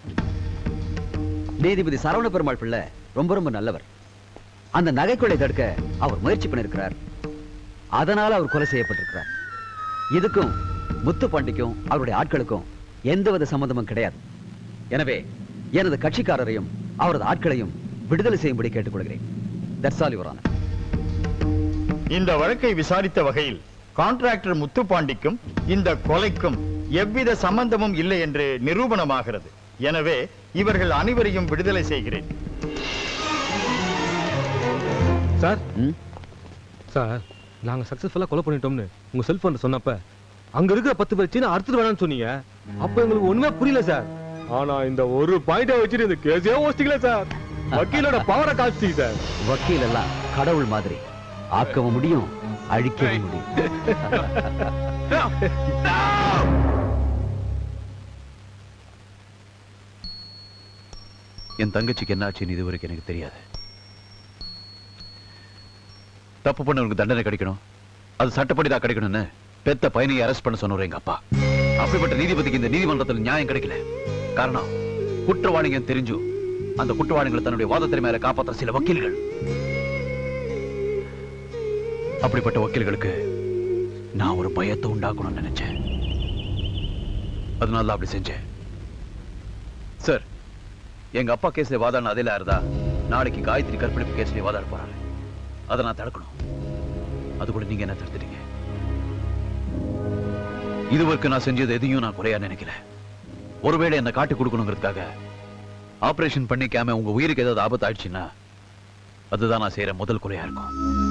நீதிபதி சரவண பெருமாள் பிள்ளை ரொம்ப ரொம்ப நல்லவர் அந்த நகைக்கொலை தடுக்க அவர் முயற்சி பண்ணிருக்கிறார் அதனால அவர் கொலை செய்யப்பட்டிருக்கிறார் இதுக்கும் முத்து பாண்டிக்கும் அவருடைய ஆட்களுக்கும் எந்தவித சம்பந்தமும் கிடையாது எனவே எனது கட்சிக்காரரையும் அவரது ஆட்களையும் விடுதலை செய்யும்படி கேட்டுக்கொள்கிறேன் தட்ஸ் ஆல் யுவர் ஆனர் இந்த வழக்கை விசாரித்த வகையில் கான்ட்ராக்டர் முத்துப்பாண்டிக்கும் இந்த கொலைக்கும் எவ்வித சம்பந்தமும் இல்லை என்று நிரூபணமாகிறது எனவே இவர்கள் அனைவரையும் விடுதலை செய்கிறேன் சார் சார் நாங்க சக்சஸ்ஃபுல்லா கொலை பண்ணிட்டோம்னு உங்க செல்போன்ல சொன்னப்ப அங்க இருக்கிற பத்து பேர் சீனா அறுத்துட்டு வேணாம்னு சொன்னீங்க அப்ப எங்களுக்கு ஒண்ணுமே புரியல சார் ஆனா இந்த ஒரு பாயிண்ட வச்சுட்டு இந்த கேஸே ஓசிக்கல சார் வக்கீலோட பவரை காமிச்சிங்க சார் வக்கீல் எல்லாம் கடவுள் மாதிரி ஆக்கவும் முடியும் அழிக்கவும் முடியும் என் தங்கச்சிக்கு என்ன ஆச்சுன்னு இது வரைக்கும் எனக்கு தெரியாது தப்பு பண்ணவனுக்கு தண்டனை கிடைக்கணும் அது சட்டப்படி தான் கிடைக்கணும்னு பெத்த பையனை அரெஸ்ட் பண்ண சொன்னவர் எங்க அப்பா அப்படிப்பட்ட நீதிபதிக்கு இந்த நீதிமன்றத்தில் நியாயம் கிடைக்கல காரணம் குற்றவாளிங்க தெரிஞ்சும் அந்த குற்றவாளிகளை தன்னுடைய வாதத்தின் மேல காப்பாற்ற சில வக்கீல்கள் அப்படிப்பட்ட வக்கீல்களுக்கு நான் ஒரு பயத்தை உண்டாக்கணும்னு நினைச்சேன் அதனால தான் அப்படி செஞ்சேன் சார் எங்க அப்பா கேஸ்ல வாதாடின அதே இருந்தா நாளைக்கு காயத்ரி கற்பழிப்பு கேஸ்ல வாதாட போறாரு அதை நான் தடுக்கணும் அது கூட நீங்க என்ன தடுத்துட்டீங்க இதுவரைக்கும் நான் செஞ்சது எதையும் நான் குறையா நினைக்கல ஒருவேளை என்ன காட்டி கொடுக்கணுங்கிறதுக்காக ஆபரேஷன் பண்ணிக்காம உங்க உயிருக்கு ஏதாவது ஆபத்து ஆயிடுச்சுன்னா அதுதான் நான் செய்யற முதல் குறையா இருக்கும்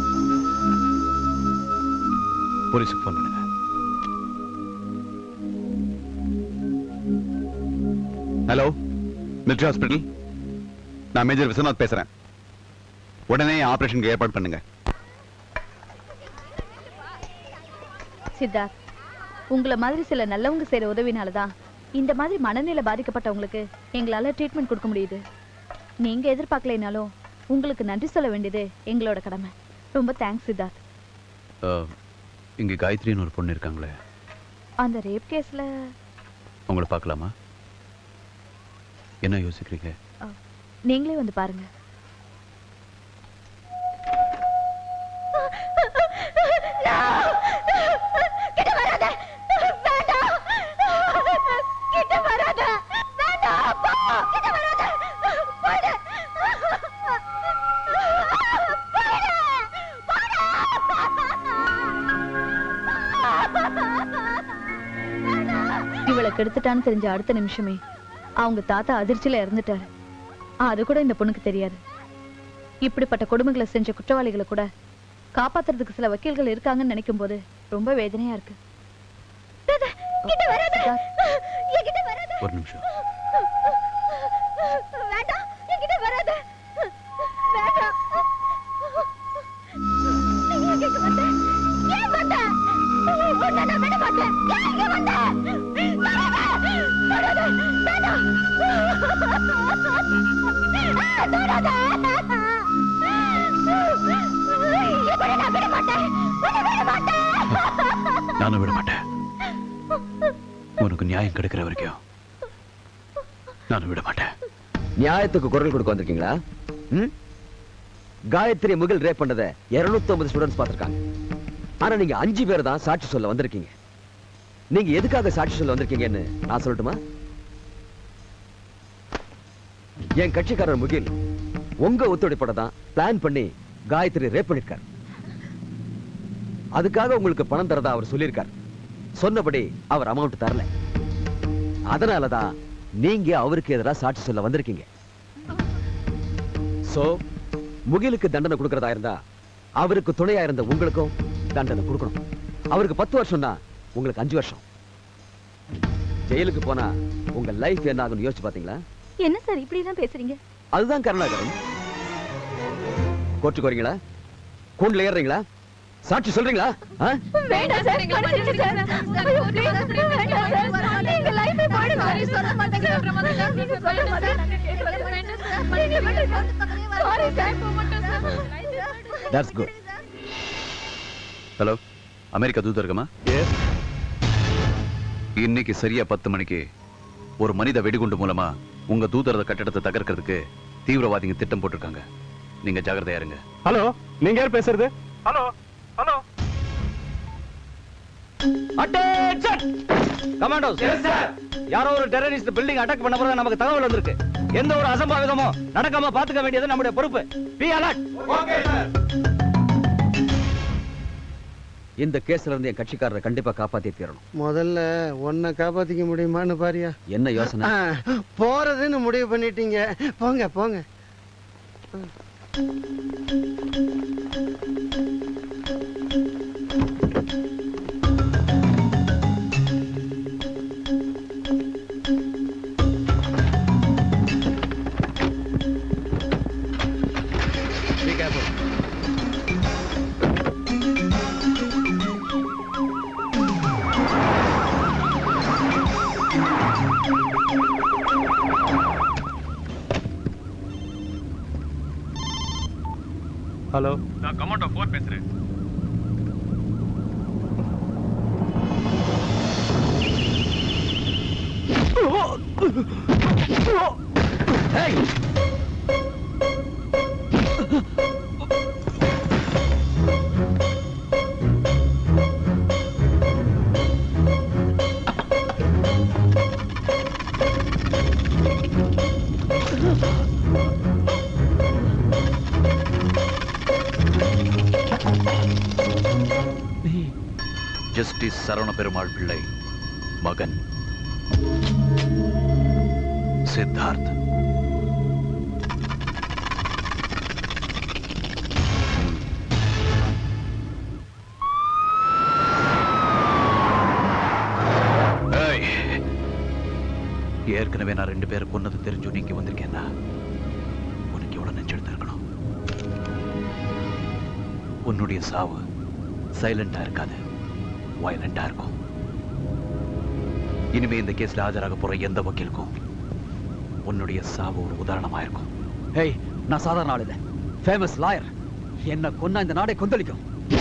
போலீஸுக்கு ஃபோன் பண்ணுங்க ஹலோ மிலிட்ரி ஹாஸ்பிட்டல் நான் மேஜர் விஸ்வநாத் பேசுறேன் உடனே ஆபரேஷனுக்கு ஏற்பாடு பண்ணுங்க சித்தார்த் உங்களை மாதிரி சில நல்லவங்க செய்யற உதவினால தான் இந்த மாதிரி மனநிலை பாதிக்கப்பட்டவங்களுக்கு எங்களால ட்ரீட்மெண்ட் கொடுக்க முடியுது நீங்க எதிர்பார்க்கலைனாலும் உங்களுக்கு நன்றி சொல்ல வேண்டியது எங்களோட கடமை ரொம்ப தேங்க்ஸ் சித்தார்த் அஹ், இங்க காயத்ரின்னு ஒரு பொண்ணு இருக்காங்களே அந்த ரேப் கேஸ்ல உங்களை பார்க்கலாமா என்ன யோசிக்கிறீங்க நீங்களே வந்து பாருங்க கிட்ட வராத வேண்டாம் கிட்ட வராத வேண்டாம் போ கிட்ட வராத போயிடு இவளை கெடுத்துட்டான்னு தெரிஞ்ச அடுத்த நிமிஷமே அவங்க தாத்தா அதிர்ச்சியில இறந்துட்டாரு அது கூட இந்த பொண்ணுக்கு தெரியாது இப்படிப்பட்ட கொடுமைகளை செஞ்ச குற்றவாளிகளை கூட காப்பாத்துறதுக்கு சில வக்கீல்கள் இருக்காங்கன்னு நினைக்கும் போது ரொம்ப வேதனையா இருக்கு கிட்ட வராத என்கிட்ட வராத ஒரு நிமிஷம் வேண்டாம் என்கிட்ட வராத வேண்டாம் நீ எங்க வந்த ஏன் வந்த உன்னை நான் விட மாட்டேன் ஏன் இங்க வந்த வராத வராத வேண்டாம் ஆ, தொடாத இப்படி நான் விட மாட்டேன் உன்னை விட மாட்டேன் நானும் விட மாட்டேன் உனக்கு நியாயம் கிடைக்கிற வரைக்கும் நானும் விட மாட்டேன் நியாயத்துக்கு குரல் கொடுக்க வந்திருக்கீங்களா ம்? காயத்ரி முகில் ரேப் பண்ணதை 250 ஸ்டூடெண்ட்ஸ் பார்த்திருக்காங்க ஆனா நீங்க அஞ்சு பேர் தான் சாட்சி சொல்ல வந்திருக்கீங்க நீங்க எதுக்காக சாட்சி சொல்ல வந்திருக்கீங்கன்னு நான் சொல்லட்டுமா என் கட்சிக்காரர் முகில் உங்க ஒத்துழைப்போட தான் பிளான் பண்ணி காயத்ரி ரேப் பண்ணிருக்காரு அதுக்காக உங்களுக்கு பணம் தரதா அவர் சொல்லியிருக்கார் சொன்னபடி அவர் அமௌண்ட் தரல அதனாலதான் நீங்க அவருக்கு எதிராக சாட்சி சொல்ல வந்திருக்கீங்க சோ முகிலுக்கு தண்டனை கொடுக்கறதா இருந்தா அவருக்கு துணையா இருந்த உங்களுக்கும் தண்டனை கொடுக்கணும் அவருக்கு பத்து வருஷம்னா உங்களுக்கு அஞ்சு வருஷம் ஜெயிலுக்கு போனா உங்க லைஃப் என்ன ஆகும்னு யோசிச்சு பாத்தீங்களா என்ன சார் இப்படி எல்லாம் பேசுறீங்க அதுதான் கருணாகரன் கோர்ட்டுக்கு வரீங்களா கூண்டுல ஏறுறீங்களா சாட்சி சொல்றீங்களா ஆ? வேண்டாம் சார் எங்களை மன்னிச்சிடுங்க சார் ஐயோ, please, வேண்டாம் சார் எங்க லைஃபே போயிடுங்க சாரி சொல்ல மாட்டேங்க நீங்க சொல்ல மாட்டேங்க சாரி சார் போக மாட்டேன் sir that's good hello America தூதரகமா இன்னைக்கு சரியா பத்து மணிக்கு ஒரு மனித வெடிகுண்டு மூலமா உங்க தூதரக கட்டடத்தை தகர்க்கிறதுக்கு தீவிரவாதிங்க திட்டம் போட்டிருக்காங்க நீங்க ஜாகிரதையா இருங்க ஹலோ நீங்க யார் பேசுறது ஹலோ ஹலோ அட்டென்ஷன் கமாண்டோஸ் யாரோ ஒரு டெரரிஸ்ட் பில்டிங் அட்டாக் பண்ண போறதா நமக்கு தகவல் வந்திருக்கு எந்த ஒரு அசம்பாவிதமும் நடக்காம பாத்துக்க வேண்டியது நம்முடைய பொறுப்பு பி அலர்ட் இந்த கேஸ்ல இருந்து என் கட்சிக்காரரை கண்டிப்பா காப்பாத்தி தீரணும் முதல்ல உன்னை காப்பாத்திக்க முடியுமான்னு பாரியா என்ன யோசனை ஆ, போறதுன்னு முடிவு பண்ணிட்டீங்க போங்க போங்க Be careful. ஹலோ நான் கமாண்டோ போர் பேசுறேன் ஜஸ்டிஸ் சரவண பெருமாள் பிள்ளை மகன் சித்தார்த் ஏய், ஏற்கனவே நான் ரெண்டு பேரை கொன்னது தெரிஞ்சு நீங்க வந்திருக்கேன்னா உனக்கு எவ்வளவு நெஞ்செடுத்து இருக்கணும் உன்னுடைய சாவு சைலண்டா இருக்காது வயலண்டா இருக்கும் இனிமே இந்த கேஸ்ல ஆஜராக போற எந்த வக்கீலுக்கும் உன்னுடைய சாவு ஒரு உதாரணமா இருக்கும் ஹேய் நான் சாதாரண ஆள் இல்ல ஃபேமஸ் லாயர் என்ன கொன்னா இந்த நாடே கொந்தளிக்கும்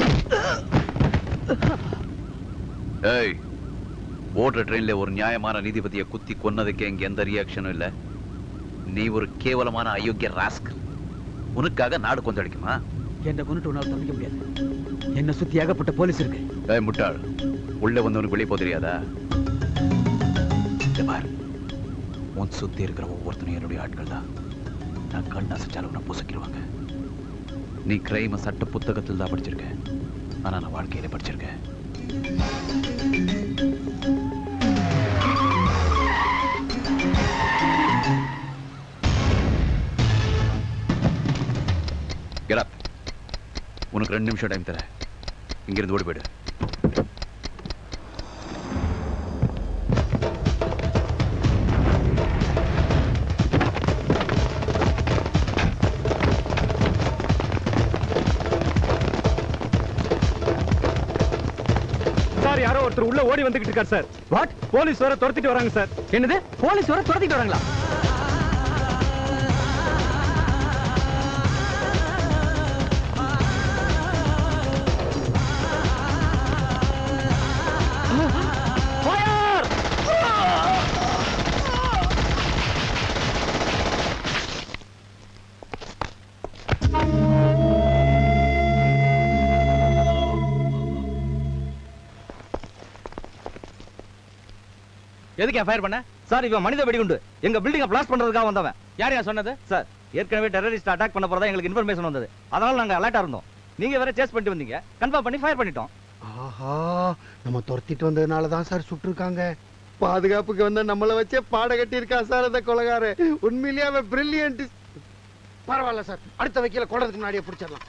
ஏய் ஓடுற ட்ரெயின்ல ஒரு நியாயமான நீதிபதியை குத்தி கொன்னதுக்கு இங்க எந்த ரியாக்ஷனும் இல்ல நீ ஒரு கேவலமான அயோக்கிய ராஸ்கல் உனக்காக நாடு கொந்தளிக்குமா என்ன கொண்டுட்டு உன்னால தப்பிக்க முடியாது என்ன சுத்தி ஏகப்பட்ட போலீஸ் இருக்கு ஏய் முட்டாள் உள்ள வந்தவனுக்கு வெளியே போக தெரியாதா இங்க பார் உன் சுத்தி இருக்கிற ஒவ்வொருத்தனும் என்னுடைய ஆட்கள் தான் நான் கண் அசைச்சாலும் உன்னை புசக்கிடுவாங்க நீ கிரைம சட்ட புத்தகத்தில் தான் படிச்சிருக்க ஆனா நான் வாழ்க்கையில படிச்சிருக்கேன் Get up. உனக்கு ரெண்டு நிமிஷம் டைம் தரேன் இங்கிருந்து ஓடி போயிடு சார் யாரோ ஒருத்தர் உள்ள ஓடி வந்துகிட்டு இருக்கார் சார் வாட் போலீஸ் வர துரத்திட்டு வராங்க சார் என்னது போலீஸ் வர துரத்திட்டு வராங்களா எதுக்கு ஃபயர் பண்ண சார் இவன் மனித வெடிகுண்டு எங்க பில்டிங்கை பிளாஸ்ட் பண்றதுக்காக வந்தவன் யார் யார் சொன்னது சார் ஏற்கனவே டெரரிஸ்ட் அட்டாக் பண்ண போறதா எங்களுக்கு இன்ஃபர்மேஷன் வந்தது அதனால நாங்க அலர்ட்டா இருந்தோம் நீங்க வேற சேஸ் பண்ணிட்டு வந்தீங்க கன்ஃபார்ம் பண்ணி ஃபயர் பண்ணிட்டோம் ஆஹா நம்ம துரத்திட்டு வந்ததுனால தான் சார் சுட்டிருக்காங்க பாதுகாப்புக்கு வந்த நம்மளை வச்சே பாட கட்டியிருக்கா சார் அந்த கொலகாரு உண்மையிலேயே அவன் பிரில்லியன்ட் பரவாயில்ல சார் அடுத்த வைக்கல கொடறதுக்கு முன்னாடியே பிடிச்சிடலாம்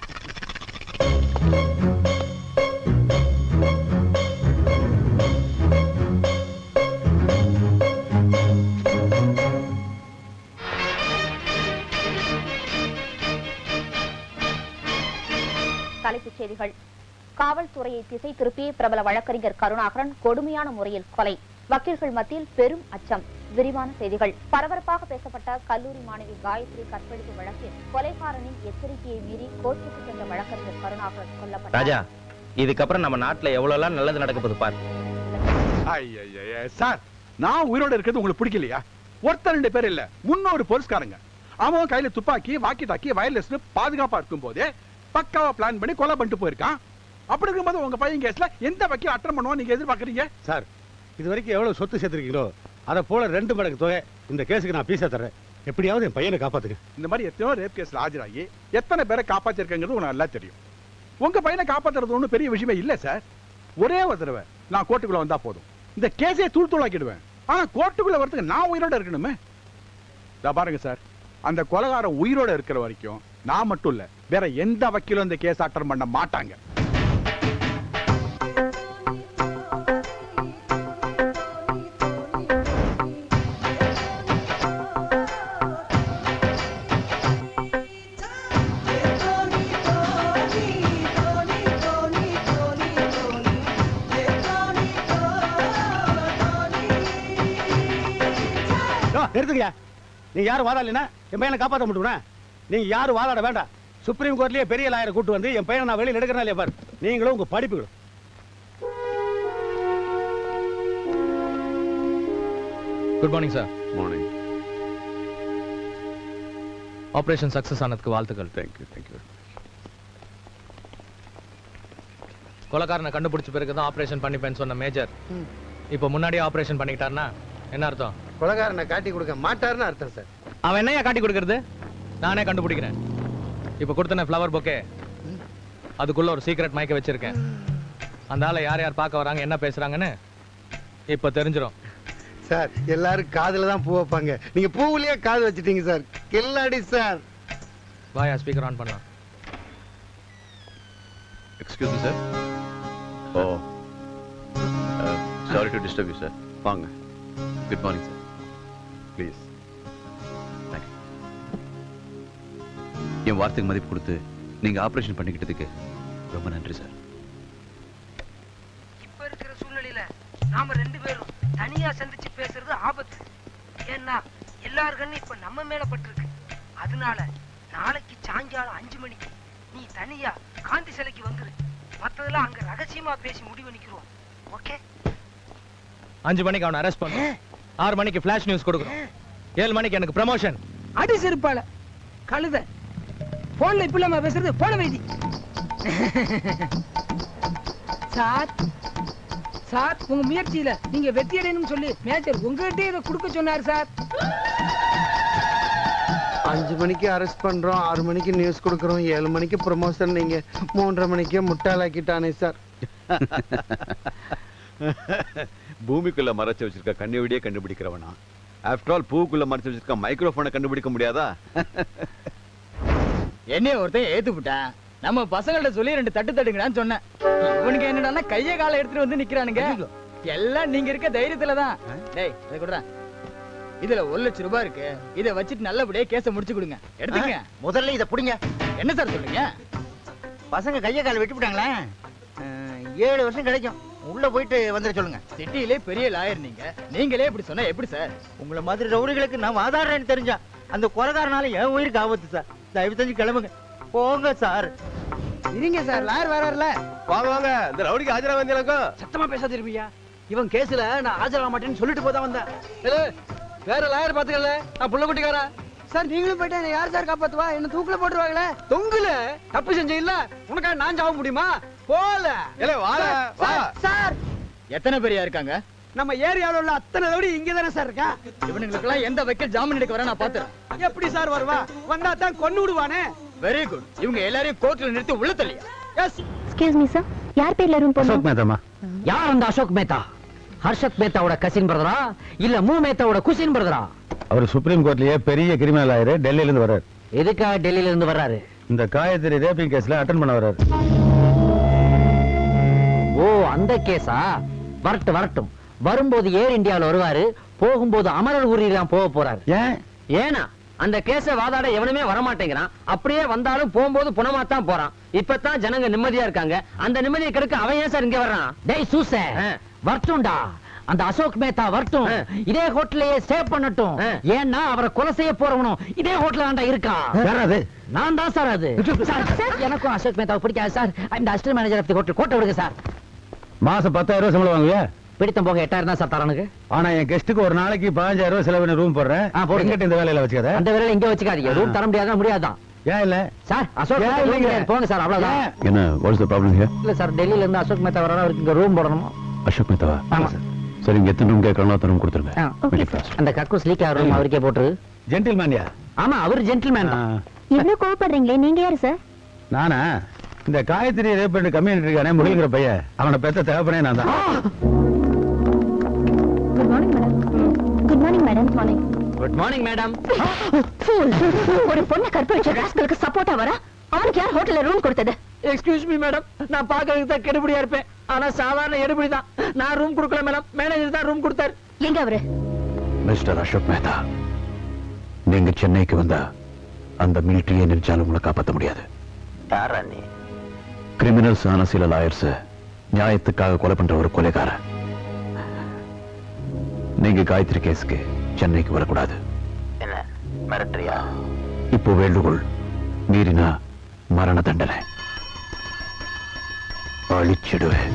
தலைப்புச் செய்திகள் காவல்துறையை திசை திருப்பி பிரபல வழக்கறிஞர் கருணாகரன் கொடுமையான முறையில் கொலை வக்கீல்கள் மத்தியில் பெரும் அச்சம் விரிவான செய்திகள் பரபரப்பாக பேசப்பட்ட கல்லூரி மாணவி காயத்ரி கற்பழிப்பு வழக்கில் கொலைகாரனின் எச்சரிக்கையை மீறி கோர்ட்டுக்கு சென்ற வழக்கறிஞர் கருணாகரன் கொல்லப்பட்டார் ராஜா இதுக்கப்புறம் நம்ம நாட்டுல எவ்வளவுலாம் நல்லது நடக்க போகுது பாரு ஐயய்ய சார் நான் உயிரோட இருக்கிறது உங்களுக்கு பிடிக்கலையா ஒருத்தர் ரெண்டு பேர் இல்ல முன்னூறு போலீஸ்காரங்க அவன் கையில துப்பாக்கி வாக்கி டாக்கி வயர்லெஸ் பாதுகாப்பா இருக்கும் போதே பக்காவா பிளான் பண்ணி கொலை பண்ணிட்டு போயிருக்கான் அப்படி இருக்கும்போது உங்க பையன் கேஸ்ல எந்த வக்கீல் அட்டன் பண்ணுவோம் நீங்க எதிர்பார்க்கறீங்க சார் இது வரைக்கும் எவ்வளவு சொத்து சேர்த்திருக்கீங்களோ அதை போல ரெண்டு மடங்கு தொகை இந்த கேஸுக்கு நான் பீஸா தர்றேன் எப்படியாவது என் பையனை காப்பாத்துங்க இந்த மாதிரி எத்தனையோ ரேப் கேஸ்ல ஆஜராகி எத்தனை பேரை காப்பாத்திருக்கங்கிறது உனக்கு நல்லா தெரியும் உங்க பையனை காப்பாத்துறது ஒண்ணும் பெரிய விஷயமே இல்ல சார் ஒரே ஒரு தடவை நான் கோர்ட்டுக்குள்ள வந்தா போதும் இந்த கேஸே தூள் தூளாக்கிடுவேன் ஆனா கோர்ட்டுக்குள்ள வரதுக்கு நான் உயிரோட இருக்கணுமே இதோ பாருங்க சார் அந்த கொலகாரம் உயிரோட இருக்கிற வரைக்கும் நான் மட்டும் இல்ல வேற எந்த வக்கீலும் இந்த கேஸ் அட்டன் பண்ண மாட்டாங்க நிறுத்துங்க நீங்க யாரும் வாதாடலைன்னா என் பையனை காப்பாற்ற முடியுமா நீங்க யாரும் வாதாட வேண்டாம் சுப்ரீம் கோர்ட்லயே பெரிய லாயரை கூட்டு வந்து என் பையனை நான் வெளியில் எடுக்கிறேன் இல்லையா பாரு நீங்களும் உங்க படிப்புகளும் good morning sir morning operation success ஆனதுக்கு வாழ்த்துக்கள் தேங்க்யூ தேங்க்யூ கொலைக்காரனை கண்டுபிடிச்ச பிறகு தான் ஆபரேஷன் பண்ணிப்பேன்னு சொன்ன மேஜர் இப்போ முன்னாடியே ஆபரேஷன் பண்ணிக்கிட்டாருன்னா என்ன அர்த்தம் கொலகாரனை காட்டி கொடுக்க மாட்டாருன்னு அர்த்தம் சார் அவன் என்னையா காட்டி கொடுக்கறது நானே கண்டுபிடிக்கிறேன் இப்போ கொடுத்தன ஃப்ளவர் பொக்கே அதுக்குள்ள ஒரு சீக்ரெட் மயக்க வச்சிருக்கேன் அந்த ஆளை யார் யார் பார்க்க வராங்க என்ன பேசுறாங்கன்னு இப்போ தெரிஞ்சிடும் சார் எல்லாரும் காதுல தான் பூ வைப்பாங்க நீங்க பூவுலயே காது வச்சிட்டீங்க சார் கில்லாடி சார் வாயா ஸ்பீக்கர் ஆன் பண்ணலாம் excuse me sir oh sorry to disturb you sir வாங்க குட் மார்னிங் சார் ப்ளீஸ் என் வார்த்தைக்கு மதிப்பு கொடுத்து நீங்க ஆபரேஷன் பண்ணிக்கிட்டதுக்கு ரொம்ப நன்றி சார் இப்ப இருக்கிற சூழ்நிலையில நாம ரெண்டு பேரும் தனியா சந்திச்சு பேசுறது ஆபத்து ஏன்னா எல்லார் கண்ணும் இப்ப நம்ம மேல பட்டிருக்கு அதனால நாளைக்கு சாயங்காலம் அஞ்சு மணிக்கு நீ தனியா காந்தி சிலைக்கு வந்துரு மத்ததெல்லாம் அங்க ரகசியமா பேசி முடிவு நிக்கிறோம் ஓகே அஞ்சு மணிக்கு அவனை அரெஸ்ட் பண்ணு ஆறு மணிக்கு ஃபிளாஷ் நியூஸ் கொடுக்கணும் ஏழு மணிக்கு எனக்கு ப்ரமோஷன் அடி செருப்பால கழுத போன்ல இப்ப இல்லாம பேசுறது போன வைதி சார் சார் உங்க முயற்சியில நீங்க வெற்றி அடையணும்னு சொல்லி மேஜர் உங்ககிட்ட இதை கொடுக்க சொன்னார் சார் அஞ்சு மணிக்கு அரெஸ்ட் பண்றோம் ஆறு மணிக்கு நியூஸ் கொடுக்குறோம் ஏழு மணிக்கு ப்ரொமோஷன் நீங்க மூன்றரை மணிக்கே முட்டாளாக்கிட்டானே சார் பூமிக்குள்ள மறைச்சு வச்சிருக்க கண்ணிவடியே கண்டுபிடிக்கிறவனா ஆஃப்டர் ஆல் பூக்குள்ள மறைச்சு வச்சிருக்க மைக்ரோஃபோனை கண்டுபிடிக்க முடியாதா என்னைய ஒருத்தன் ஏத்து விட்டான் நம்ம பசங்கள்ட்ட சொல்லி ரெண்டு தட்டு தட்டுங்கடான்னு சொன்னேன் இவனுக்கு என்னடான்னா கைய காலை எடுத்துட்டு வந்து நிக்கிறானுங்க எல்லாம் நீங்க இருக்க தைரியத்துல தான் டேய் இதை கொடுறா இதுல ஒரு லட்சம் ரூபாய் இருக்கு இதை வச்சுட்டு நல்லபடியா கேஸ முடிச்சு கொடுங்க எடுத்துங்க முதல்ல இதை புடிங்க என்ன சார் சொல்றீங்க பசங்க கைய கால வெட்டி விட்டாங்களே ஏழு வருஷம் கிடைக்கும் உள்ள போயிட்டு வந்துட சொல்லுங்க சிட்டிலே பெரிய லாயர் நீங்க நீங்களே இப்படி சொன்னா எப்படி சார் உங்களை மாதிரி ரவுடிகளுக்கு நான் வாதாடுறேன்னு தெரிஞ்சா அந்த கொலைகாரனால என் உயிருக்கு ஆபத்து சார் தயவு செஞ்சு கிளம்புங்க போங்க சார் இருங்க சார் லாயர் வராருல வாங்க வாங்க இந்த ரவுடிக்கு ஆஜரா வந்தீங்களா சத்தமா பேசாத இருப்பியா இவன் கேஸ்ல நான் ஆஜராக மாட்டேன்னு சொல்லிட்டு போதான் வந்தேன் ஏலே, வேற லாயர் பாத்துக்கல நான் புள்ள குட்டிக்காரா சார் நீங்களும் போயிட்டு என்ன யார் சார் காப்பாத்துவா என்ன தூக்குல போட்டுருவாங்களே தொங்குல தப்பு செஞ்ச இல்ல உனக்காக நான் சாவ முடியுமா போல ஏலே, வாடா, வா. சார் எத்தனை பேரியா இருக்காங்க நம்ம ஏரியாவுல உள்ள அத்தனை லவுடி இங்க தானே சார் இருக்கா இவனுங்களுக்கெல்லாம் எந்த வக்கீல் ஜாமீன் எடுக்க வர நான் பாத்துறேன் எப்படி சார் வருவா வந்தா தான் கொன்னு விடுவானே வெரி குட் இவங்க எல்லாரையும் கோர்ட்ல நிறுத்தி உள்ள தள்ளியா எஸ் எக்ஸ்கியூஸ் மீ சார் யார் பேர்ல ரூம் போகணும் மேதாமா யார் அந்த அசோக் மேத்தா ஹர்ஷத் மேத்தாவோட கசின் பிரதரா இல்ல மூ மேத்தாவோட குசின் பிரதரா அவர் சுப்ரீம் கோர்ட்லயே பெரிய கிரிமினல் லாயர் டெல்லியில இருந்து வர்றாரு எதுக்காக டெல்லியில இருந்து வர்றாரு இந்த காயத்ரி ரேப்பிங் கேஸ்ல அட்டன் பண்ண வர்றாரு ஓ அந்த கேஸா வரட்டும் வரட்டும் வரும்போது ஏர் இந்தியாவுல வருவாரு போகும்போது அமரர் ஊரில் தான் போக போறாரு ஏன் ஏனா அந்த கேஸ வாதாட எவனுமே வரமாட்டேங்கிறான் அப்படியே வந்தாலும் போகும்போது புனமாத்தான் போறான் இப்பதான் ஜனங்க நிம்மதியா இருக்காங்க அந்த நிம்மதியை கெடுக்க அவன் ஏன் சார் இங்க வர்றான் டேய் சூச வரட்டும்டா அந்த அசோக் மேத்தா வரட்டும் இதே ஹோட்டலையே ஸ்டே பண்ணட்டும் ஏன்னா அவரை கொலை செய்ய போறவனும் இதே ஹோட்டல் தான்டா இருக்கான் யார் அது? நான் தான் சார் அது சார், சார், எனக்கும் அசோக் மேத்தாவை பிடிக்காது சார் இந்த assistant manager of the hotel கோட்டை விடுங்க சார் மாசம் பத்தாயிரம் ரூபாய் சம்பளம் வாங்குவியா பிடித்தம் போக எட்டாயிரம் தான் சார் தரனுக்கு ஆனா என் கெஸ்ட்டுக்கு ஒரு நாளைக்கு பதினஞ்சாயிரம் ரூபாய் செலவு ரூம் போடுறேன் போடுங்க. எங்கிட்ட இந்த வேலையில வச்சுக்காத அந்த வேலையில இங்க வச்சுக்காதீங்க ரூம் தர முடியாதா முடியாதான் ஏன் இல்ல சார் அசோக் ஏன் மேத்தா room இல்லைங்க? கிடையாது. போங்க சார் அவ்வளவுதான் என்ன வாட்ஸ் த ப்ராப்ளம் ஹியர் இல்ல சார் டெல்லியில இருந்து அசோக் மேத்தா வர அவருக்கு இங்க ரூம் போடணுமா அசோக் மேத்தாவா ஆமா சரி இங்க எத்தனை ரூம் கேட்கறாங்களோ அத்தனை ரூம் கொடுத்துருங்க ஆ, Make it fast. அந்த கக்கூஸ் லீக் ஆகிற ரூம் அவருக்கே போட்டுரு ஜென்டில்மேன்யா ஆமா அவர் ஜென்டில்மேன் தான் இவ்வளவு கோவப்படுறீங்களே நீங்க யாரு சார் நானா இந்த காயத்ரி ரேப் பண்ணி கம்யூனிட்டி இருக்கானே முடிங்கிற பையன் அவனை பெத்த தகப்பனே நான் தான் good morning madam good morning madam morning good morning madam ஒரு பொண்ணை கற்பழிச்ச ராஸ்கலுக்கு சப்போர்ட்டா வரா அவனுக்கு யார் ஹோட்டல்ல ரூம் கொடுத்தது எக்ஸ்கியூஸ் மீ மேடம் நான் பாக்குறதுக்கு தான் கெடுபடியா இருப்பேன் ஆனா சாதாரண எடுபடி தான் நான் ரூம் கொடுக்கல மேடம் மேனேஜர் தான் ரூம் கொடுத்தாரு எங்க அவரு மிஸ்டர் அசோக் மேத்தா நீங்க சென்னைக்கு வந்தா அந்த மிலிட்டரியை நினைச்சாலும் உங்களை காப்பாற்ற முடியாது யாரா நீ கிரிமினல்ஸ் ஆன சில லாயர்ஸ் நியாயத்துக்காக கொலை பண்ற ஒரு கொலைகாரன் நீங்க காயத்ரி கேஸ்க்கு சென்னைக்கு வரக்கூடாது என்ன மிரட்டரியா இப்போ வேண்டுகோள் மீறினா மரண தண்டனை அழிச்சிடுவேன்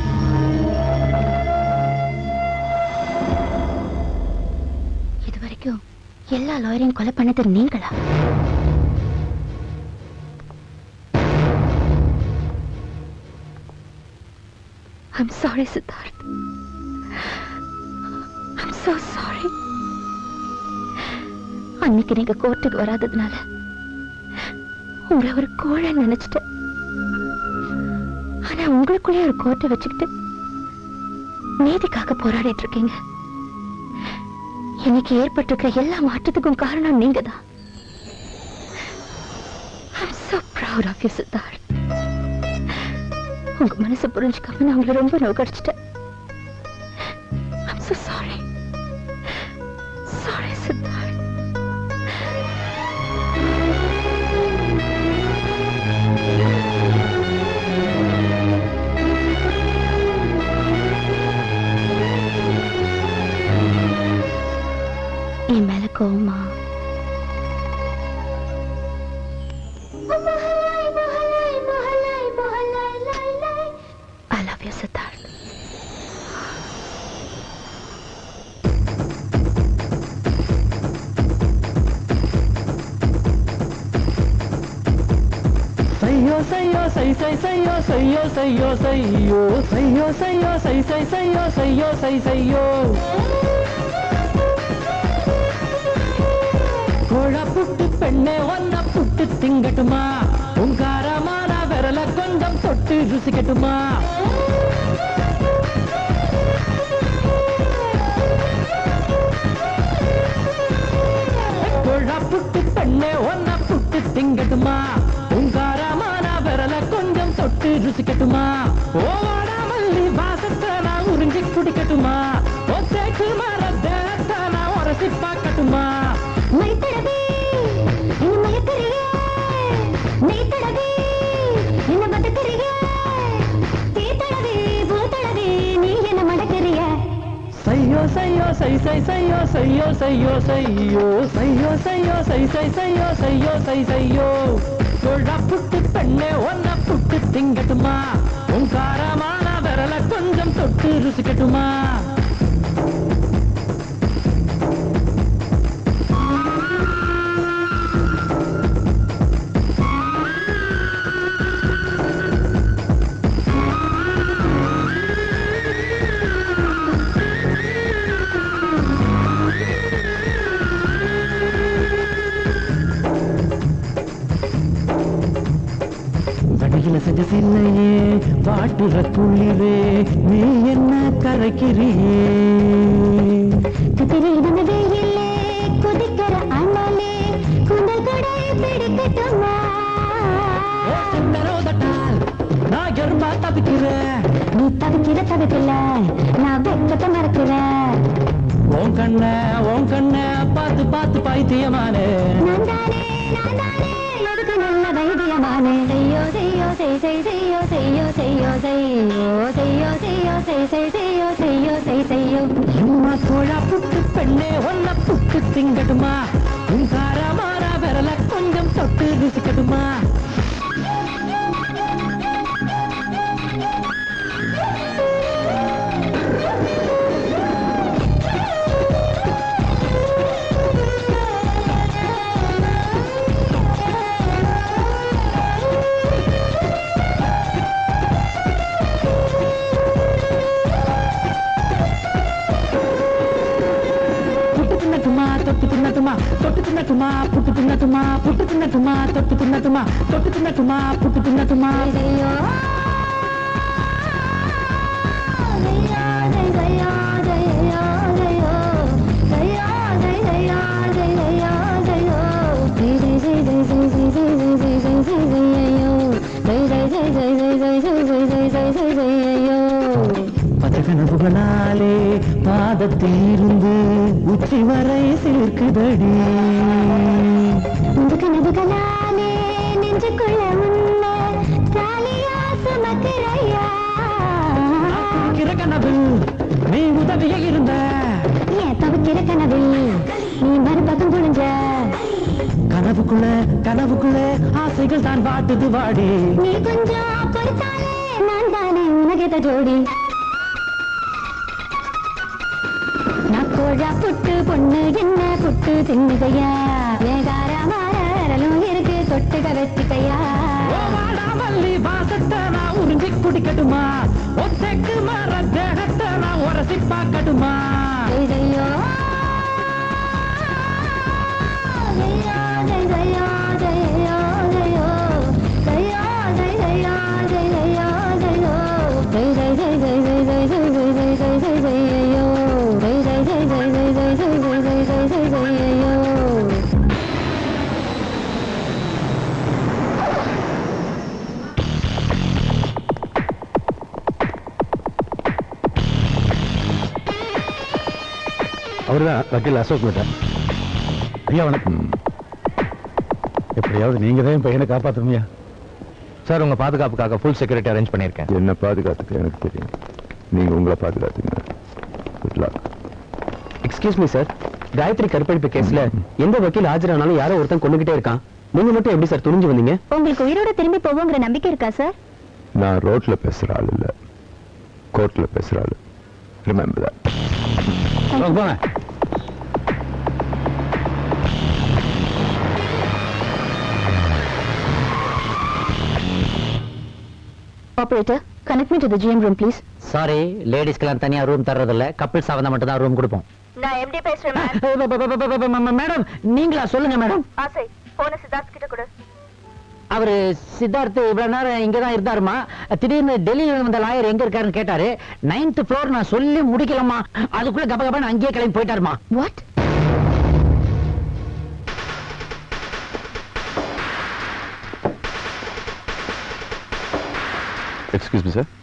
இது வரைக்கும் எல்லா லாயரையும் கொலை பண்ணது நீங்களா I'm sorry, Siddharth. I'm so sorry. அன்னைக்கு நீங்க கோர்ட்டுக்கு வராததுனால உங்களை ஒரு கோழை நினைச்சிட்டேன் ஆனா உங்களுக்குள்ளே ஒரு கோர்ட்டை வச்சுக்கிட்டு நீதிக்காக போராடிட்டு இருக்கீங்க எனக்கு ஏற்பட்டிருக்கிற எல்லா மாற்றத்துக்கும் காரணம் நீங்க தான் I'm so proud of you, Siddharth உங்க மனசை புரிஞ்சுக்காம நான் உங்களை ரொம்ப நோக்கடிச்சிட்டேன் I'm so sorry. Sorry, Siddharth என் மேல கோவமா I love you, Siddharth. சையோ சையோ சை சை சையோ சையோ சையோ சையோ சையோ சையோ சை சை சையோ சையோ சை சையோ கோழா புட்டு பெண்ணே ஒன்ன புட்டு திங்கட்டுமா உங்காரமான விரல கொஞ்சம் தொட்டு ருசிக்கட்டுமா கோழா புட்டு பெண்ணே ஒன்ன புட்டு திங்கட்டுமா உங்காரமான விரல கொஞ்சம் தொட்டு ருசிக்கட்டுமா ஓவாட மல்லி வாசத்தை நான் உறிஞ்சி குடிக்கட்டுமா ஒத்தைக்கு மர தேகத்தை நான் உரசி பார்க்கட்டுமா மைத்தடவே என்ன மயக்கறியே மெய்த்தடவே என்ன பதக்கறியே தீத்தடவே பூத்தடவே நீ என்ன மடக்கறிய சையோ சையோ சை சை சையோ சையோ சையோ சையோ சையோ சையோ சை சை சையோ சையோ சை சையோ கொழா புட்டு பெண்ணே ஒன்ன புட்டு திங்கட்டுமா உன் காரமான விரல கொஞ்சம் தொட்டு ருசிக்கட்டுமா வடியில செஞ்ச சின்னையே பாட்டுற குளிரே நீ என்ன கரைக்கிறியே திரிதன வெயிலே குதிக்கிற அண்ணலே குந்தல் கொடை பிடிக்கட்டுமா சின்னரோதட்டால் நான் எறும்பா தவிக்கிறேன் நீ தவிக்கிற தவிக்கல நான் வெக்கத்தை மறக்கிறேன் உன் கண்ண உன் கண்ண பார்த்து பார்த்து பைத்தியமானே நான் தானே நான் தானே எதுக்கு நல்ல வைத்தியமானே செய்யோ செய்யோ செய் செய் செய்யோ செய்யோ செய்யோ செய்யோ செய்யோ செய்யோ செய் செய் செய்யோ செய்யோ சை செய்யோ சும்மா தோழா புட்டு பெண்ணே ஒன்ன புட்டு திங்கட்டுமா உன் காரமாரா விரல கொஞ்சம் தொட்டு ருசிக்கட்டுமா புட்டு தின்னட்டுமா தொட்டு தின்னட்டுமா தொட்டு தின்னட்டுமா புட்டு தின்னட்டுமா புட்டு தின்னட்டுமா தொட்டு தின்னட்டுமா தொட்டு தின்னட்டுமா புட்டு தின்னட்டுமா ஐயோ பச்சகனவுகளாலே பாதத்தில் இருந்து உச்சி வரை சேர்க்குதடி உங்க கனவுகளாலே நெஞ்சுக்குள்ள உன்ன ஜாலியா சுமக்கிறையா கிற கனவு நீ உதவிய இருந்த ஏன் தவிக்கிற கனவில் நீ மறுபக்கம் துணிஞ்ச கனவுக்குள்ள கனவுக்குள்ள ஆசைகள் தான் பாட்டுது வாடி நீ கொஞ்சம் பொறுத்தாலே நான் தானே உனகேத ஜோடி நான் கோழா புட்டு பொண்ணு என்ன புட்டு தின்னுகையா ஏகார மாறலும் இருக்கு தொட்டுக வச்சுக்கையா மல்லி வாசத்தை நான் உறிஞ்சி குடிக்கட்டுமா ஒத்தைக்கு மர தேகத்தை நான் உரசி பார்க்கட்டுமா ஐயோ ஜெயா ஜெய ஜெயா ஜெயா ஜெயோ ஜெயா ஜெய ஜெயா ஜெயா ஜெயோ ஜெய ஜெய ஜெய ஜெய ஜெய ஜெய ஜெய ஜெய ஜெய ஜெய ஜெயோ ஜெய ஜெய ஜெய ஜெய ஜெய ஜெய ஜெய ஜெய ஜெய ஜெய ஜெய ஜெயோ அவர்தான் வக்கீல் அசோக் மேட்டா ஐயா வணக்கம் எப்படியாவது நீங்க தான் என் பையனை காப்பாத்தணுமையா சார் உங்க பாதுகாப்புக்காக ஃபுல் செக்யூரிட்டி அரேஞ்ச் பண்ணியிருக்கேன் என்ன பாதுகாத்துக்க எனக்கு தெரியும் நீங்க உங்களை பாதுகாத்துங்க good luck excuse me sir Gayathri கற்பழிப்பு கேஸ்ல எந்த வக்கீல் ஆஜரானாலும் யாரோ ஒருத்தன் கொண்டுகிட்டே இருக்கான் நீங்க மட்டும் எப்படி சார் துணிஞ்சு வந்தீங்க உங்களுக்கு உயிரோட திரும்பி போவோங்கிற நம்பிக்கை இருக்கா சார் நான் ரோட்ல பேசுற ஆள் இல்ல கோர்ட்ல பேசுற ஆள் ரிமெம்பர் தட் போங்க operator connect me to the GM room please sorry லேடிஸ்க்கெல்லாம் தனியா ரூம் தர்றதில்ல கப்பிள்ஸ் அவன் மட்டும் தான் ரூம் கொடுப்போம் நான் எம்டி பேசுறேன் மேடம் நீங்களா சொல்லுங்க மேடம் ஆசை போன சித்தார்த் கிட்ட கொடு அவரு சித்தார்த் இவ்வளவு நேரம் இங்க தான் இருந்தாருமா திடீர்னு டெல்லியில வந்த லாயர் எங்க இருக்காருன்னு கேட்டாரு நைன்த் ஃப்ளோர் நான் சொல்லி முடிக்கலமா அதுக்குள்ள கப கபன்னு அங்கேயே கிளம்பி போயிட்டாருமா what excuse me sir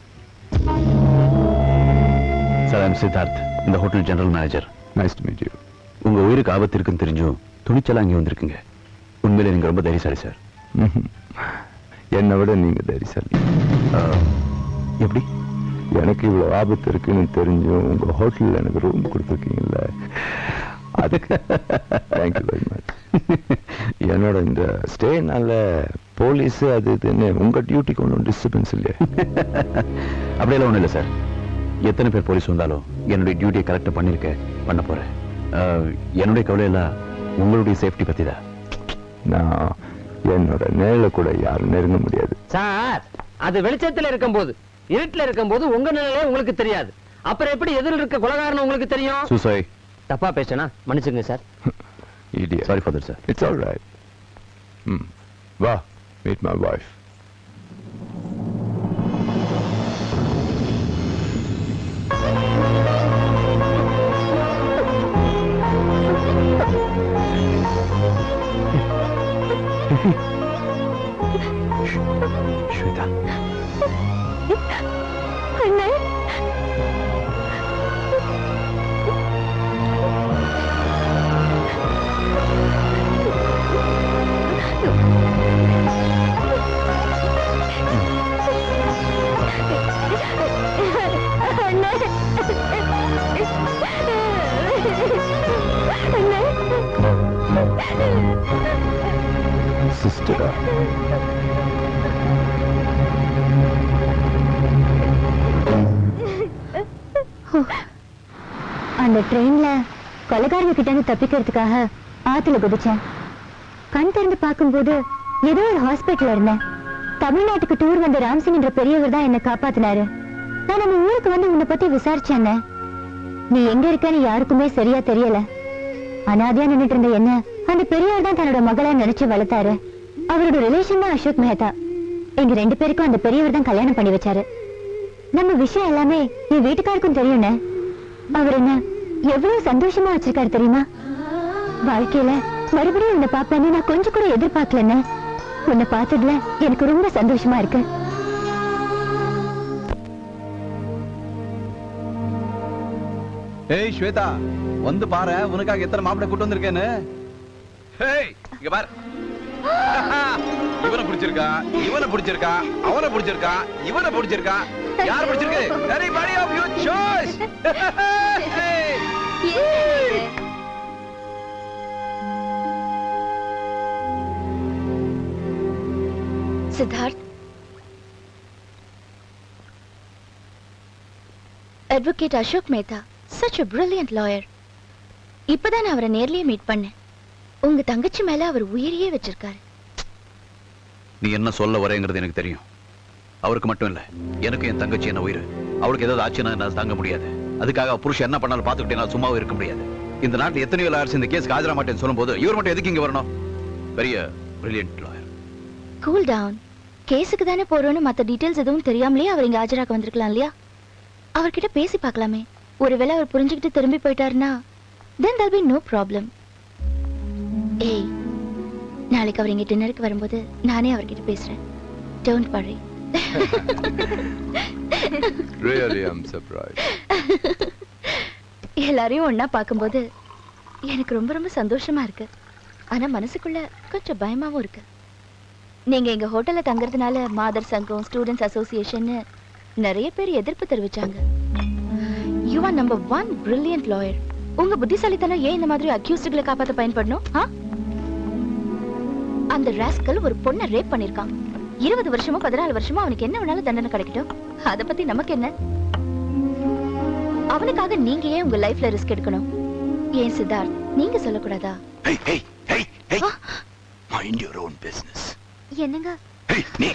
sir I'm Siddharth இந்த hotel general manager nice to meet you உங்க உயிருக்கு ஆபத்து இருக்குன்னு தெரிஞ்சும் துணிச்சலா இங்க வந்திருக்குங்க உண்மையிலே நீங்க ரொம்ப தைரியசாலி சார் என்னை விட நீங்க தைரியசாலி எப்படி எனக்கு இவ்வளவு ஆபத்து இருக்குன்னு தெரிஞ்சும் உங்க ஹோட்டல்ல எனக்கு ரூம் கொடுத்துருக்கீங்கல்ல அதுக்கு தேங்க்யூ வெரி மச் என்னோட இந்த ஸ்டேனால போலீஸ் அது இதுன்னு உங்க டியூட்டிக்கு ஒன்றும் டிஸ்டர்பன்ஸ் இல்லையே அப்படியெல்லாம் ஒண்ணும் இல்லை சார் எத்தனை பேர் போலீஸ் வந்தாலும் என்னுடைய டியூட்டியை கரெக்டாக பண்ணிருக்கேன் பண்ண போறேன் அஹ், என்னுடைய கவலை எல்லாம் உங்களுடைய சேஃப்டி பத்தி தான் நான் என்னோட நேரில் கூட யாரும் நெருங்க முடியாது சார் அது வெளிச்சத்துல இருக்கும்போது இருட்டுல இருக்கும்போது உங்க நிலையே உங்களுக்கு தெரியாது அப்புறம் எப்படி எதிரில் இருக்க கொலகாரன் உங்களுக்கு தெரியும் சுசாய் தப்பா பேசனா மன்னிச்சுங்க sir Idiot. Sorry for that, sir. It's all right. Hmm. Va, meet my wife. Swetha அண்ணே அண்ணே சிஸ்டரா அந்த ட்ரெயின்ல கொலைகாரங்க கிட்ட இருந்து தப்பிக்கிறதுக்காக ஆத்துல குதிச்சேன் கண் திறந்து பார்க்கும்போது ஏதோ ஒரு ஹாஸ்பிட்டல் இருந்தேன் தமிழ்நாட்டுக்கு டூர் வந்த ராம்சிங் என்ற பெரியவர் தான் என்னை காப்பாத்தினாரு நான் நம்ம ஊருக்கு வந்து உன்னை பத்தி விசாரிச்சேன் நீ எங்க இருக்கன்னு யாருக்குமே சரியா தெரியல அனாதையா நின்னுட்டு இருந்த என்ன அந்த பெரியவர் தான் தன்னோட மகளா நினைச்சு வளர்த்தாரு அவரோட ரிலேஷன் தான் அசோக் மெஹதா எங்க ரெண்டு பேருக்கும் அந்த பெரியவர் தான் கல்யாணம் பண்ணி வச்சாரு நம்ம விஷயம் எல்லாமே என் வீட்டுக்காருக்கும் தெரியும்னே அவர் என்ன எவ்வளவு சந்தோஷமா வச்சிருக்காரு தெரியுமா வாழ்க்கையில மறுபடியும் உன்னை பாப்பேன்னு நான் கொஞ்சம் கூட எதிர்பார்க்கலன்னு உன்னை பார்த்ததுல எனக்கு ரொம்ப சந்தோஷமா இருக்கு ஏய் ஸ்வேதா வந்து பாரு உனக்காக எத்தனை மாப்பிளை கூட்டு வந்திருக்கேன்னு ஏய் இங்க பாரு இவனை பிடிச்சிருக்கா இவனை பிடிச்சிருக்கா அவனை பிடிச்சிருக்கா இவனை பிடிச்சிருக்கா யார் பிடிச்சிருக்கு everybody of your choice Siddharth advocate Ashok Mehta such a brilliant lawyer இப்பதான் நான் அவரை நேர்லயே மீட் பண்ணேன் உங்க தங்கச்சி மேல அவர் உயிரையே வச்சிருக்காரு நீ என்ன சொல்ல வரேங்கிறது எனக்கு தெரியும் அவருக்கு மட்டும் இல்ல எனக்கு என் தங்கச்சி என்ன உயிர் அவளுக்கு ஏதாவது ஆச்சுன்னா என்னால தாங்க முடியாது அதுக்காக அவ புருஷன் என்ன பண்ணாலும் பாத்துக்கிட்டே நான் சும்மாவும் இருக்க முடியாது இந்த நாட்டுல எத்தனையோ லாயர்ஸ் இந்த கேஸ்க்கு ஆஜரா மாட்டேன்னு சொல்லும்போது இவர் மட்டும் எதுக்கு இங்க வரணும் பெரிய பிரில்லியன்ட் லாயர் கூல் டவுன் கேஸுக்கு தானே போறோம்னு மத்த டீடைல்ஸ் எதுவும் தெரியாமலே அவர் இங்க ஆஜராக வந்திருக்கலாம் இல்லையா அவர்கிட்ட பேசி பார்க்கலாமே ஒருவேளை அவர் புரிஞ்சுக்கிட்டு திரும்பி போயிட்டாருன்னா then there'll be no problem ஏய் நாளைக்கு அவர் இங்க டின்னருக்கு வரும்போது நானே அவர்கிட்ட பேசுறேன் don't worry really I'm surprise எல்லாரையும் ஒண்ணா பார்க்கும்போது எனக்கு ரொம்ப ரொம்ப சந்தோஷமா இருக்கு ஆனா மனசுக்குள்ள கொஞ்சம் பயமாவும் இருக்கு நீங்க எங்க ஹோட்டல்ல தங்குறதுனால மாதர் சங்கம் ஸ்டூடெண்ட்ஸ் அசோசியேஷன் நிறைய பேர் எதிர்ப்பு தெரிவிச்சாங்க you are number one brilliant lawyer உங்க புத்திசாலித்தனம் ஏன் இந்த மாதிரி அக்யூஸ்டுகளை காப்பாத்த பயன்படணும் ஆ? அந்த ராஸ்கல் ஒரு பொண்ணை ரேப் பண்ணிருக்கான் இருபது வருஷமோ பதினாலு வருஷமோ அவனுக்கு என்ன வேணாலும் தண்டனை கிடைக்கட்டும் அத பத்தி நமக்கு என்ன அவனுக்காக நீங்க ஏன் உங்க லைஃப்ல ரிஸ்க் எடுக்கணும் ஏன் சித்தார்த் நீங்க சொல்லக்கூடாதா Hey, hey, hey, hey. Mind your own business. என்னங்க Hey, நீ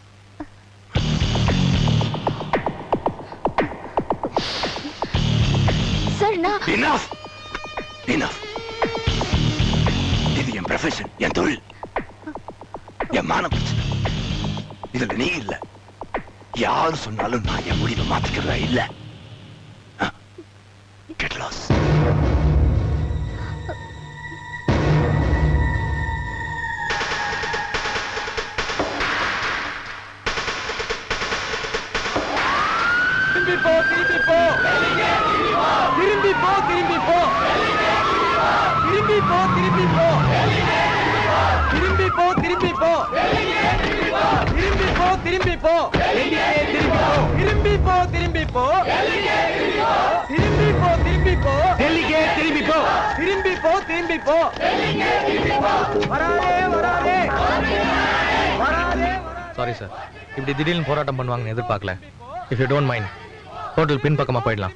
சார் நான் Enough! Enough! இது என் ப்ரொஃபஷன் என் தொழில் என் மான பிரச்சனை இதுல நீ இல்ல யாரு சொன்னாலும் நான் என் முடிவை மாத்திக்கிறதா இல்ல கெட் லாஸ் திரும்பி போ திரும்பி போ திரும்பி போ திரும்பி போ திரும்பி போ திரும்பி போ திரும்பி போ திரும்பி போ திரும்பி போ திரும்பி போ திரும்பி போ திரும்பி போ திரும்பி போ திரும்பி போ டெல்லிக்கே திரும்பி போ திரும்பி போ திரும்பி போ வராதே வராதே வராதே சாரி சார் இப்படி திடீர்னு போராட்டம் பண்ணுவாங்கன்னு எதிர்பார்க்கல if you don't mind hotel பின்பக்கமா போயிடலாம்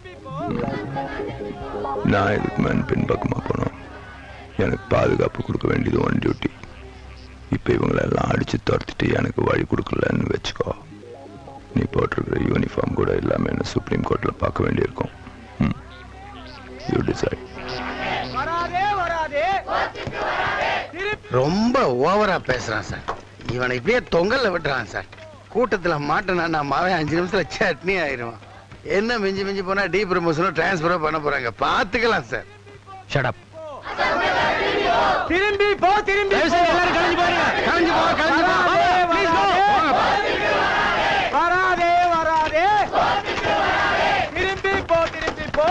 நான் இதுக்கு மேன் பின்பக்கமா போனோம் எனக்கு பாதுகாப்பு கொடுக்க வேண்டியது ஒன் டியூட்டி இப்போ இவங்களெல்லாம் அடிச்சு துரத்திட்டு எனக்கு வழி கொடுக்கலன்னு வச்சுக்கோ நீ போட்டிருக்கிற யூனிஃபார்ம் கூட இல்லாம என்ன சுப்ரீம் கோர்ட்ல பார்க்க வேண்டியிருக்கும் யூ டிசைட் ரொம்ப ஓவரா பேசுறான் சார் இவனை இப்படியே தொங்கல்ல விட்டுறான் சார் கூட்டத்துல மாட்டினா நான் மாவே அஞ்சு நிமிஷத்துல சட்னி ஆயிடுவான் என்ன மிஞ்சி மிஞ்சி போனா டீ ப்ரமோஷனோ டிரான்ஸ்ஃபரோ பண்ண போறாங்க பாத்துக்கலாம் சார் ஷட் அப் திரும்பி போ திரும்பி போ எல்லாரும் கலைஞ்சு போறீங்க கலைஞ்சு போ கலைஞ்சு போ Please go. வராதே வராதே திரும்பி போ திரும்பி போ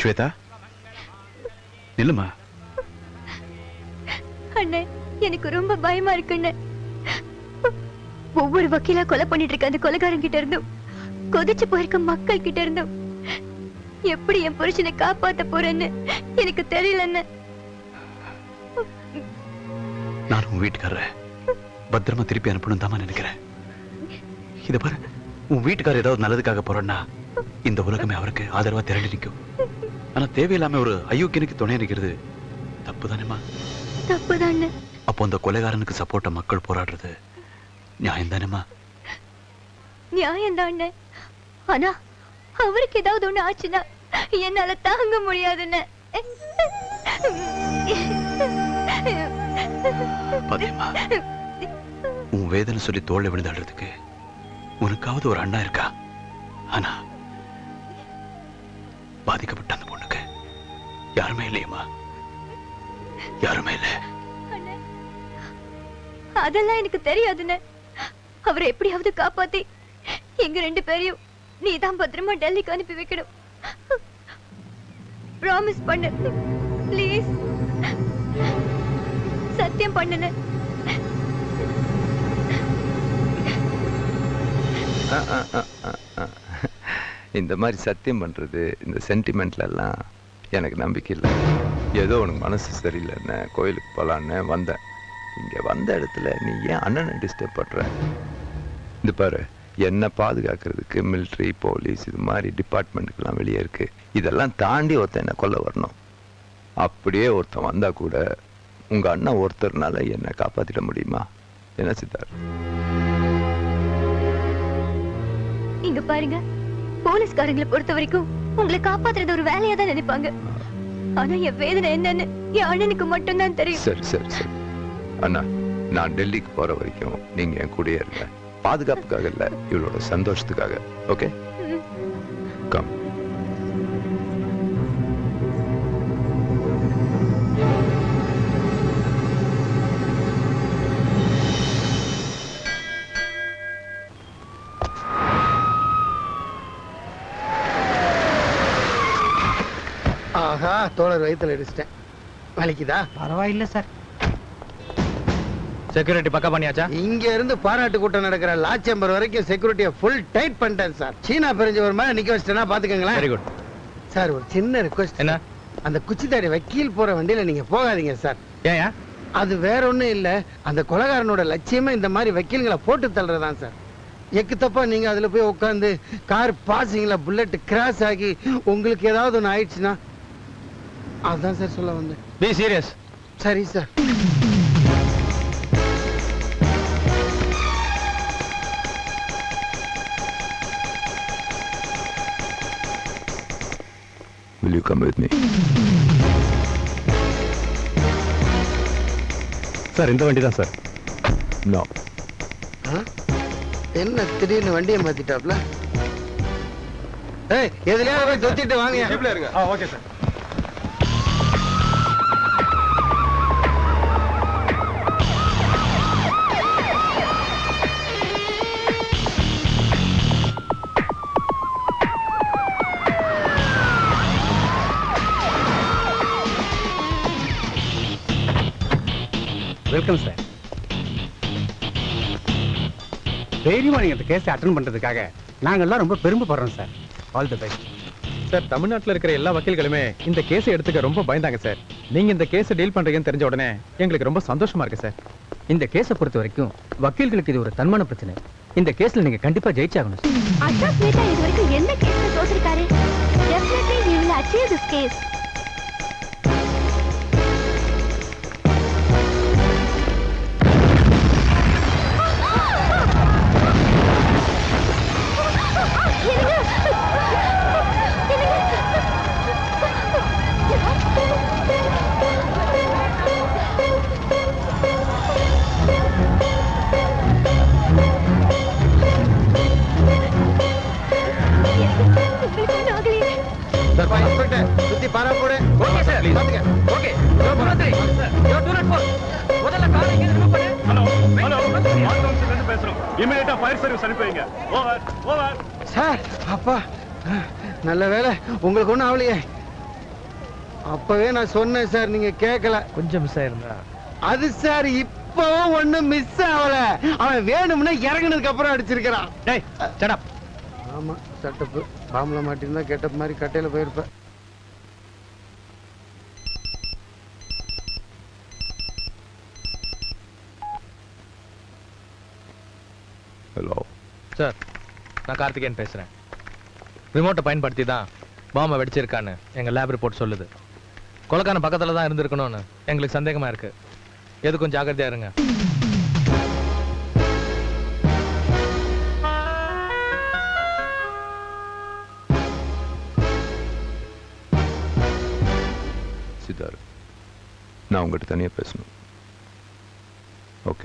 ஸ்வேதா நில்லுமா அண்ணே எனக்கு ரொம்ப பயமா இருக்கு அண்ணே ஒவ்வொரு வக்கீலா கொலை பண்ணிட்டு இருக்க அந்த கொலைகாரன் கிட்ட இருந்தும் கொதிச்சு போயிருக்க மக்கள் கிட்ட இருந்தும் எப்படி என் புருஷனை காப்பாத்த போறேன்னு எனக்கு தெரியல அண்ணே நான் உன் வீட்டுக்காரர் பத்திரமா திருப்பி அனுப்பணும் தான் நினைக்கிறேன் இத பாரு உன் வீட்டுக்காரர் ஏதாவது நல்லதுக்காக போறேன்னா இந்த உலகமே அவருக்கு ஆதரவா திரண்டு நிற்கும் ஆனா தேவையில்லாம ஒரு அயோக்கியனுக்கு துணை நிற்கிறது தப்பு தானேமா தப்புதான் அண்ணே அப்போ அந்த கொலைகாரனுக்கு சப்போர்ட்டா மக்கள் போராடுறது நியாயம் தானேமா நியாயம் தான் அண்ணே ஆனா அவருக்கு ஏதாவது ஒண்ணு ஆச்சுன்னா என்னால தாங்க முடியாதுன்னு பாத்தியம்மா உன் வேதனை சொல்லி தோல்ல விழுந்தாடுறதுக்கு உனக்காவது ஒரு அண்ணா இருக்கா ஆனா பாதிக்கப்பட்ட அந்த பொண்ணுக்கு யாருமே இல்லையம்மா யாருமே இல்லை அதெல்லாம் எனக்கு தெரியாதுன்னு அவரை எப்படியாவது காப்பாத்தி எங்க ரெண்டு பேரையும் நீ தான் பத்திரமா டெல்லிக்கு அனுப்பி வைக்கணும் ப்ராமிஸ் பண்ணு ப்ளீஸ் சத்தியம் பண்ணுன ஆ, ஆ, ஆ, ஆ, ஆ. இந்த மாதிரி சத்தியம் பண்றது இந்த சென்டிமெண்ட்ல எல்லாம் எனக்கு நம்பிக்கை இல்லை ஏதோ உனக்கு மனசு சரியில்லைன்னு கோயிலுக்கு போலான்னு வந்தேன் இங்க வந்த இடத்துல நீ ஏன் அண்ணனை டிஸ்டர்ப் பண்ற இந்த பாரு என்னை பாதுகாக்கிறதுக்கு மிலிட்ரி போலீஸ் இது மாதிரி டிபார்ட்மெண்ட்டுக்கெல்லாம் வெளியே இருக்கு இதெல்லாம் தாண்டி ஒருத்தன் என்னை கொல்ல வரணும் அப்படியே ஒருத்தன் வந்தா கூட உங்க அண்ணன் ஒருத்தர்னால என்னை காப்பாத்திட முடியுமா என்ன சித்தார் இங்க பாருங்க போலீஸ்காரங்களை பொறுத்த வரைக்கும் உங்களை காப்பாத்துறது ஒரு வேலையா தான் நினைப்பாங்க ஆனா என் வேதனை என்னன்னு என் அண்ணனுக்கு மட்டும்தான் தெரியும் சரி சரி சரி அண்ணா நான் டெல்லிக்கு போற வரைக்கும் நீங்க என் கூடயே இருங்க பாதுகாப்புக்காக இல்ல இவளோட சந்தோஷத்துக்காக ஓகே கம் ஆஹா தோழர் வயித்துல அடிச்சிட்டேன் வலிக்குதா பரவாயில்ல சார் செக்யூரிட்டி பக்கா பண்ணியாச்சா இங்க இருந்து பாராட்டு கூட்டம் நடக்கிற லா சேம்பர் வரைக்கும் செக்யூரிட்டியை ஃபுல் டைட் பண்ணிட்டேன் சார் சீனா பெருஞ்சவர் மாதிரி நிக்க வச்சிட்டேன்னா பாத்துக்கங்களேன் வெரி குட் சார் ஒரு சின்ன ரிக்வெஸ்ட் என்ன அந்த குச்சித்தாடி வக்கீல் போற வண்டியில நீங்க போகாதீங்க சார் ஏன் அது வேற ஒண்ணும் இல்ல அந்த கொலகாரனோட லட்சியமே இந்த மாதிரி வக்கீல்களை போட்டு தள்ளுறதான் சார் எக்கு தப்பா நீங்க அதுல போய் உட்காந்து கார் பாசிங்ல புல்லட் கிராஸ் ஆகி உங்களுக்கு ஏதாவது ஒன்று ஆயிடுச்சுன்னா அதான் சார் சொல்ல வந்தேன் பி சீரியஸ் சரி sir Will you come with me? Sir இந்த வண்டி தான் சார் No. ஆ? என்ன திடீர்னு வண்டியை மாத்திட்டாப்ல ஏய் எதுலயாவது போய் தொத்திட்டு வாங்க இருங்க ஓகே சார் வெல்கம் சார் தைரியமா நீங்க இந்த கேஸை அட்டன் பண்றதுக்காக நாங்கெல்லாம் ரொம்ப பெருமைப்படுறோம் sir all the best sir தமிழ்நாட்டுல இருக்கிற எல்லா வக்கீல்களுமே இந்த கேஸை எடுத்துக்க ரொம்ப பயந்தாங்க சார் நீங்க இந்த கேஸை டீல் பண்றீங்கன்னு தெரிஞ்ச உடனே எங்களுக்கு ரொம்ப சந்தோஷமா இருக்கு சார் இந்த கேஸை பொறுத்த வரைக்கும் வக்கீல்களுக்கு இது ஒரு தன்மான பிரச்சனை இந்த கேஸ்ல நீங்க கண்டிப்பா ஜெயிச்சாகணும் சார். அசோக் மேத்தா இது வரைக்கும் எந்த கேஸ்ல தோற்றிருக்காரு definitely he will achieve this case சுத்தி பாரா போடு ஓகே சார் பாத்துக்க ஓகே யோ புரத்ரி யோ டூ நாட் ஃபோர் முதல்ல காரை இங்க ரிமூவ் பண்ணு ஹலோ ஹலோ ஆட்டோம்ஸ்ல இருந்து பேசுறோம் இமிடியேட்டா ஃபயர் சர்வீஸ் அனுப்பி வைங்க ஓவர் ஓவர் சார் அப்பா நல்ல வேலை உங்களுக்கு ஒண்ணும் ஆகலையே அப்பவே நான் சொன்னேன் சார் நீங்க கேட்கல கொஞ்சம் மிஸ் ஆயிருந்தா அது சார் இப்பவும் ஒண்ணும் மிஸ் ஆகல அவன் வேணும்னு இறங்குனதுக்கு அப்புறம் அடிச்சிருக்கிறான் டேய் சடப் ஆமா செட்டப்பு பாம்புல மாட்டிருந்தா கெட்டப் மாதிரி கட்டையில போயிருப்ப ஹலோ சார் நான் கார்த்திகேயன் பேசுறேன் ரிமோட்டை பயன்படுத்தி தான் பாம்பை வெடிச்சிருக்கான்னு எங்க லேப் ரிப்போர்ட் சொல்லுது கொலைக்கான பக்கத்துல தான் இருந்திருக்கணும்னு எங்களுக்கு சந்தேகமா இருக்கு எதுக்கும் ஜாக்கிரதையா இருங்க சித்தார் நான் உங்ககிட்ட தனியா பேசணும் ஓகே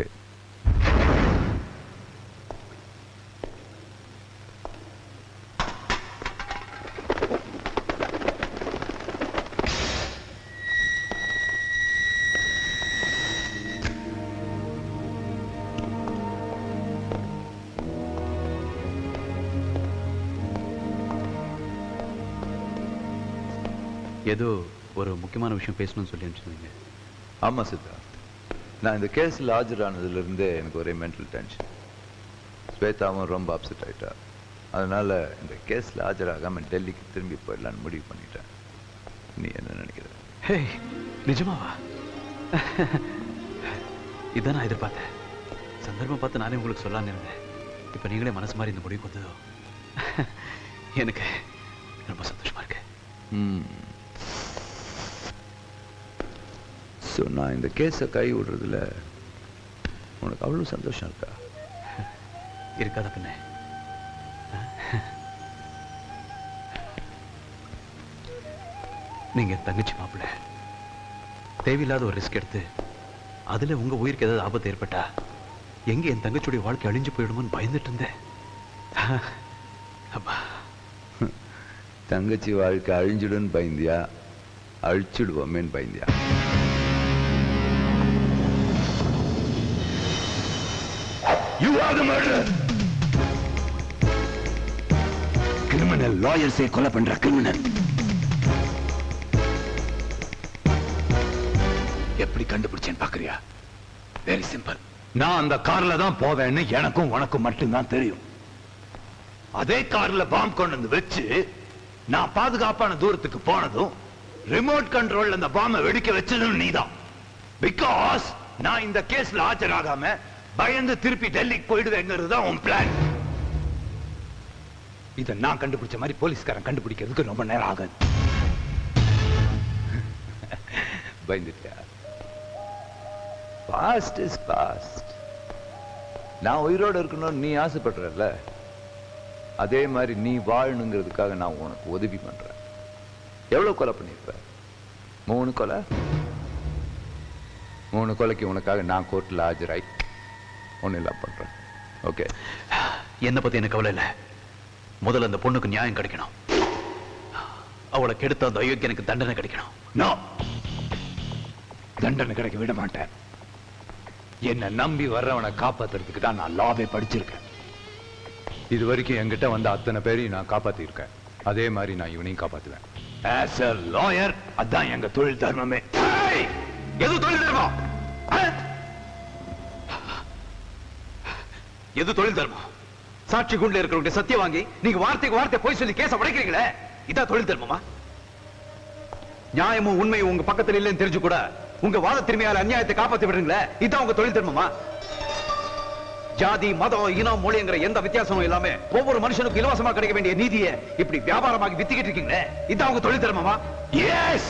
ஏதோ ஒரு முக்கியமான விஷயம் பேசணும்னு சொல்லி அனுப்பிச்சிருந்தீங்க ஆமா சித்தார்த் நான் இந்த கேஸில் ஆஜரானதுல இருந்தே எனக்கு ஒரே மென்டல் டென்ஷன் ஸ்வேதாவும் ரொம்ப அப்செட் ஆயிட்டா அதனால இந்த கேஸ்ல ஆஜராகாம டெல்லிக்கு திரும்பி போயிடலான்னு முடிவு பண்ணிட்டேன் நீ என்ன நினைக்கிற ஹே நிஜமாவா இதான் நான் எதிர்பார்த்தேன் சந்தர்ப்பம் பார்த்து நானே உங்களுக்கு சொல்லலாம்னு இருந்தேன் இப்போ நீங்களே மனசு மாதிரி இந்த முடிவுக்கு வந்ததோ எனக்கு ரொம்ப சந்தோஷமா இருக்கு ஸோ நான் இந்த கேஸை கை விடுறதுல உனக்கு அவ்வளோ சந்தோஷம் இருக்கா இருக்காத பின்ன நீங்க என் தங்கச்சி மாப்பிள்ளை தேவையில்லாத ஒரு ரிஸ்க் எடுத்து அதுல உங்க உயிருக்கு ஏதாவது ஆபத்து ஏற்பட்டா எங்க என் தங்கச்சியுடைய வாழ்க்கை அழிஞ்சு போயிடுமோன்னு பயந்துட்டு இருந்தேன் அப்பா தங்கச்சி வாழ்க்கை அழிஞ்சிடுன்னு பயந்தியா அழிச்சிடுவோமேன்னு பயந்தியா You are the murderer. Criminal லாயர்ஸே கொலை பண்ற கிரிமினல் எப்படி கண்டுபிடிச்சேன்னு பாக்குறியா வெரி சிம்பிள் நான் அந்த கார்ல தான் போவேன்னு எனக்கும் உனக்கும் மட்டும்தான் தெரியும் அதே கார்ல பாம்பு கொண்டு வந்து வச்சு நான் பாதுகாப்பான தூரத்துக்கு போனதும் ரிமோட் கண்ட்ரோல்ல அந்த பாம்பை வெடிக்க வச்சதும் நீதான் பிகாஸ் நான் இந்த கேஸ்ல ஆஜராகாம பயந்து திருப்பி டெல்லிக்கு போயிடுவேங்கிறது தான் உன் பிளான் இதை நான் கண்டுபிடிச்ச மாதிரி போலீஸ்காரன் கண்டுபிடிக்கிறதுக்கு ரொம்ப நேரம் ஆகாது பயந்துட்டியா பாஸ்ட் இஸ் பாஸ்ட் நான் உயிரோட இருக்கணும்னு நீ ஆசைப்படுறல்ல அதே மாதிரி நீ வாழணுங்கிறதுக்காக நான் உனக்கு உதவி பண்றேன் எவ்வளவு கொலை பண்ணிருப்ப மூணு கொலை மூணு கொலைக்கு உனக்காக நான் கோர்ட்ல ஆஜராய் ஒன்னும் இல்லாம பண்றேன் ஓகே என்னை பத்தி எனக்கு கவலை இல்லை முதல்ல அந்த பொண்ணுக்கு நியாயம் கிடைக்கணும் அவளை கெடுத்த அந்த அயோக்கியனுக்கு தண்டனை கிடைக்கணும் நோ தண்டனை கிடைக்க விட மாட்டேன் என்ன நம்பி வர்றவனை காப்பாத்துறதுக்கு தான் நான் லாவே படிச்சிருக்கேன் இது வரைக்கும் என்கிட்ட வந்த அத்தனை பேரையும் நான் காப்பாத்திருக்கேன் அதே மாதிரி நான் இவனையும் காப்பாத்துவேன் ஆஸ் a லாயர் அதான் எங்க தொழில் தர்மமே ஏய், எது தொழில் தர்மம் ஆ? எது தொழில் தர்மம் சாட்சி குண்டுல இருக்கிறவங்க சத்தியம் வாங்கி நீங்க வார்த்தைக்கு வார்த்தை போய் சொல்லி கேச உடைக்கிறீங்களே இதான் தொழில் தர்மமா நியாயமும் உண்மையும் உங்க பக்கத்துல இல்லைன்னு தெரிஞ்சு கூட உங்க வாத திறமையால அநியாயத்தை காப்பாத்தி விடுறீங்களே இதான் உங்க தொழில் தர்மமா ஜாதி மதம் இனம் மொழிங்கிற எந்த வித்தியாசமும் இல்லாம ஒவ்வொரு மனுஷனுக்கும் இலவசமா கிடைக்க வேண்டிய நீதியை இப்படி வியாபாரமாகி வித்திக்கிட்டு இருக்கீங்களே இதான் உங்க தொழில் தர்மமா எஸ்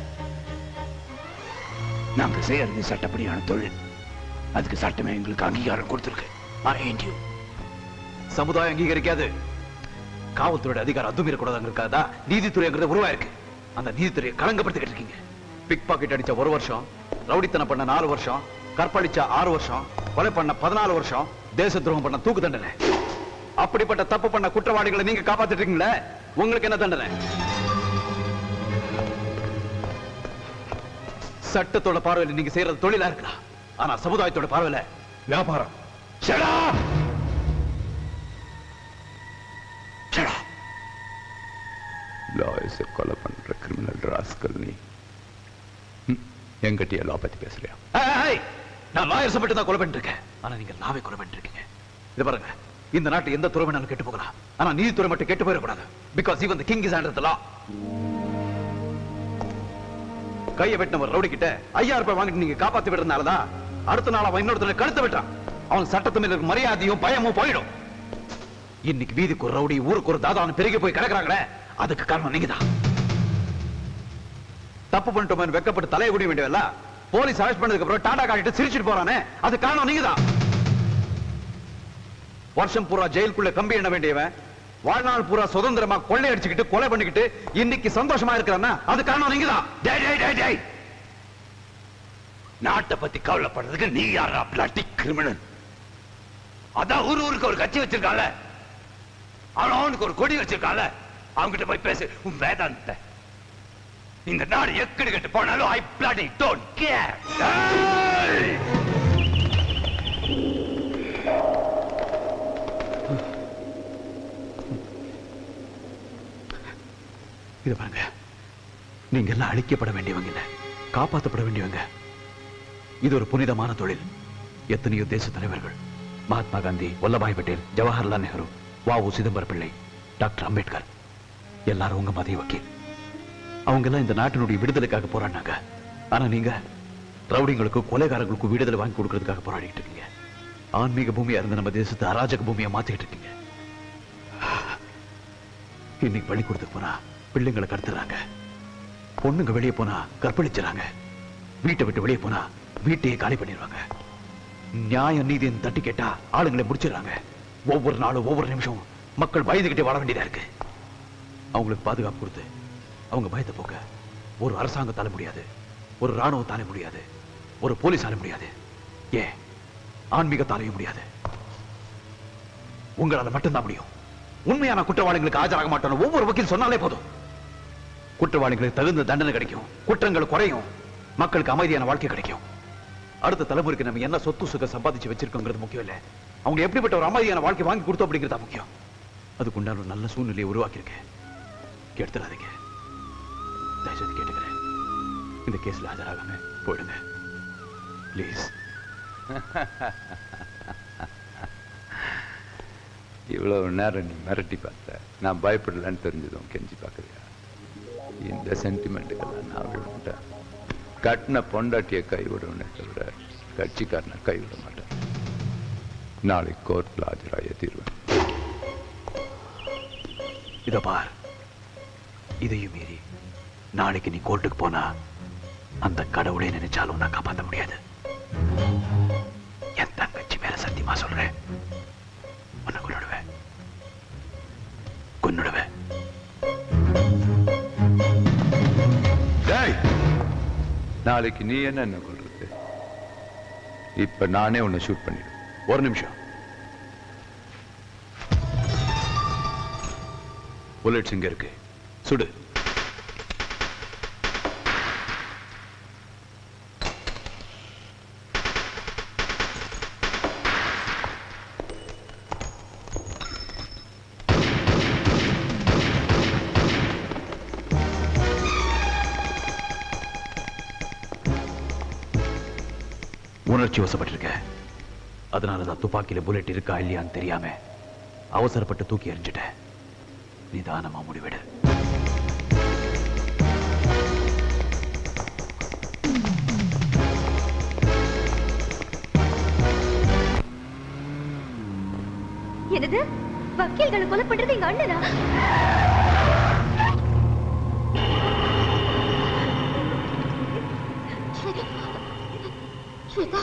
நாங்க செய்யறது சட்டப்படியான தொழில் அதுக்கு சட்டமே எங்களுக்கு அங்கீகாரம் கொடுத்திருக்கு I hate you. சமுதாயம் அங்கீகரிக்காது காவல்துறையோட அதிகாரம் அத்துமீறக்கூடாதுங்கிறதா நீதித்துறைங்கிறது உருவாயிருக்கு அந்த நீதித்துறையை களங்கப்படுத்திக்கிட்டு இருக்கீங்க பிக் பாக்கெட் அடிச்ச ஒரு வருஷம் ரவுடித்தனம் பண்ண நாலு வருஷம் கற்பழிச்ச ஆறு வருஷம் கொலை பண்ண பதினாலு வருஷம் தேச துரோகம் பண்ண தூக்கு தண்டனை அப்படிப்பட்ட தப்பு பண்ண குற்றவாளிகளை நீங்க காப்பாத்திட்டு இருக்கீங்களே உங்களுக்கு என்ன தண்டனை சட்டத்தோட பார்வையில் நீங்க செய்யறது தொழிலா இருக்கலாம் ஆனா சமுதாயத்தோட பார்வையில வியாபாரம் லாயர்ஸை கொலை பண்ற கிரிமினல் ராஸ்கல் நீ என்கிட்டயே லா பத்தி பேசுறியா ஏய், ஏய், நான் லாயர்ஸ் மட்டும் தான் கொலை பண்ணிட்டு இருக்கேன் ஆனா நீங்க லாவை கொலை பண்ணிட்டு இருக்கீங்க இது பாருங்க இந்த நாட்டு எந்த துறை வேணாலும் கெட்டு போகலாம் ஆனா நீதித்துறை மட்டும் கெட்டு போயிடக்கூடாது because even the king is under the law கையை வெட்டினவர் ரவுடி கிட்ட ஐயாயிரம் ரூபாய் வாங்கிட்டு நீங்க காப்பாத்தி விடுறதுனாலதான் அடுத்த நாள் அவன் இன்னொருத்தர கழுத்தை வெட்டான் அவன் சட்டத்து மேல இருக்க மரியாதையும் பயமும் போயிடும் இன்னைக்கு வீதிக்கு ஒரு ரவுடி ஊருக்கு ஒரு தாதான்னு பெருகி போய் கிடக்குறாங்களே அதுக்கு காரணம் நீங்கதான் தப்பு பண்ணிட்டோம் வெக்கப்பட்டு தலையை குடி வேண்டியவல்ல போலீஸ் அரெஸ்ட் பண்ணதுக்கு அப்புறம் டாடா காட்டிட்டு சிரிச்சிட்டு போறானே அது காரணம் நீங்கதான் வருஷம் பூரா ஜெயிலுக்குள்ள கம்பி எண்ண வேண்டியவன் வாழ்நாள் பூரா சுதந்திரமா கொள்ளை அடிச்சுக்கிட்டு கொலை பண்ணிக்கிட்டு இன்னைக்கு சந்தோஷமா இருக்கிறான்னா அது காரணம் நீங்கதான் டேய் டேய் டேய் டேய் நாட்டை பத்தி கவலைப்படுறதுக்கு நீ யாரா பிளாட்டி கிரிமினல் அதான் ஊர் ஊருக்கு ஒரு கட்சி வச்சிருக்கால அவன் அவனுக்கு ஒரு கொடி வச்சிருக்கால அவன்கிட்ட போய் பேசு உன் வேதாந்த இந்த நாடு எக்கடி கட்டு போனாலும் ஐ பிளாட்டி டோன்ட் கேர் இது பாருங்க நீங்க எல்லாம் அழிக்கப்பட வேண்டியவங்க இல்ல காப்பாற்றப்பட வேண்டியவங்க இது ஒரு புனிதமான தொழில் எத்தனையோ தேச தலைவர்கள் மகாத்மா காந்தி வல்லபாய் பட்டேல் ஜவஹர்லால் நேரு வாவு சிதம்பர பிள்ளை டாக்டர் அம்பேத்கர் எல்லாரும் உங்க மதிய வக்கீல் அவங்க எல்லாம் இந்த நாட்டினுடைய விடுதலைக்காக போராடினாங்க ஆனா நீங்க ரவுடிங்களுக்கு கொலைகாரங்களுக்கு விடுதலை வாங்கி கொடுக்கறதுக்காக போராடிட்டு இருக்கீங்க ஆன்மீக பூமியா இருந்த நம்ம தேசத்தை அராஜக பூமியா மாத்திட்டு இருக்கீங்க இன்னைக்கு பள்ளிக்கூடத்துக்கு போனா பிள்ளைங்களை கடத்துறாங்க பொண்ணுங்க வெளியே போனா கற்பழிச்சுறாங்க வீட்டை விட்டு வெளியே போனா வீட்டையே காலி பண்ணிடுவாங்க நியாயம் நீதின்னு தட்டி கேட்டா ஆளுங்களை முடிச்சிடுறாங்க ஒவ்வொரு நாளும் ஒவ்வொரு நிமிஷம் மக்கள் பயந்துகிட்டே வாழ வேண்டியதா இருக்கு அவங்களுக்கு பாதுகாப்பு கொடுத்து அவங்க பயத்தை போக்க ஒரு அரசாங்கத்தால முடியாது ஒரு ராணுவத்தால முடியாது ஒரு போலீஸால முடியாது ஏன் ஆன்மீகத்தாலையும் முடியாது உங்களால மட்டும்தான் முடியும் உண்மையான குற்றவாளிகளுக்கு ஆஜராக மாட்டோம் ஒவ்வொரு வக்கீல் சொன்னாலே போதும் குற்றவாளிகளுக்கு தகுந்த தண்டனை கிடைக்கும் குற்றங்கள் குறையும் மக்களுக்கு அமைதியான வாழ்க்கை கிடைக்கும் அடுத்த தலைமுறைக்கு நம்ம என்ன சொத்து சுக சம்பாதிச்சு வச்சிருக்கோங்கிறது முக்கியம் இல்ல அவங்க எப்படிப்பட்ட ஒரு அமைதியான வாழ்க்கை வாங்கி கொடுத்தோம் அப்படிங்கிறதா முக்கியம் அதுக்கு உண்டான ஒரு நல்ல சூழ்நிலையை உருவாக்கியிருக்கேன் கெடுத்துடாதீங்க தயவுசெய்து கேட்டுக்கிறேன் இந்த கேஸ்ல ஆஜராகாம போயிடுங்க ப்ளீஸ் இவ்வளவு நேரம் நீ மிரட்டி பார்த்த நான் பயப்படலன்னு தெரிஞ்சதும் கெஞ்சி பார்க்கறியா இந்த சென்டிமெண்ட்டுக்கெல்லாம் நான் விட மாட்டேன் கட்டின பொண்டாட்டிய கை விடுவேனே தவிர கட்சிக்காரனை கை விட மாட்டேன் நாளைக்கு கோர்ட்டில் ஆஜராய தீர்வேன் இத பார் இதையும் மீறி நாளைக்கு நீ கோர்ட்டுக்கு போனா அந்த கடவுளை நினைச்சாலும் நான் காப்பாத்த முடியாது என் தங்கச்சி மேல சத்தியமா சொல்றேன் உன்னை கொன்னுடுவேன் கொன்னுடுவேன் டேய் நாளைக்கு நீ என்ன என்ன கொள்றது இப்ப நானே உன்னை ஷூட் பண்ணிடுவேன் ஒரு நிமிஷம் புல்லட்ஸ் இங்க இருக்கு சுடு உணர்ச்சி வசப்பட்டிருக்க அதனாலதான் துப்பாக்கியில புல்லட் இருக்கா இல்லையான்னு தெரியாம அவசரப்பட்டு தூக்கி எறிஞ்சிட்டேன் நிதானமா முடிவெடு என்னது வக்கீல்களை கொலை பண்றது எங்க அண்ணனா ஸ்வேதா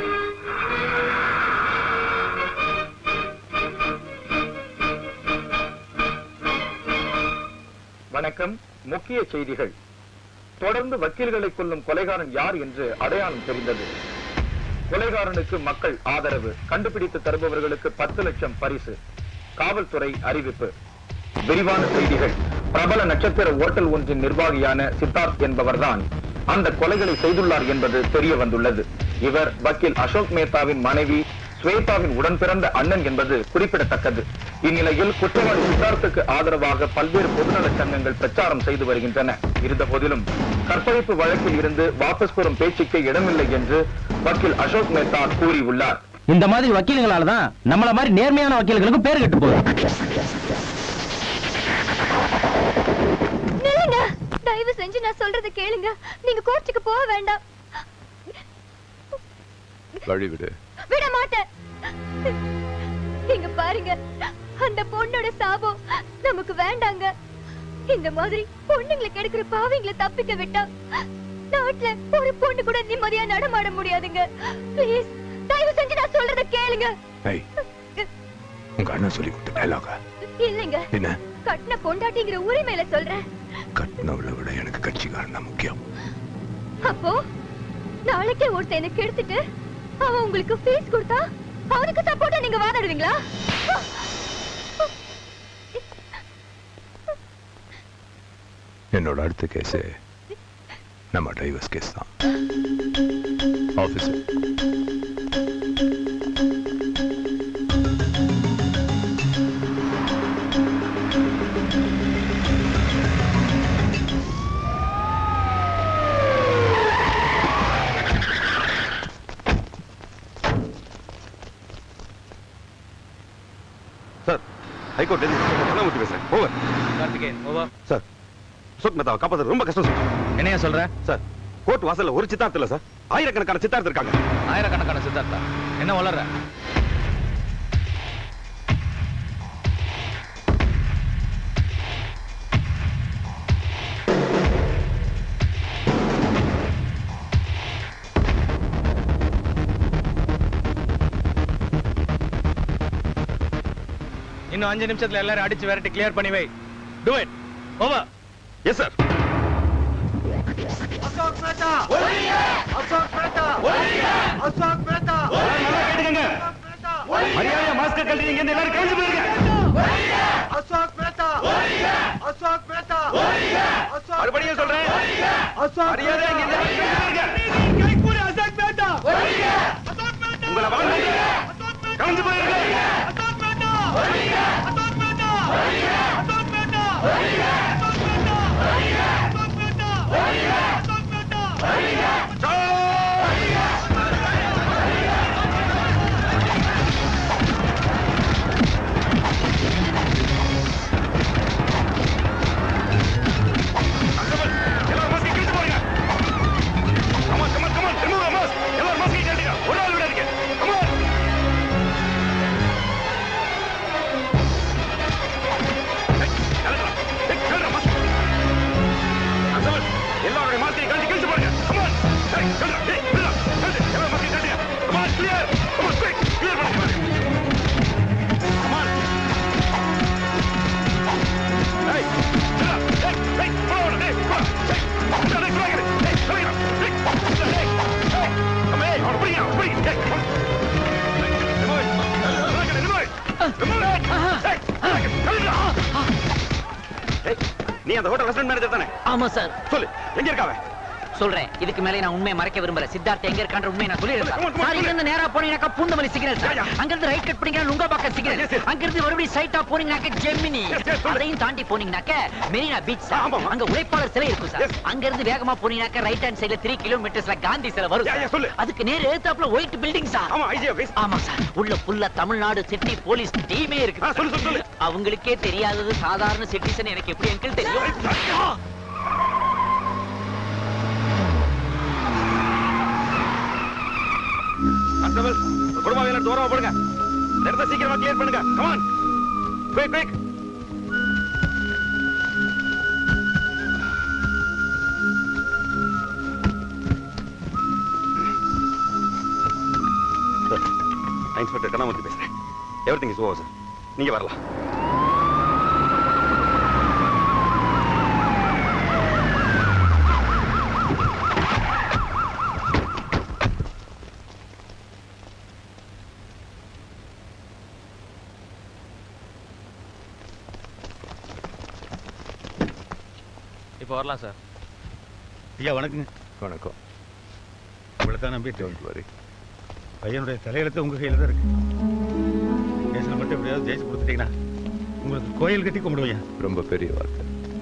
வணக்கம் முக்கிய செய்திகள் தொடர்ந்து வக்கீல்களை கொல்லும் கொலைகாரன் யார் என்று அடையாளம் தெரிந்தது கொலைகாரனுக்கு மக்கள் ஆதரவு கண்டுபிடித்து தருபவர்களுக்கு பத்து லட்சம் பரிசு காவல்துறை அறிவிப்பு விரிவான செய்திகள் பிரபல நட்சத்திர ஓட்டல் ஒன்றின் நிர்வாகியான சித்தார்த் என்பவர்தான் அந்த கொலைகளை செய்துள்ளார் என்பது தெரிய வந்துள்ளது இவர் வக்கீல் அசோக் மேத்தாவின் மனைவி ஸ்வேதாவின் உடன் பிறந்த அண்ணன் என்பது குறிப்பிடத்தக்கது இந்நிலையில் குற்றவாளி சித்தார்த்துக்கு ஆதரவாக பல்வேறு பொதுநல சங்கங்கள் பிரச்சாரம் செய்து வருகின்றன இருந்த போதிலும் கற்பழிப்பு வழக்கில் இருந்து வாபஸ் பெறும் பேச்சுக்கே இடமில்லை என்று வக்கீல் அசோக் மேத்தா கூறியுள்ளார் இந்த மாதிரி வக்கீல்களால தான் நம்மள மாதிரி நேர்மையான வக்கீல்களுக்கு பேர் கெட்டு போகுது நில்லுங்க தயவு செஞ்சு நான் சொல்றத கேளுங்க நீங்க கோர்ட்டுக்கு போக வேண்டாம் வழி விடு விட மாட்டேன் இங்க பாருங்க அந்த பொண்ணோட சாபம் நமக்கு வேண்டாங்க இந்த மாதிரி பொண்ணுங்களுக்கு எடுக்கிற பாவிங்களை தப்பிக்க விட்டா நாட்டுல ஒரு பொண்ணு கூட நிம்மதியா நடமாட முடியாதுங்க ப்ளீஸ் தயவு செஞ்சு நான் சொல்றத கேளுங்க ஏய், உங்க அண்ணன் சொல்லி கொடுத்த டைலாக இல்லைங்க என்ன கட்டின பொண்டாட்டிங்கிற உரிமையில சொல்றேன் கட்டினவளை விட எனக்கு கட்சிக்காரன் தான் முக்கியம் அப்போ நாளைக்கே ஒருத்தன் என்ன கெடுத்துட்டு அவன் உங்களுக்கு ஃபீஸ் கொடுத்தா அவனுக்கு சப்போர்ட்டா நீங்க வாதாடுவீங்களா என்னோட அடுத்த கேஸ் நம்ம டைவர்ஸ் கேஸ் தான் ஆபீசர் சார் ஹைகோர்ட் கண்ணாமூர்த்தி பேசுறேன் ஓவர் கார்த்திகேயன் ஓவா சார் அசோக் மேத்தாவை காப்பாத்துறது ரொம்ப கஷ்டம் சார் என்னையா சொல்ற சார் கோர்ட் வாசல்ல ஒரு சித்தார்த்தம் இல்ல சார் ஆயிரக்கணக்கான சித்தார்த்தம் இருக்காங்க ஆயிரக்கணக்கான சித்தார்த்தா என்ன வளர்ற இன்னும் அஞ்சு நிமிஷத்துல எல்லாரும் அடிச்சு விரட்டி கிளியர் பண்ணி வை do it over yes sir Ashok Mehta Ashok Mehta Ashok Mehta கேட்டுக்கங்க மரியாதையா மாஸ்க் கழட்டி இங்க இருந்து எல்லாரும் கிளம்பி போயிருங்க அசோக் மேத்தா அசோக் மேத்தா அசோக் மறுபடியும் சொல்றேன் அசோக் மரியாதை இங்க இருந்து கிளம்பி போயிருங்க அசோக் மேத்தா உங்களை வாங்க கிளம்பி போயிருங்க எல்லாருடைய மாத்திரை கழட்டி கிழிச்சு போடுங்க Come on. Hey, கழட்டு. Hey, கழட்டு. கழட்டு. எல்லாரும் மாத்திரை கழட்டுங்க. Come on, clear. Come on, quick. Clear பண்ணுங்க. Come on. Hey, கழட்டு. Hey, hey, follow on. Hey, come on. Hey, கழட்டு. Hey, come on. Hey, come on. Hey, கழட்டு. Hey, hey. Come on. அவனை பிடிங்க, அவனை பிடிங்க. Hey, come on. Hey, remove it. Remove it, remove it. Remove it. Hey, கழட்டு. Hey, நீ அந்த hotel restaurant manager தானே ஆமா sir சொல்லு எங்க இருக்காவ சொல்றேன் இதுக்கு மேலே நான் உண்மையை மறைக்க விரும்பல சித்தார்த் எங்க இருக்கான்ற உண்மையை நான் சொல்லிடுறேன் Come on, come on, sir இங்க இருந்து நேரா போனீங்கன்னாக்கா பூந்தமல்லி சிக்னல் சார் அங்க இருந்து ரைட் கட் பண்ணீங்கன்னா நுங்கா பக்கம் சிக்னல் அங்க இருந்து மறுபடியும் சைட்டா போனீங்கன்னாக்க ஜெமினி அதையும் தாண்டி போனீங்கன்னாக்க மெரினா பீச் சார் அங்க உழைப்பாளர் சிலை இருக்கும் சார் அங்க இருந்து வேகமா போனீங்கன்னாக்க ரைட் ஹேண்ட் சைடுல த்ரீ கிலோமீட்டர்ஸ்ல காந்தி சிலை வரும் சார். அதுக்கு நேர் எழுத்தாப்புல ஒயிட் பில்டிங் சார் ஆமா ஐஜி ஆபீஸ் ஆமா சார் உள்ள புல்ல தமிழ்நாடு சிட்டி போலீஸ் டீமே இருக்கு சொல்லு சொல்லு சொல்லு அவங்களுக்கே தெரியாதது சாதாரண சிட்டிசன் எனக்கு எப்படி அங்கிள் தெரியும் கான்ஸ்டபிள் குடும்ப வேலை தூரமா போடுங்க இந்த இடத்த சீக்கிரமா கிளியர் பண்ணுங்க கமான் குயிக் குயிக் சார் நான் இன்ஸ்பெக்டர் கண்ணாமூர்த்தி பேசுறேன் everything is over sir நீங்க வரலாம் இப்போ வரலாம் சார் ஐயா வணக்கங்க வணக்கம் உங்களை தான் நம்பிட்டு டோன்ட் வரி பையனுடைய தலையெழுத்து உங்க கையில தான் இருக்கு கேஸ்ல மட்டும் எப்படியாவது ஜெயிச்சு கொடுத்துட்டீங்கன்னா உங்களுக்கு கோயில் கட்டி கும்பிடுவேன் ரொம்ப பெரிய வார்த்தை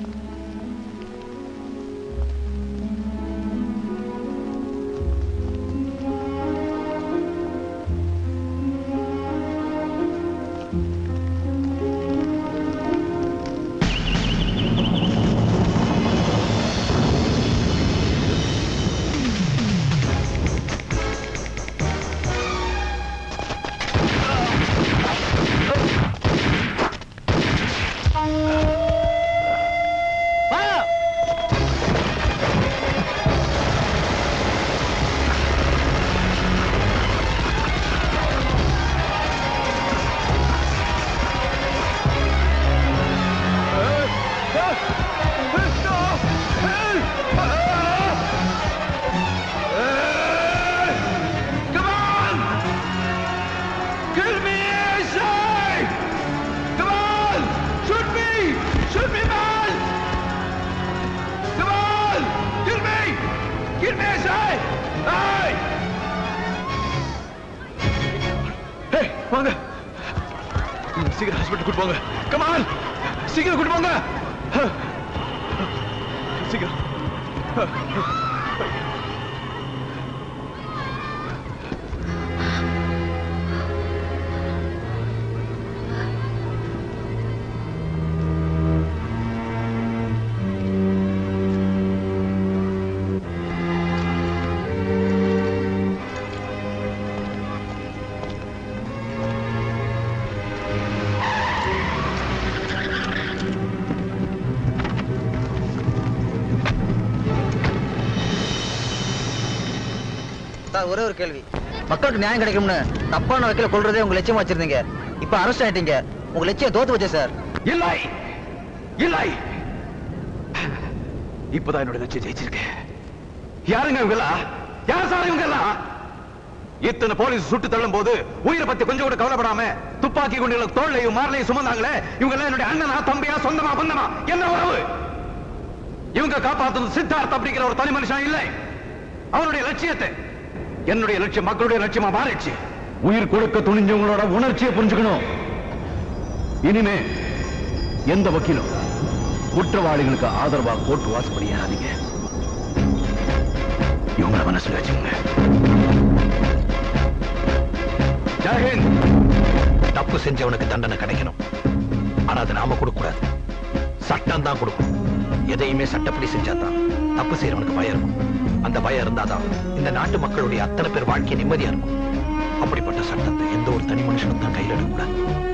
Come on! Kill me, Isai! Come on! Shoot me! Shoot me, man! Come on! Kill me! Kill me, Isai! Hey! Hey, வாங்க சீக்கிரம் ஹாஸ்பிட்டல் கூட்டு போங்க கமான் சீக்கிரம் கூட்டு போங்க சீக்கிரம் சார் ஒரே ஒரு கேள்வி மக்களுக்கு நியாயம் கிடைக்கும்னு தப்பான வகையில கொள்றதே உங்க லட்சியமா வச்சிருந்தீங்க இப்ப அரெஸ்ட் ஆயிட்டீங்க உங்க லட்சியம் தோத்து வச்சே சார் இல்லை இல்லை இப்பதான் என்னோட லட்சியம் ஜெயிச்சிருக்கேன் யாருங்க இவங்க எல்லாம் யார் சார் இவங்க எல்லாம் இத்தனை போலீஸ் சுட்டு தள்ளும் போது உயிரை பத்தி கொஞ்சம் கூட கவலைப்படாம துப்பாக்கி குண்டுகளை தோல்லையும் மார்லையும் சுமந்தாங்களே இவங்க எல்லாம் என்னுடைய அண்ணனா தம்பியா சொந்தமா பந்தமா என்ன உறவு இவங்க காப்பாத்துறது சித்தார்த் அப்படிங்கிற ஒரு தனி மனுஷன் இல்லை அவனுடைய லட்சியத்தை என்னுடைய லட்சியம் மக்களுடைய லட்சியமா மாறிடுச்சு உயிர் கொடுக்க துணிஞ்சவங்களோட உணர்ச்சியை புரிஞ்சுக்கணும் இனிமே எந்த வக்கீலும் குற்றவாளிகளுக்கு ஆதரவா கோர்ட் வாசப்படி ஏறாதீங்க இவங்கள மனசுல வச்சுங்க ஜெயஹிந்த் தப்பு செஞ்சவனுக்கு தண்டனை கிடைக்கணும் ஆனா அதை நாம கொடுக்க கூடாது சட்டம் தான் கொடுக்கும் எதையுமே சட்டப்படி செஞ்சாதான் தப்பு செய்யறவனுக்கு பயம் இருக்கும் அந்த பயம் இருந்தாதான் இந்த நாட்டு மக்களுடைய அத்தனை பேர் வாழ்க்கை நிம்மதியா இருக்கும் அப்படிப்பட்ட சட்டத்தை எந்த ஒரு தனி மனுஷனும் தான் கையில் எடுக்கக்கூடாது